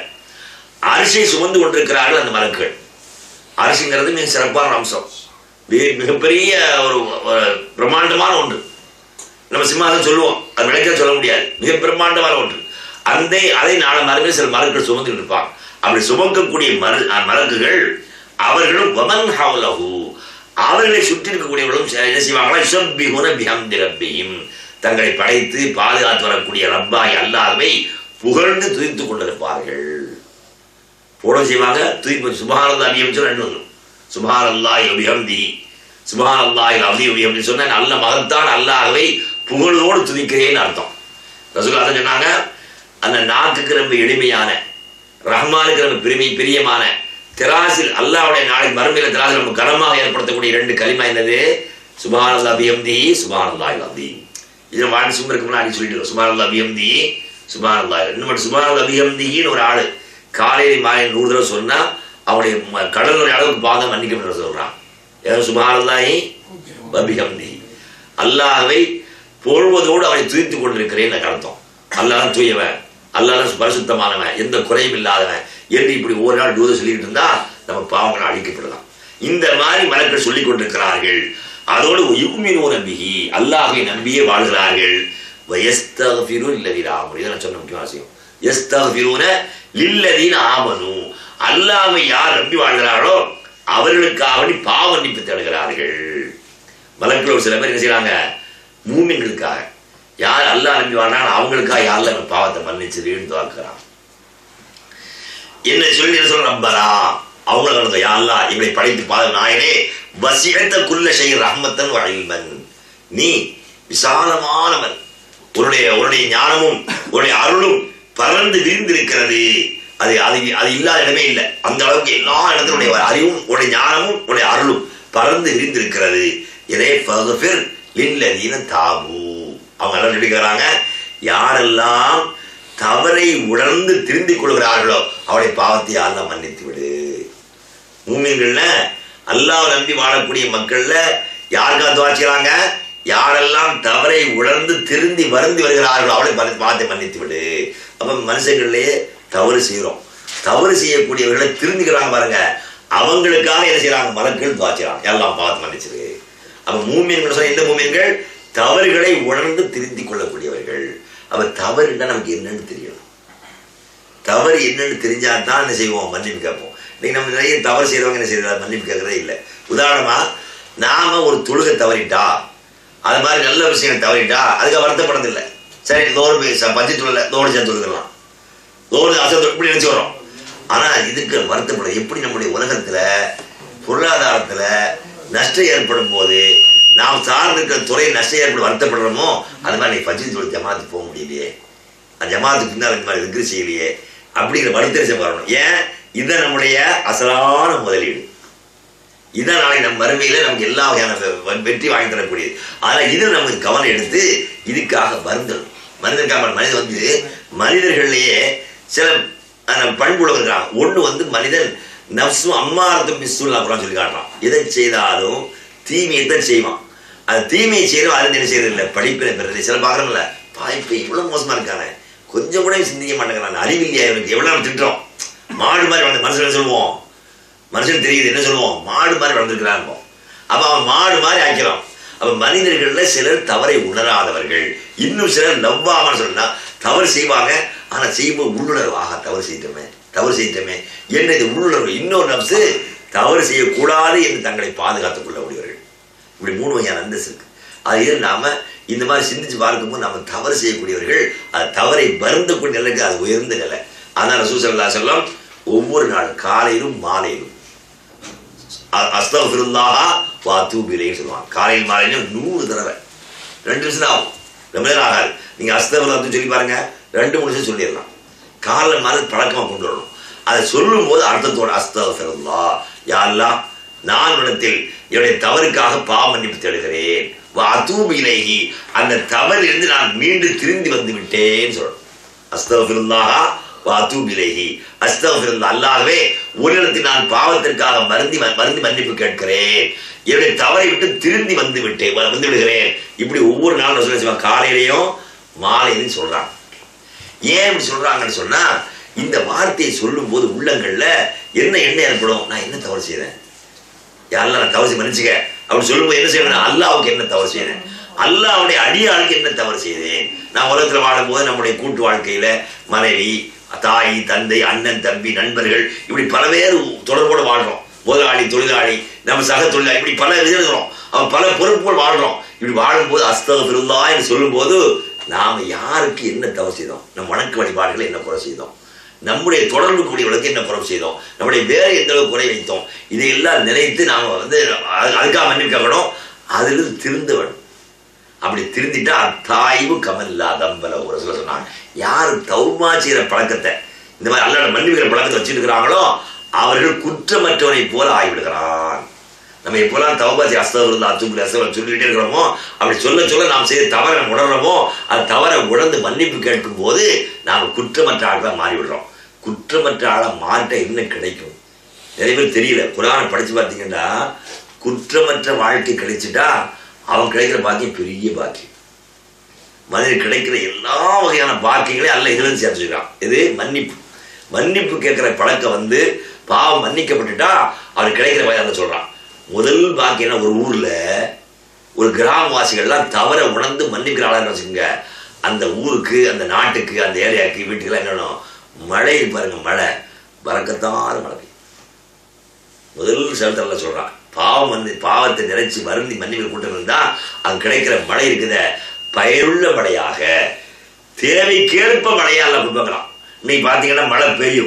அரிசை சுமந்து கொண்டிருக்கிறார்கள் அந்த மலக்குகள் அரிசிங்கிறது மிக சிறப்பான ஒரு அம்சம் மிக- மிகப்பெரிய ஒரு ஒரு பிரம்மாண்டமான ஒன்று நம்ம சிம்மாசனம் சொல்லுவோம் அது விளக்க சொல்ல முடியாது மிக பிரம்மாண்டமான ஒன்று அந்த அதை நாளை மரபில் சில மலக்குகள் சுமந்துட்டு இருப்பாங்க அப்படி சுமக்கக்கூடிய மரு அஹ் மலக்குகள் அவர்களும் வமன் ஹவுலஹு அவர்களை சுற்றி இருக்கக்கூடியவர்களும் ச- என்ன செய்வாங்களா யுசப்பிஹுன பிஹம்தி ரப்பிஹிம் தங்களை படைத்து பாதுகாத்து வரக்கூடிய ரப்பாய் அல்லாஹ்வை புகழ்ந்து துதித்துக் கொண்டிருப்பார்கள் போட செய்வாங்க தூக்கி சுபஹானல்லா அபியம் சொல்ல ரெண்டு வந்துடும் சுபஹானல்லாஹி அபிஹம்தி சுபஹானல்லாஹி அபி அபிஹம்தி சொன்னா நல்ல மகத்தான் அல்லாஹ்வை புகழோடு துதிக்கிறேன்னு அர்த்தம் ரசூல் அதான் சொன்னாங்க அந்த நாக்குக்கு ரொம்ப எளிமையான ரஹ்மானுக்கு ரொம்ப பெருமை பிரியமான திராசில் அல்லாஹ்வுடைய நாளைக்கு மறுமையில திராசில் நம்ம கனமாக ஏற்படுத்தக்கூடிய ரெண்டு கலிமா என்னது சுபஹானல்லா அபிஹம்தி சுபஹானல்லாஹி அலீம் இது வாழ்ந்து சும்மா இருக்கு முன்னாடி சொல்லிட்டு சுபஹானல்லா அபிஹம்தி சுபஹானல்லாஹி இன்னும் மட்டும் சுபஹானல்லா அபிஹம்தின்னு ஒரு ஆளு காலையில மாலை நூறு தடவை சொன்னா அவனுடைய ம- கடலுடைய அளவுக்கு பாதம் மன்னிக்கப்பட்டு சொல்றான் ஏதோ சுபஹானல்லாஹி அபிஹம்தி அல்லாஹ்வை பொழுவதோடு அவனை துதித்துக் கொண்டிருக்கிறேன் எனக்கு அர்த்தம் அல்லாஹ் தூயவன் அல்லாஹ் பரிசுத்தமானவன் எந்த குறையும் இல்லாதவன் என்று இப்படி ஒரு நாள் தூத சொல்லிட்டு இருந்தா நம்ம பாவங்களை அழிக்கப்படலாம் இந்த மாதிரி மலர்கள் சொல்லிக் கொண்டிருக்கிறார்கள் அதோடு யுக்மினோ நம்பிகை அல்லாஹை நம்பியே வாழ்கிறார்கள் வயஸ்தகபிரு இல்லதீன ஆமனு இதை நான் சொன்ன முக்கியமான விஷயம் எஸ்தகபிருன லில்லதீன ஆமனு அல்லாமை யார் நம்பி வாழ்கிறார்களோ அவர்களுக்காக வேண்டி பாவ மன்னிப்பு தேடுகிறார்கள் மலர்கள் ஒரு சில பேர் என்ன செய்றாங்க மூமின்களுக்காக யார் அல்லாஹ் நம்பி வாழ்றாங்க அவங்களுக்காக யாரில் அவன் பாவத்தை மன்னிச்சிருன்னு துவாக்குறான் என்ன சொல்லி என்ன சொல்ற நம்பரா அவங்களுக்கு யாழ்லா இவனை படைத்து பாத நாயனே வசியத்த குல்ல செய் ரஹ்மத்தன் வழிமன் நீ விசாலமானவன் உன்னுடைய உன்னுடைய ஞானமும் உன்னுடைய அருளும் பறந்து விரிந்திருக்கிறது அது அது அது இல்லாத இடமே இல்லை அந்த அளவுக்கு எல்லா இடத்திலும் உன்னுடைய அறிவும் உன்னுடைய ஞானமும் உன்னுடைய அருளும் பறந்து விரிந்திருக்கிறது இதே பகுஃபிர் லில்லதீன தாபு அவங்க எல்லாம் நடிக்கிறாங்க யாரெல்லாம் தவறை உணர்ந்து திருந்திக் கொள்கிறார்களோ அவருடைய பாவத்தை யாரெல்லாம் மன்னித்து விடு மூமின்கள்ல அல்லாஹ் நம்பி வாழக்கூடிய மக்கள்ல யாருக்கா துவாச்சிக்கிறாங்க யாரெல்லாம் தவறை உணர்ந்து திருந்தி வருந்தி வருகிறார்களோ அவளை பா- பாவத்தை மன்னித்து விடு அப்ப மனுஷங்கள்லயே தவறு செய்கிறோம் தவறு செய்யக்கூடியவர்களை திருந்திக்கிறாங்க பாருங்க அவங்களுக்காக என்ன செய்யறாங்க மலக்கள் துவாச்சிக்கிறாங்க எல்லாம் பாவத்தை மன்னிச்சிரு அப்ப மூமியன்கள் சொன்ன இந்த மூமியன்கள் தவறுகளை உணர்ந்து திருந்திக் கொள்ளக்கூடியவர்கள் அப்ப தவறுன்னா நமக்கு என்னன்னு தெரியணும் தவறு என்னன்னு தெரிஞ்சா தான் என்ன செய்வோம் மன்னிப்பு கேட்போம் இன்னைக்கு நம்ம நிறைய தவறு செய்றவங்க என்ன செய்யறது மன்னிப்பு கேட்கறதே இல்லை உதாரணமா நாம ஒரு தொழுகை தவறிட்டா அது மாதிரி நல்ல விஷயம் தவறிட்டா அதுக்கு வருத்தப்படுறது இல்லை சரி தோறு போய் பஞ்சு தொழில தோடு சேர்த்து தொழுகலாம் தோடு அசத்து இப்படி நினைச்சு வரோம் ஆனா இதுக்கு வருத்தப்பட எப்படி நம்முடைய உலகத்துல பொருளாதாரத்துல நஷ்டம் ஏற்படும் போது நாம் சார்ந்திருக்கிற துறை நஷ்டம் ஏற்பட வருத்தப்படுறோமோ அது மாதிரி நீ பஞ்சு தொழில் ஜமாத்து போக முடியலையே அந்த ஜமாத்துக்கு பின்னால் இந்த மாதிரி விக்ரி செய்யலையே அப்படிங்கிற வருத்தரிசம் வரணும் ஏன் இதுதான் நம்முடைய அசலான முதலீடு இதான் நாளைக்கு நம்ம மறுமையில நமக்கு எல்லா வகையான வெ- வெ- வெற்றி வாங்கி தரக்கூடியது அதனால இதில் நமக்கு கவனம் எடுத்து இதுக்காக வருந்தணும் மனிதனுக்காக மனிதன் வந்து மனிதர்கள்லயே சில அஹ், பண்புள்ளவங்க இருக்காங்க ஒண்ணு வந்து மனிதன் நப்சும் அம்மாரத்தும் மிஸ்ஸுல்லா குரான் சொல்லி காட்டுறான் எதை செய்தாலும் தீமையை தான் செய்வான் அது தீமையை செய்யறோம் அது என்ன செய்யறது இல்லை படிப்பினை பெறது சில பார்க்கறோம்ல பாய்ப்பு இவ்வளவு மோசமா இருக்கானே கொஞ்சம் கூட சிந்திக்க மாட்டேங்கிறான் அறிவில்லையா இவனுக்கு எவ்வளவு நம்ம திட்டுறோம் மாடு மாதிரி வந்து மனசுல சொல்லுவோம் மனுஷன் தெரியுது என்ன சொல்லுவோம் மாடு மாதிரி வளர்ந்துருக்கிறான் அப்ப அவன் மாடு மாதிரி ஆக்கிறான் அப்ப மனிதர்கள்ல சிலர் தவறை உணராதவர்கள் இன்னும் சிலர் நவ்வாமன்னு சொன்னா தவறு செய்வாங்க ஆனா செய்யும்போது உள்ளுணர்வு ஆகா தவறு செய்யிட்டோமே தவறு செய்யிட்டோமே என்ன இது உள்ளுணர்வு இன்னொரு நப்சு தவறு செய்யக்கூடாது என்று தங்களை பாதுகாத்துக் கொள்ளக்கூடியவர்கள் இப்படி மூணு வகையான அந்தஸ்து இருக்கு அது இது நாம இந்த மாதிரி சிந்திச்சு பார்க்கும்போது நம்ம தவறு செய்யக்கூடியவர்கள் அது தவறை வருந்த கூடிய நிலைக்கு அது உயர்ந்த நிலை அதனால ரசூசல்லா சொல்லம் ஒவ்வொரு நாள் காலையிலும் மாலையிலும் அஸ்தகுல்லாஹா வா தூபிலேன்னு சொல்லுவாங்க காலையில் மாலையிலும் நூறு தடவை ரெண்டு நிமிஷம் தான் ஆகும் ரொம்ப நேரம் ஆகாது நீங்க அஸ்தகுல்லா சொல்லி பாருங்க ரெண்டு மூணு நிமிஷம் சொல்லிடலாம் காலை மாலை பழக்கமாக கொண்டு வரணும் அதை சொல்லும் போது அர்த்தத்தோட அஸ்தகுல்லா யாரெல்லாம் நான் இடத்தில் என்னுடைய தவறுக்காக பாவ மன்னிப்பு தேடுகிறேன் வா தூபிலேகி அந்த தவறிலிருந்து நான் மீண்டும் திரும்பி வந்து விட்டேன்னு சொல்லணும் அஸ்தகுல்லாஹா வாத்தூபிலேஹி அஸ்தகுல்லா அல்லாகவே உன்னிடத்தில் நான் பாவத்திற்காக மருந்தி மருந்தி மன்னிப்பு கேட்கிறேன் என்னுடைய தவறை விட்டு திருந்தி வந்து விட்டேன் வ- வந்து விடுகிறேன் இப்படி ஒவ்வொரு நாளும் ரசூலுல்லாஹி ஸல்லல்லாஹு அலைஹி வஸல்லம் காலையிலையும் மாலையிலையும் சொல்றாங்க ஏன் இப்படி சொல்றாங்கன்னு சொன்னா இந்த வார்த்தையை சொல்லும்போது உள்ளங்கள்ல என்ன என்ன ஏற்படும் நான் என்ன தவறு செய்தேன் யாரெல்லாம் நான் தவறு செய்ய மன்னிச்சுக்க அப்படி சொல்லும்போது என்ன செய்யணும் அல்லாவுக்கு என்ன தவறு செய்தேன் அல்லாவுடைய அடியாளுக்கு என்ன தவறு செய்தேன் நான் உலகத்துல வாழும்போது நம்முடைய கூட்டு வாழ்க்கையில மனைவி தாய் தந்தை அண்ணன் தம்பி நண்பர்கள் இப்படி பல பேர் தொடர்போடு வாழ்றோம் முதலாளி தொழிலாளி நம்ம சக தொழிலாளி இப்படி பல விதம் இருக்கிறோம் அவன் பல பொறுப்புகள் வாழ்றோம் இப்படி வாழும்போது அஸ்தகபிருந்தா என்று சொல்லும்போது நாம யாருக்கு என்ன தவறு செய்தோம் நம் வணக்க வழிபாடுகளை என்ன குறை செய்தோம் நம்முடைய தொடர்பு கூடியவர்களுக்கு என்ன குறை செய்தோம் நம்முடைய வேறு எந்த அளவுக்கு குறை வைத்தோம் இதையெல்லாம் நினைத்து நாம வந்து அது- அதுக்காக மன்னிப்பு கேட்கணும் அதிலிருந்து திருந்த வேணும் அப்படி திருந்திட்டா தாய்வு கமல்லா தம்பல ஒரு சில சொன்னாங்க யார் தௌமா செய்கிற பழக்கத்தை இந்த மாதிரி அல்லாட மன்னிக்கிற பழக்கத்தை வச்சிருக்கிறாங்களோ அவர்கள் குற்றமற்றவனை போல ஆகிவிடுகிறான் நம்ம எப்போல்லாம் தௌபா செய்ய அஸ்தவர்கள் அத்துக்குள்ள அஸ்தவர் சொல்லிக்கிட்டே இருக்கிறோமோ அப்படி சொல்ல சொல்ல நாம் செய்த தவறை நம்ம உணர்றோமோ அது தவறை உணர்ந்து மன்னிப்பு கேட்கும் போது நாம் குற்றமற்ற ஆளாக மாறிவிடுறோம் குற்றமற்ற ஆளாக மாறிட்ட என்ன கிடைக்கும் நிறைய பேர் தெரியல குரானை படிச்சு பார்த்தீங்கன்னா குற்றமற்ற வாழ்க்கை கிடைச்சிட்டா அவன் கிடைக்கிற பாக்கியம் பெரிய பாக்கியம் மனிதன் கிடைக்கிற எல்லா வகையான பாக்கியங்களையும் அல்ல இதுல சேர்த்து வச்சுக்கிறான் இது மன்னிப்பு மன்னிப்பு கேட்கிற பழக்கம் வந்து பாவம் மன்னிக்கப்பட்டுட்டா அவர் கிடைக்கிற வகையான சொல்றான் முதல் பாக்கியம்னா ஒரு ஊர்ல ஒரு கிராமவாசிகள்லாம் தவற உணர்ந்து மன்னிக்கிற ஆளாக வச்சுக்கோங்க அந்த ஊருக்கு அந்த நாட்டுக்கு அந்த ஏரியாவுக்கு வீட்டுக்கெல்லாம் என்ன வேணும்? மழை பாருங்க மழை வரக்கத்தான மழை பெய்யும் முதல் செலுத்தல சொல்றான் பாவம் வந்து பாவத்தை நிறைச்சி வருந்தி மன்னிப்பு கூட்டம் இருந்தா அங்க கிடைக்கிற மழை இருக்குத பயனுள்ள மழையாக தேவைக்கேற்ப மழையால கொடுப்பாங்களாம் இன்னைக்கு பார்த்தீங்கன்னா மழை பெய்யும்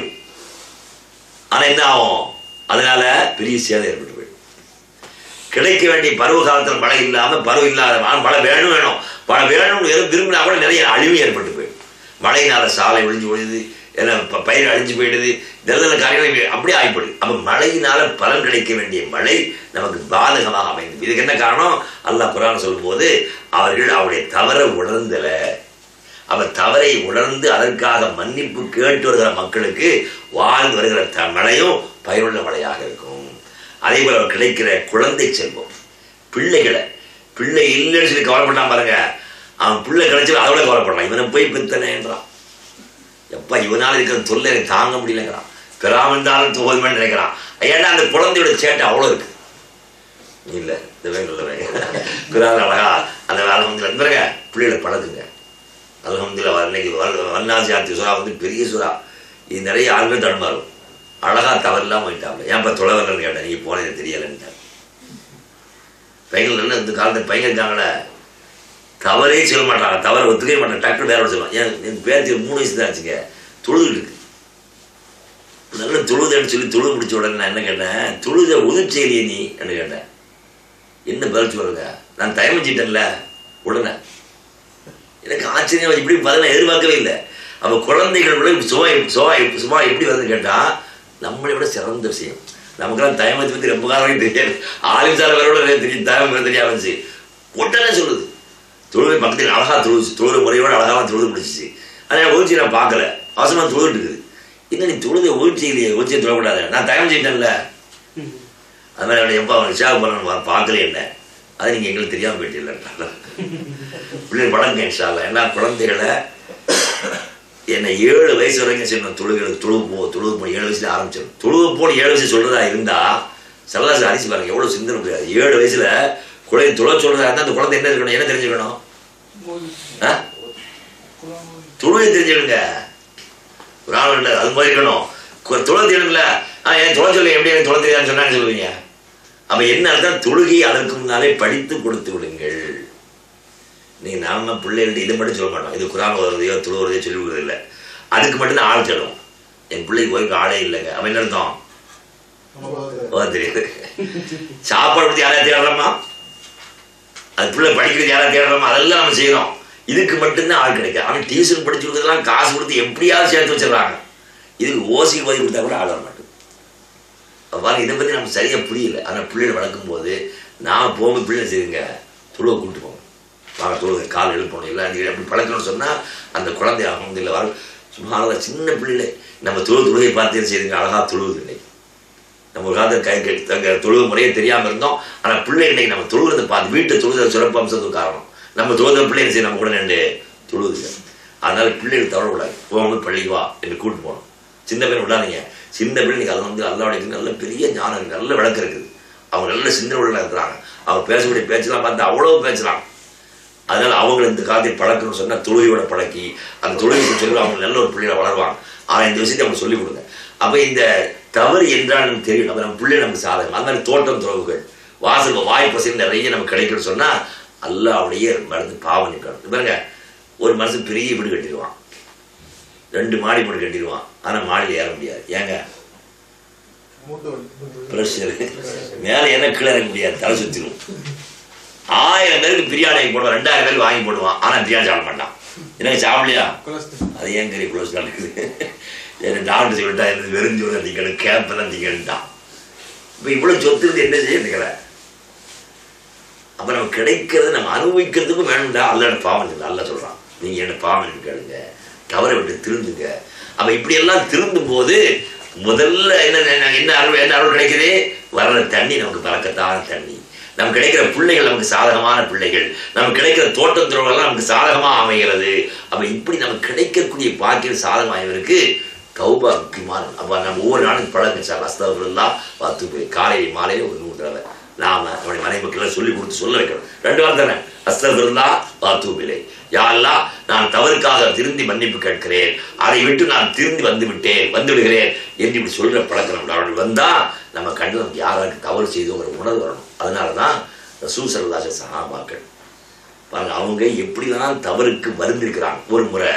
ஆனா என்ன ஆகும் அதனால பெரிய சேதம் ஏற்பட்டு போயிடும் கிடைக்க வேண்டிய பருவ காலத்தில் மழை இல்லாம பருவம் இல்லாத ஆனா மழை வேணும் வேணும் மழை வேணும்னு வெறும் விரும்பினா கூட நிறைய அழிவு ஏற்பட்டு போயிடும் மழையினால சாலை ஒழிஞ்சு ஒழியுது எல்லாம் ப- பயிர் அழிஞ்சு போயிடுது இதெல்லாம் காரியங்கள் அப்படியே ஆகிப்படுது அப்ப மழையினால பலன் கிடைக்க வேண்டிய மழை நமக்கு பாதகமாக அமைந்தது இதுக்கு என்ன காரணம் அல்லாஹ் குரான் சொல்லும்போது அவர்கள் அவருடைய தவற உணர்ந்தல அவர் தவறை உணர்ந்து அதற்காக மன்னிப்பு கேட்டு வருகிற மக்களுக்கு வாழ்ந்து வருகிற த மழையும் பயனுள்ள மழையாக இருக்கும் அதே போல அவர் கிடைக்கிற குழந்தை செல்வம் பிள்ளைகளை பிள்ளை இல்லைன்னு சொல்லி கவலைப்பட்டான் பாருங்க அவன் பிள்ளை கிடைச்சா அதோட கவலைப்படலாம் இவனை போய் பித்தனேன்றான் எப்பா இவனால இருக்கிற தொல்லை எனக்கு தாங்க முடியலங்கிறான் பெறாமந்தாலும் தோல்மன் நினைக்கிறான் ஏன்னா அந்த குழந்தையோட சேட்டை அவ்வளோ இருக்கு இல்ல இந்த வேங்க இல்ல குரான் அழகா அந்த அலமதுல பாருங்க பிள்ளைகளை பழக்குங்க அலமதுல இன்னைக்கு வன்னாசி ஆர்த்தி சுறா வந்து பெரிய சுறா இது நிறைய ஆளுமே தடுமாறும் அழகா தவறில்லாம போயிட்டாங்க ஏன்ப்பா தொலை வரலன்னு கேட்டேன் நீங்க போனது தெரியலன்ட்டார் பையன் இந்த காலத்து பையன் இருக்காங்களே தவறே சொல்ல மாட்டாங்க தவறை ஒத்துக்கவே மாட்டாங்க டக்குனு வேற ஒரு சொல்லுவாங்க ஏன் என் பேத்தி ஒரு மூணு வயசு தான் ஆச்சுங்க தொழுதுட்டு இருக்கு நல்ல தொழுதுன்னு சொல்லி தொழுது முடிச்ச உடனே நான் என்ன கேட்டேன் தொழுத உதச்செய்திய நீ என்ன கேட்டேன் என்ன பதில் சொல்லுங்க நான் தயமிச்சிட்டேன்ல உடனே எனக்கு ஆச்சரியம் இப்படி பதில் நான் எதிர்பார்க்கவே இல்லை அப்போ குழந்தைகள் கூட சுவை சுவா சும்மா எப்படி வருதுன்னு கேட்டா நம்மளை விட சிறந்த விஷயம் நமக்கெல்லாம் தயமத்தை பற்றி ரொம்ப காலம் தெரியாது ஆலிம்சார வரோட தெரியும் தயமம் தெரியாம இருந்துச்சு உடனே சொல்லுது தொழுகை பக்கத்தில் அழகா தொழுச்சு தொழுகை முறையோட அழகாக தொழுது முடிச்சிச்சு ஆனால் ஒழிச்சு நான் பார்க்கல அவசரமாக தொழுதுட்டு இருக்குது என்ன நீ தொழுதை ஒழிச்சு இல்லையே ஒழிச்சு தொழக்கூடாது நான் தயம் செய்யிட்டேன்ல அது மாதிரி அவனை எப்போ அவனை சேவ் பண்ணணும் பார்க்கல என்ன அது நீங்கள் எங்களுக்கு தெரியாமல் போயிட்டீங்களா பிள்ளைகள் வளர்ங்க இன்ஷால்ல ஏன்னா குழந்தைகளை என்னை ஏழு வயசு வரைக்கும் செய்யணும் தொழுகிறது தொழுவு போ தொழுவு போ ஏழு வயசுல ஆரம்பிச்சிடும் தொழுவு போன்னு ஏழு வயசு சொல்றதா இருந்தா சல்லாசு அரிசி பாருங்க எவ்வளவு சிந்தனை முடியாது ஏழு வயசுல குழந்தை தொழ சொல்றதா இருந்தா அந்த குழந்தை என்ன இருக்கணும் என்ன தெரிஞ்சுக்கணும் ஆ? தொழுவை தெரிஞ்சுக்கணுங்க ஒரு ஆள் இல்லை அது மாதிரி இருக்கணும் கு- தொழ தெரியுங்கள ஆ ஏன் தொலை சொல்லி எப்படி எனக்கு தொலை தெரியாதுன்னு சொன்னான்னு சொல்லுவீங்க அப்ப என்ன அர்த்தம் தொழுகை அதற்கு முன்னாலே படித்து கொடுத்து விடுங்கள் நீங்க நாம பிள்ளைகள்ட்ட இதை மட்டும் சொல்ல மாட்டோம் இது குரான் ஓதுறதையோ தொழுவுறதையோ சொல்லி கொடுக்குறது இல்லை அதுக்கு மட்டும் தான் ஆள் தேடும் என் பிள்ளைக்கு ஓய்வுக்கு ஆளே இல்லைங்க அவன் என்ன அர்த்தம் ஓ தெரியுது சாப்பாடு பத்தி யாரையா தேடுறோமா அது பிள்ளை படிக்கிறது யாரா தேடுறோமா அதெல்லாம் நம்ம செய்யறோம் இதுக்கு மட்டும்தான் ஆள் கிடைக்கும் அவன் டியூஷன் படிச்சு கொடுத்ததெல்லாம் காசு கொடுத்து எப்படியாவது சேர்த்து வச்சிடறாங்க இதுக்கு ஓசி ஓதி கொடுத்தா கூட ஆள் வர மாட்டேங்குது அப்ப பாருங்க இதை பத்தி நமக்கு சரியா புரியல ஆனா பிள்ளைகளை வளர்க்கும் போது நான் போகும்போது பிள்ளை செய்யுங்க துழுவை கூப்பிட்டு போங்க வாங்க தொழுக கால் எழுப்பணும் இல்லை நீங்க அப்படி பழக்கணும்னு சொன்னா அந்த குழந்தை அவங்க இல்லை வர சும்மா அழகா சின்ன பிள்ளை நம்ம தொழு தொழுகை பார்த்து செய்துங்க அழகா தொழுவுது இன்னைக்கு நம்ம ஒரு காலத்தில் கை கை தங்க தொழுவு முறையே தெரியாம இருந்தோம் ஆனா பிள்ளை இன்னைக்கு நம்ம தொழுகிறத பார்த்து வீட்டை தொழுகிற சிறப்பு அம்சத்துக்கு காரணம் நம்ம தொழுத பிள்ளைங்க செய்ய நம்ம கூட நின்று தொழுகுதுங்க அதனால பிள்ளைகள் தவறக்கூடாது போகும்போது பள்ளிக்கு வா என்று கூட்டு போகணும் சின்ன பையன் விடாதீங்க சின்ன பிள்ளை இன்னைக்கு அது வந்து அல்லாவுடைய நல்ல பெரிய ஞானம் இருக்கு நல்ல விளக்கம் இருக்குது அவங்க நல்ல சின்ன உள்ள இருக்கிறாங்க அவங்க பேசக்கூடிய பேச்செல்லாம் பார்த்து அவ்வளவு பேசுறாங்க அதனால அவங்களை இந்த காலத்தை பழக்கணும்னு சொன்னா தொழுகையோட பழக்கி அந்த தொழுகைக்கு சொல்லி அவங்க நல்ல ஒரு பிள்ளைகளை வளருவாங்க ஆனா இந்த விஷயத்தை அவங்க சொல்லிக் கொடுங்க அப்ப இந்த தவறு என்றால் நமக்கு தெரியும் நம்ம நம்ம பிள்ளை நமக்கு சாதகம் அது மாதிரி தோட்டம் துறவுகள் வாசல் வாய் பசங்க நிறைய நமக்கு கிடைக்கும்னு சொன்னா அல்லாவுடைய மருந்து பாவம் நிற்கணும் பாருங்க ஒரு மனுஷன் பெரிய வீடு கட்டிடுவான் ரெண்டு மாடி வீடு கட்டிடுவான் ஆனா மாடியில் ஏற முடியாது ஏங்க மூட்டு வலி. ப்ரெஷர் மேலே என்ன கீழே இறங்க முடியாது தலை சுத்திடும் ஆயிரம் பேருக்கு பிரியாணி போடுவான் ரெண்டாயிரம் பேருக்கு வாங்கி போடுவான் ஆனா பிரியாணி சாப்பிட மாட்டான் எனக்கு சாப்பிடலையா கொலஸ்ட்ரால். அது ஏன் கறி க்ளோஸ் நடக்குது எனக்கு டாக்டர் சொல்லிட்டா எனக்கு வெறும் சோறு திங்கணும் கேப்பெல்லாம் திங்கணுட்டான் இப்போ இவ்வளோ சொத்து இருந்து என்ன செய்ய நிற்கிற அப்போ நம்ம கிடைக்கிறது நம்ம அனுபவிக்கிறதுக்கும் வேணும்டா அல்ல பாவம் இல்லை அல்ல சொல்கிறான் நீங்கள் என்ன பாவம் கேளுங்க தவறை விட்டு திருந்துங்க அப்போ இப்படியெல்லாம் திருந்தும் போது முதல்ல என்ன என்ன- என்ன அருள் என்ன அருள் கிடைக்குது வர்ற தண்ணி நமக்கு பறக்கத்தான தண்ணி நமக்கு கிடைக்கிற பிள்ளைகள் நமக்கு சாதகமான பிள்ளைகள் நமக்கு கிடைக்கிற தோட்டம் துறவுகள் நமக்கு சாதகமா அமைகிறது அப்ப இப்படி நமக்கு கிடைக்கக்கூடிய பாக்கியம் சாதகமாயவருக்கு தௌபா முக்கியமான அப்ப நம்ம ஒவ்வொரு நாளும் பழக்கம் சார் அஸ்தவர்கள்லாம் பார்த்து போய் காலையில் மாலையில் ஒரு நூறு தடவை நாம நம்முடைய மனை மக்கள் சொல்லி கொடுத்து சொல்ல வைக்கணும் ரெண்டு வாரம் தானே அஸ்தவர்களா வாத்துபிலை யாரெல்லாம் நான் தவறுக்காக திருந்தி மன்னிப்பு கேட்கிறேன் அதை விட்டு நான் திருந்தி வந்து விட்டேன் வந்து விடுகிறேன் என்று இப்படி சொல்ற பழக்கம் நம்ம அவர்கள் வந்தா நம்ம கண்டு நமக்கு யாராருக்கு தவறு செய்தோங்கிற உணர்வு வரணும் அதனால தான் சூசரதாச சகாபாக்கள் பாருங்க அவங்க எப்படிதான் தவறுக்கு வருந்திருக்கிறாங்க ஒரு முறை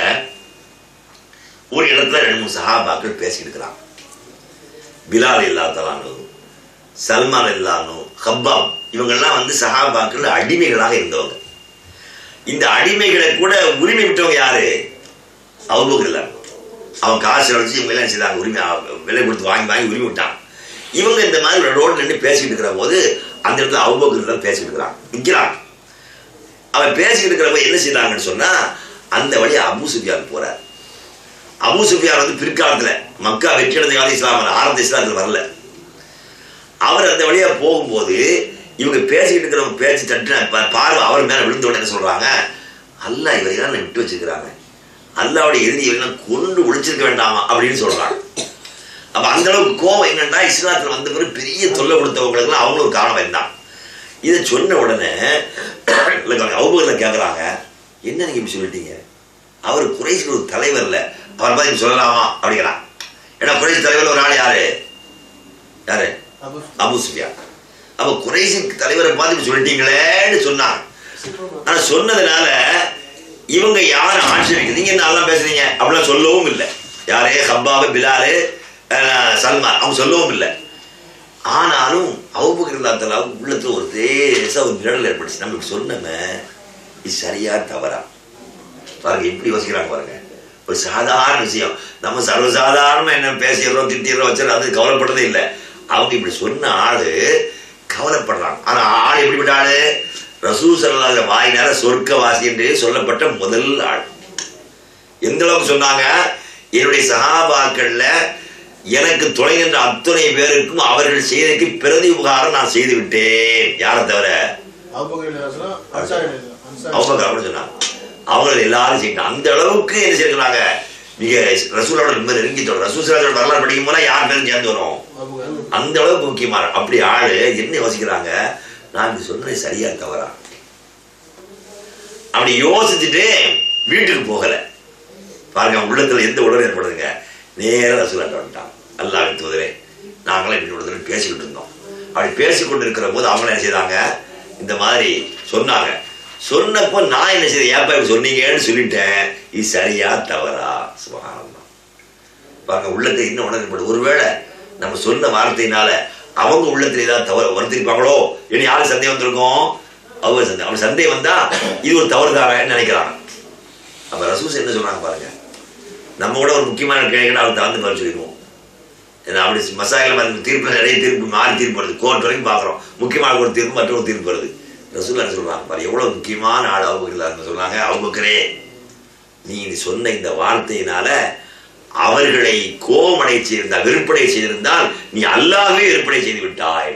ஒரு இடத்துல ரெண்டு மூணு சகாபாக்கள் பேசிட்டு இருக்கிறாங்க பிலால் இல்லாதலானு சல்மான் இல்லானு ஹப்பாம் இவங்கெல்லாம் வந்து சகாபாக்கள் அடிமைகளாக இருந்தவங்க இந்த அடிமைகளை கூட உரிமை விட்டவங்க யாரு அவங்க இல்லை அவன் காசு அழைச்சி இவங்க எல்லாம் செய்தாங்க உரிமை அவ- விலை கொடுத்து வாங்கி வாங்கி உரிமை விட்டாங்க இவங்க இந்த மாதிரி ஒரு ரோடு நின்று பேசிக்கிட்டு இருக்கிற போது அந்த இடத்துல அவங்க தான் பேசிக்கிட்டு இருக்கிறாங்க நிற்கிறாங்க அவன் பேசிக்கிட்டு இருக்கிறப்ப என்ன செய்தாங்கன்னு சொன்னா அந்த வழியா அபு சுஃபியான் போறார் அபு சுஃபியான் வந்து பிற்காலத்துல மக்கா வெற்றி அடைந்த கால இஸ்லாம் ஆரம்ப இஸ்லாத்துல வரல அவர் அந்த வழியா போகும்போது இவங்க பேசிக்கிட்டு இருக்கிறவங்க பேச்சு தட்டு பார்வை அவர் மேல விழுந்த உடனே என்ன சொல்றாங்க அல்லாஹ் இவரை தான் விட்டு வச்சிருக்கிறாங்க அல்லாவுடைய எதிரி இவரெல்லாம் கொண்டு ஒழிச்சிருக்க வேண்டாமா அப்படின்னு சொல்றாங்க அப்ப அந்த அளவுக்கு கோவம் என்னன்னா இஸ்லாத்துல வந்த பிறகு பெரிய தொல்லை கொடுத்தவங்களுக்கு அவங்களும் ஒரு காரணம் இருந்தான் இதை சொன்ன உடனே அவங்க கேட்குறாங்க என்ன நீங்க இப்படி சொல்லிட்டீங்க அவர் குறைசி ஒரு தலைவர் இல்ல அவரை பார்த்து இப்படி சொல்லலாமா அப்படிங்கிறான் ஏன்னா குறைசி தலைவர் ஒரு ஆள் யாரு யாரு அபு அபு சுஃபியான் அப்ப குறைசி தலைவரை பார்த்து இப்படி சொல்லிட்டீங்களேன்னு சொன்னாங்க ஆனா சொன்னதுனால இவங்க யாரும் ஆட்சேபிக்க நீங்க என்ன நல்லா பேசுறீங்க அப்படிலாம் சொல்லவும் இல்லை யாரே ஹப்பாபு பிலாலு அஹ், சல்மான் அவங்க சொல்லவும் இல்லை ஆனாலும் அவுபக்கர் இருந்தாத்தலா உள்ளத்துல ஒரு தேச ஒரு நிழல் ஏற்பட்டுச்சு நம்ம இப்படி சொன்னோமே இது சரியா தவறா பாருங்க எப்படி யோசிக்கிறாங்க பாருங்க ஒரு சாதாரண விஷயம் நம்ம சர்வசாதாரணமா என்ன பேசிடுறோம் திட்டிடுறோம் வச்சிடறோம் அது கவலைப்படுறதே இல்லை அவங்க இப்படி சொன்ன ஆளு கவலைப்படுறாங்க ஆனா ஆள் எப்படிப்பட்ட ஆளு ரசூ சல்லாத வாயினால சொர்க்கவாசி என்று சொல்லப்பட்ட முதல் ஆள் எந்த அளவுக்கு சொன்னாங்க என்னுடைய சகாபாக்கள்ல எனக்கு துணை நின்ற அத்துணை பேருக்கும் அவர்கள் செய்ததற்கு பிரதி உபகாரம் நான் செய்து விட்டேன் யாரை தவிர அபுபக்கர் இல்லாசனம் அன்சாரி இல்லாசனம் அன்சாரி அவங்க அப்படின்னு சொன்னாங்க அவங்க எல்லாரும் செய்யணும் அந்த அளவுக்கு என்ன செய்யறாங்க மிக ரசூலோட ரொம்ப நெருங்கி தொடரும் ரசூசரோட வரலாறு படிக்கும் போது யார் பேரும் சேர்ந்து வரும் அபுபக்கர் அந்த அளவுக்கு முக்கியமான அப்படி ஆளு என்ன யோசிக்கிறாங்க நான் இப்படி சொன்னது சரியா தவறா அப்படி யோசிச்சுட்டு வீட்டுக்கு போகல பாருங்க அவங்க உள்ளத்துல எந்த உணர்வு ஏற்படுதுங்க நேரா ரசூலாட்ட வந்துட்டான் அல்லாஹ் தூதரே நாங்களாம் இப்படி உள்ளத்துல பேசிக்கிட்டு இருந்தோம் அப்படி பேசிக்கொண்டு இருக்கிற போது அவங்க என்ன செய்தாங்க இந்த மாதிரி சொன்னாங்க சொன்னப்போ நான் என்ன செய்தேன் ஏப்பா இப்படி சொன்னீங்கன்னு சொல்லிட்டேன் இது சரியா தவறா சுபகானந்தம் பாருங்க உள்ளத்தை இன்னும் உணர்வு ஒருவேளை நம்ம சொன்ன வார்த்தையினால அவங்க உள்ளத்துல ஏதாவது தவறு வருத்திருப்பாங்களோ இனி யாரு சந்தேகம் வந்திருக்கும் அவங்க சந்தேகம் அவங்க சந்தேகம் வந்தா இது ஒரு தவறுதாரன்னு நினைக்கிறாங்க அப்ப ரசூஸ் என்ன சொல்றாங்க பாருங்க நம்ம கூட ஒரு முக்கியமான கேட்கணும் அவர் தகுந்த பதில் சொல்லிடுவோம் ஏன்னா அப்படி மசாயில மாதிரி தீர்ப்பு நிறைய தீர்ப்பு மாறி தீர்ப்பு வருது கோர்ட் வரைக்கும் பார்க்குறோம் முக்கியமான ஒரு தீர்ப்பு மற்றொரு தீர்ப்பு வருது ரசூல் என்ன சொல்றாங்க பாரு எவ்வளவு முக்கியமான ஆள் அவங்க சொல்றாங்க அவங்களுக்கரே நீ இது சொன்ன இந்த வார்த்தையினால அவர்களை கோபமடை செய்திருந்தால் வெறுப்படை செய்திருந்தால் நீ அல்லாஹ்வே வெறுப்படை செய்து விட்டாய்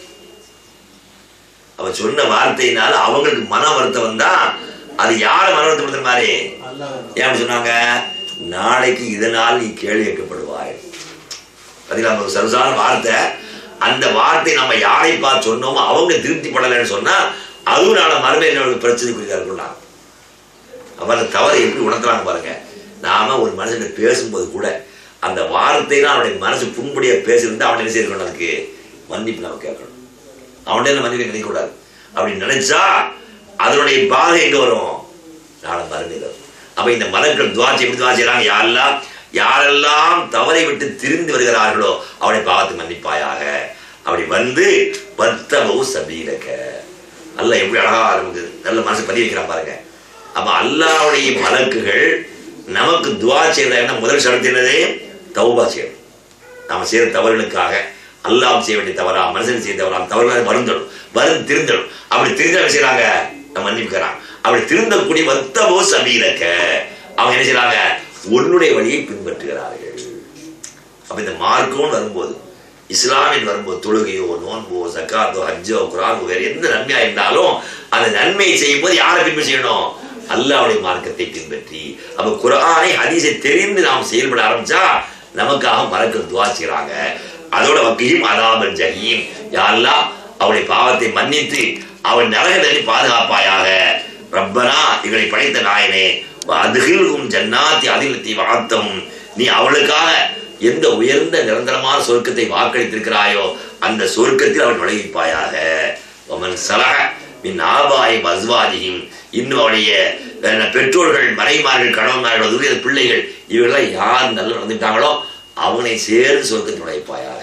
அவன் சொன்ன வார்த்தையினால அவங்களுக்கு மன வருத்தம் வந்தா அது யார மன வருத்தப்படுத்துற மாதிரி அல்லாஹ் ஏன் அப்படி சொன்னாங்க நாளைக்கு இதனால் நீ கேள்வி கேட்கப்படுவாய் அது நம்ம ஒரு சரசான வார்த்தை அந்த வார்த்தை நம்ம யாரை பார்த்து சொன்னோமோ அவங்க திருப்தி படலைன்னு சொன்னா அதுவும் நாளை மறுமை என்ன பிரச்சனைக்குரியதா இருக்கும்னா அப்ப அந்த தவறை எப்படி உணர்த்துறாங்க பாருங்க நாம ஒரு மனுஷன் பேசும்போது கூட அந்த வார்த்தை தான் அவனுடைய மனசு புண்படியா பேசியிருந்தா அவன் என்ன செய்யணும் அதுக்கு மன்னிப்பு நம்ம கேட்கணும் அவன்கிட்ட மன்னிப்பு நினைக்கக்கூடாது அப்படி நினைச்சா அதனுடைய பாதை எங்க வரும் நாளை மறுமையில் வரும் அப்ப இந்த மலர்கள் துவாச்சி எப்படி துவா செய்றாங்க யாரெல்லாம் யாரெல்லாம் தவறை விட்டு திரிந்து வருகிறார்களோ அவனை பாவத்தை மன்னிப்பாயாக அப்படி வந்து வர்த்தபவு சபீரக அல்ல எப்படி அழகா நமக்கு நல்ல மனசு பதிய வைக்கிறான் பாருங்க அப்ப அல்லாவுடைய மலக்குகள் நமக்கு துவா செய்யறதா முதல் ஷரத்து என்னது தௌபா செய்யணும் நாம செய்யற தவறுகளுக்காக அல்லாஹ் செய்ய வேண்டிய தவறா மனுஷன் செய்ய தவறா தவறுகளை வருந்தணும் வருந்து திருந்தணும் அப்படி திருந்த என்ன செய்யறாங்க நம்ம மன்னிப்புக்கிறான் அப்படி திருந்தக்கூடிய வத்தபோ சபீலக்க அவங்க என்ன செய்யறாங்க உன்னுடைய வழியை பின்பற்றுகிறார்கள் அப்ப இந்த மார்க்கம்னு வரும்போது இஸ்லாமின் வரும்போது தொழுகையோ நோன்போ ஜக்காத்தோ ஹஜ்ஜோ குரானோ வேற எந்த நன்மையா இருந்தாலும் அந்த நன்மையை செய்யும் போது யாரை பின்பற்றி செய்யணும் அல்லாஹ்வுடைய மார்க்கத்தை பின்பற்றி அப்ப குரானை ஹதீஸை தெரிந்து நாம் செயல்பட ஆரம்பிச்சா நமக்காக மலக்கள் துவா செய்றாங்க அதோட வக்கையும் அதாபல் ஜஹீம் யாரெல்லாம் அவளுடைய பாவத்தை மன்னித்து அவள் நரகத்தை பாதுகாப்பாயாக ரப்பனா எங்களை படைத்த நாயனே அதுகில்கும் ஜன்னாத்தி அதிலத்தி வாத்தம் நீ அவளுக்காக எந்த உயர்ந்த நிரந்தரமான சொர்க்கத்தை வாக்களித்திருக்கிறாயோ அந்த சொர்க்கத்தில் அவள் நுழைவிப்பாயாக ஒமன் சலக மின் ஆபாய் அஸ்வாதியும் இன்னும் அவளுடைய அஹ், பெற்றோர்கள் மனைமார்கள் கணவன்மார்கள் உரிய பிள்ளைகள் இவர்களெல்லாம் யார் நல்லா நடந்துட்டாங்களோ அவனை சேர்ந்து சொர்க்கத்தில் நுழைப்பாயாக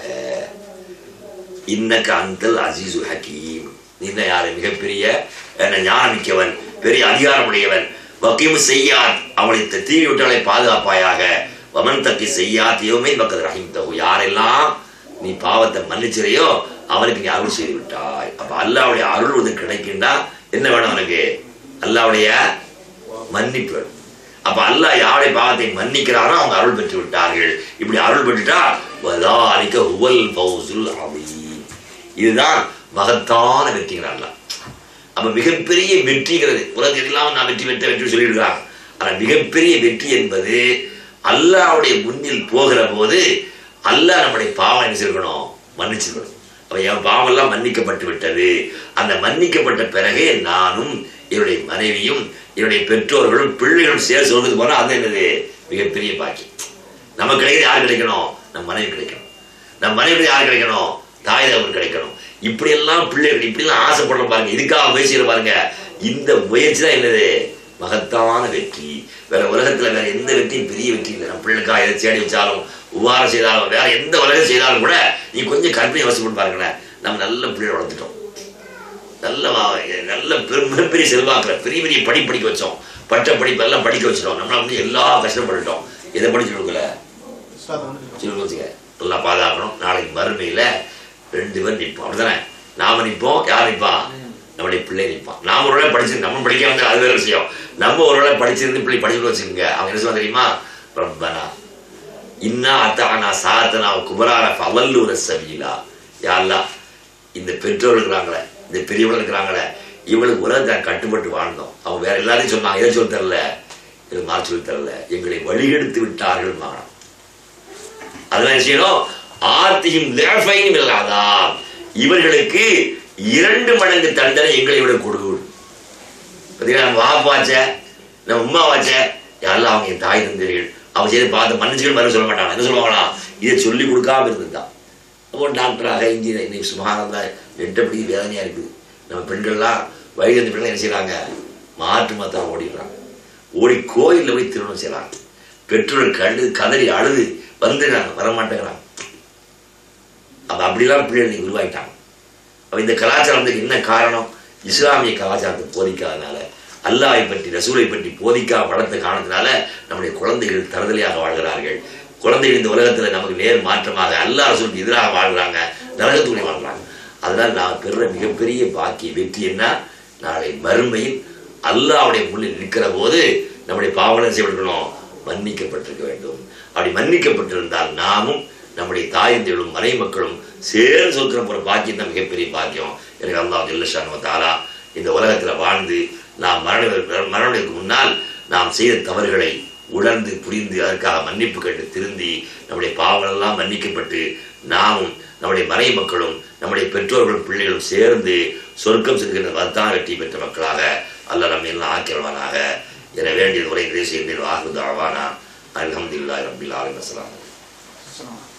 இன்னக்க அந்தல் அசீசு ஹக்கீம் நீங்க யாரு மிகப்பெரிய என்ன ஞானமிக்கவன் பெரிய அதிகாரமுடையவன் வக்கீம் செய்யாத் அவளை த- தீவி விட்டவளை பாதுகாப்பாயாக வமன் தக்கி செய்யாத் யோமே பக்கத்து ரஹீம் தகு யாரெல்லாம் நீ பாவத்தை மன்னிச்சிறையோ அவனுக்கு நீ அருள் செய்து விட்டாய் அப்ப அல்லாவுடைய அருள் உனக்கு கிடைக்கின்றா என்ன வேணும் அவனுக்கு அல்லாவுடைய மன்னிப்பு வேணும். அப்ப அல்லாஹ் யாருடைய பாவத்தை மன்னிக்கிறாரோ அவங்க அருள் பெற்று விட்டார்கள் இப்படி அருள் பெற்றுட்டா வதாலிக ஹுவல் ஃபௌசுல் அதீம் இதுதான் மகத்தான வெற்றிங்கிறார் அல்லாஹ் அப்ப மிகப்பெரிய வெற்றிங்கிறது உலகத்தில் எல்லாம் நான் வெற்றி பெற்ற வெற்றி சொல்லியிருக்கிறான் ஆனா மிகப்பெரிய வெற்றி என்பது அல்லாஹ்வுடைய முன்னில் போகிற போது அல்லாஹ் நம்முடைய பாவம் என்ன செய்யணும் மன்னிச்சிருக்கணும் அப்ப என் பாவம் எல்லாம் மன்னிக்கப்பட்டு விட்டது அந்த மன்னிக்கப்பட்ட பிறகே நானும் என்னுடைய மனைவியும் என்னுடைய பெற்றோர்களும் பிள்ளைகளும் சேர் சொல்றது போனா அது என்னது மிகப்பெரிய பாக்கியம் நமக்கு கிடைக்கிறது யார் கிடைக்கணும் நம்ம மனைவி கிடைக்கணும் நம்ம மனைவி யார் கிடைக்கணும் தாய் தகவல் கிடைக்கணும் இப்படி எல்லாம் பிள்ளைகள் இப்படி எல்லாம் ஆசைப்படுறோம் பாருங்க இதுக்காக முயற்சிகளை பாருங்க இந்த முயற்சி தான் என்னது மகத்தான வெற்றி வேற உலகத்துல வேற எந்த வெற்றியும் பெரிய வெற்றி இல்லை நம்ம பிள்ளைக்காக எதை தேடி வச்சாலும் உபகாரம் செய்தாலும் வேற எந்த உலகம் செய்தாலும் கூட நீ கொஞ்சம் கற்பனை யோசிச்சு பாருங்களேன் நம்ம நல்ல பிள்ளைகளை வளர்த்துட்டோம் நல்ல வா- நல்ல பெரும் மிகப்பெரிய செல்வாக்கில் பெரிய பெரிய படி படிக்க வச்சோம் பட்ட படிப்பு எல்லாம் படிக்க வச்சிட்டோம் நம்மள வந்து எல்லா கஷ்டப்பட்டுட்டோம் எதை படிச்சு கொடுக்கல இஸ்லாத்தை வந்து சொல்லி வச்சுக்க நல்லா பாதுகாக்கணும் நாளைக்கு மறுமையில ரெண்டு பேர் நிற்போம் அப்படிதானே நாம நிற்போம் யார் நிற்பா நம்முடைய பிள்ளை நிற்பான் நாம ஒரு வேளை படிச்சு நம்ம படிக்காம இருந்தா அது வேற விஷயம் நம்ம ஒரு வேளை படிச்சிருந்து பிள்ளை படிச்சு வச்சுக்கோங்க அவங்க என்ன சொல்லுவாங்க தெரியுமா ரப்பனா இன்னா அத்தானா சாத்தனா குபரான பவல்லூர சபீலா யாரெல்லாம் இந்த பெற்றோர் இருக்கிறாங்களே இந்த பெரியவர்கள் இருக்கிறாங்களே இவளுக்கு உலகத்தை கட்டுப்பட்டு வாழ்ந்தோம் அவங்க வேற எல்லாரையும் சொன்னாங்க எதை சொல்லி தரல இது மாற்றி சொல்லி தரல எங்களை வழிகெடுத்து விட்டார்கள் மானம் அதெல்லாம் என்ன செய்யணும் ஆர்த்தியும் லேஃபையும் இல்லாதான் இவர்களுக்கு இரண்டு மடங்கு தண்டனை எங்களை விட கொடு பார்த்தீங்களா நம்ம வாப்பாச்ச நம்ம உமா வாச்ச யாரெல்லாம் அவங்க என் தாய் தந்தையர்கள் அவங்க செய்து பார்த்து மன்னிச்சுகள் மறு சொல்ல மாட்டாங்க என்ன சொல்லுவாங்களா இதை சொல்லி கொடுக்காம இருந்திருந்தான் அப்போ டாக்டராக இன்ஜினியர் இன்னைக்கு சுமாரா எட்டப்படி வேதனையா இருக்குது நம்ம பெண்கள்லாம் வயது பெண்கள் என்ன செய்றாங்க மாற்று மத்தம் ஓடிடுறாங்க ஓடி கோயிலில் போய் திருமணம் செய்றாங்க பெற்றோர்கள் கண்டு கதறி அழுது வந்துடுறாங்க வரமாட்டேங்கிறாங்க அப்ப அப்படிலாம் பிள்ளைகள் நீங்க உருவாயிட்டாங்க அப்ப இந்த கலாச்சாரத்துக்கு என்ன காரணம் இஸ்லாமிய கலாச்சாரத்தை போதிக்காதனால அல்லாஹை பற்றி ரசூலை பற்றி போதிக்கா வளர்த்த காரணத்தினால நம்முடைய குழந்தைகள் தருதலையாக வாழ்கிறார்கள் குழந்தைகள் இந்த உலகத்துல நமக்கு நேர் மாற்றமாக அல்லாஹ் ரசூலுக்கு எதிராக வாழ்றாங்க நரகத்துக்குள்ளே வாழ்றாங்க அதனால் நான் பெறுற மிகப்பெரிய பாக்கிய வெற்றி என்ன நாளை மறுமையில் அல்லாஹ்வுடைய முன்னில் நிற்கிற போது நம்முடைய பாவனை செய்யப்படணும் மன்னிக்கப்பட்டிருக்க வேண்டும் அப்படி மன்னிக்கப்பட்டிருந்தால் நாமும் நம்முடைய தாயந்தைகளும் மனை மக்களும் சேர்ந்து சொற்கிற போற பாக்கியம் தான் மிகப்பெரிய பாக்கியம் எனக்கு அல்லாஹ் ஜல்லஷானு தாலா இந்த உலகத்துல வாழ்ந்து நாம் மரண மரணத்துக்கு முன்னால் நாம் செய்த தவறுகளை உணர்ந்து புரிந்து அதற்காக மன்னிப்பு கேட்டு திருந்தி நம்முடைய பாவங்கள் எல்லாம் மன்னிக்கப்பட்டு நாமும் நம்முடைய மனை மக்களும் நம்முடைய பெற்றோர்களும் பிள்ளைகளும் சேர்ந்து சொர்க்கம் செல்கின்ற வத்தான் வெற்றி பெற்ற மக்களாக அல்லாஹ் நம்ம எல்லாம் ஆக்கிரவானாக என வேண்டிய உரை நிறைவு செய்கின்ற வாகுதாவானா அல்ஹம்துலில்லாஹி ரப்பில் ஆலமீன் அஸ்ஸலாமு அலைக்கும். அஸ்ஸலாமு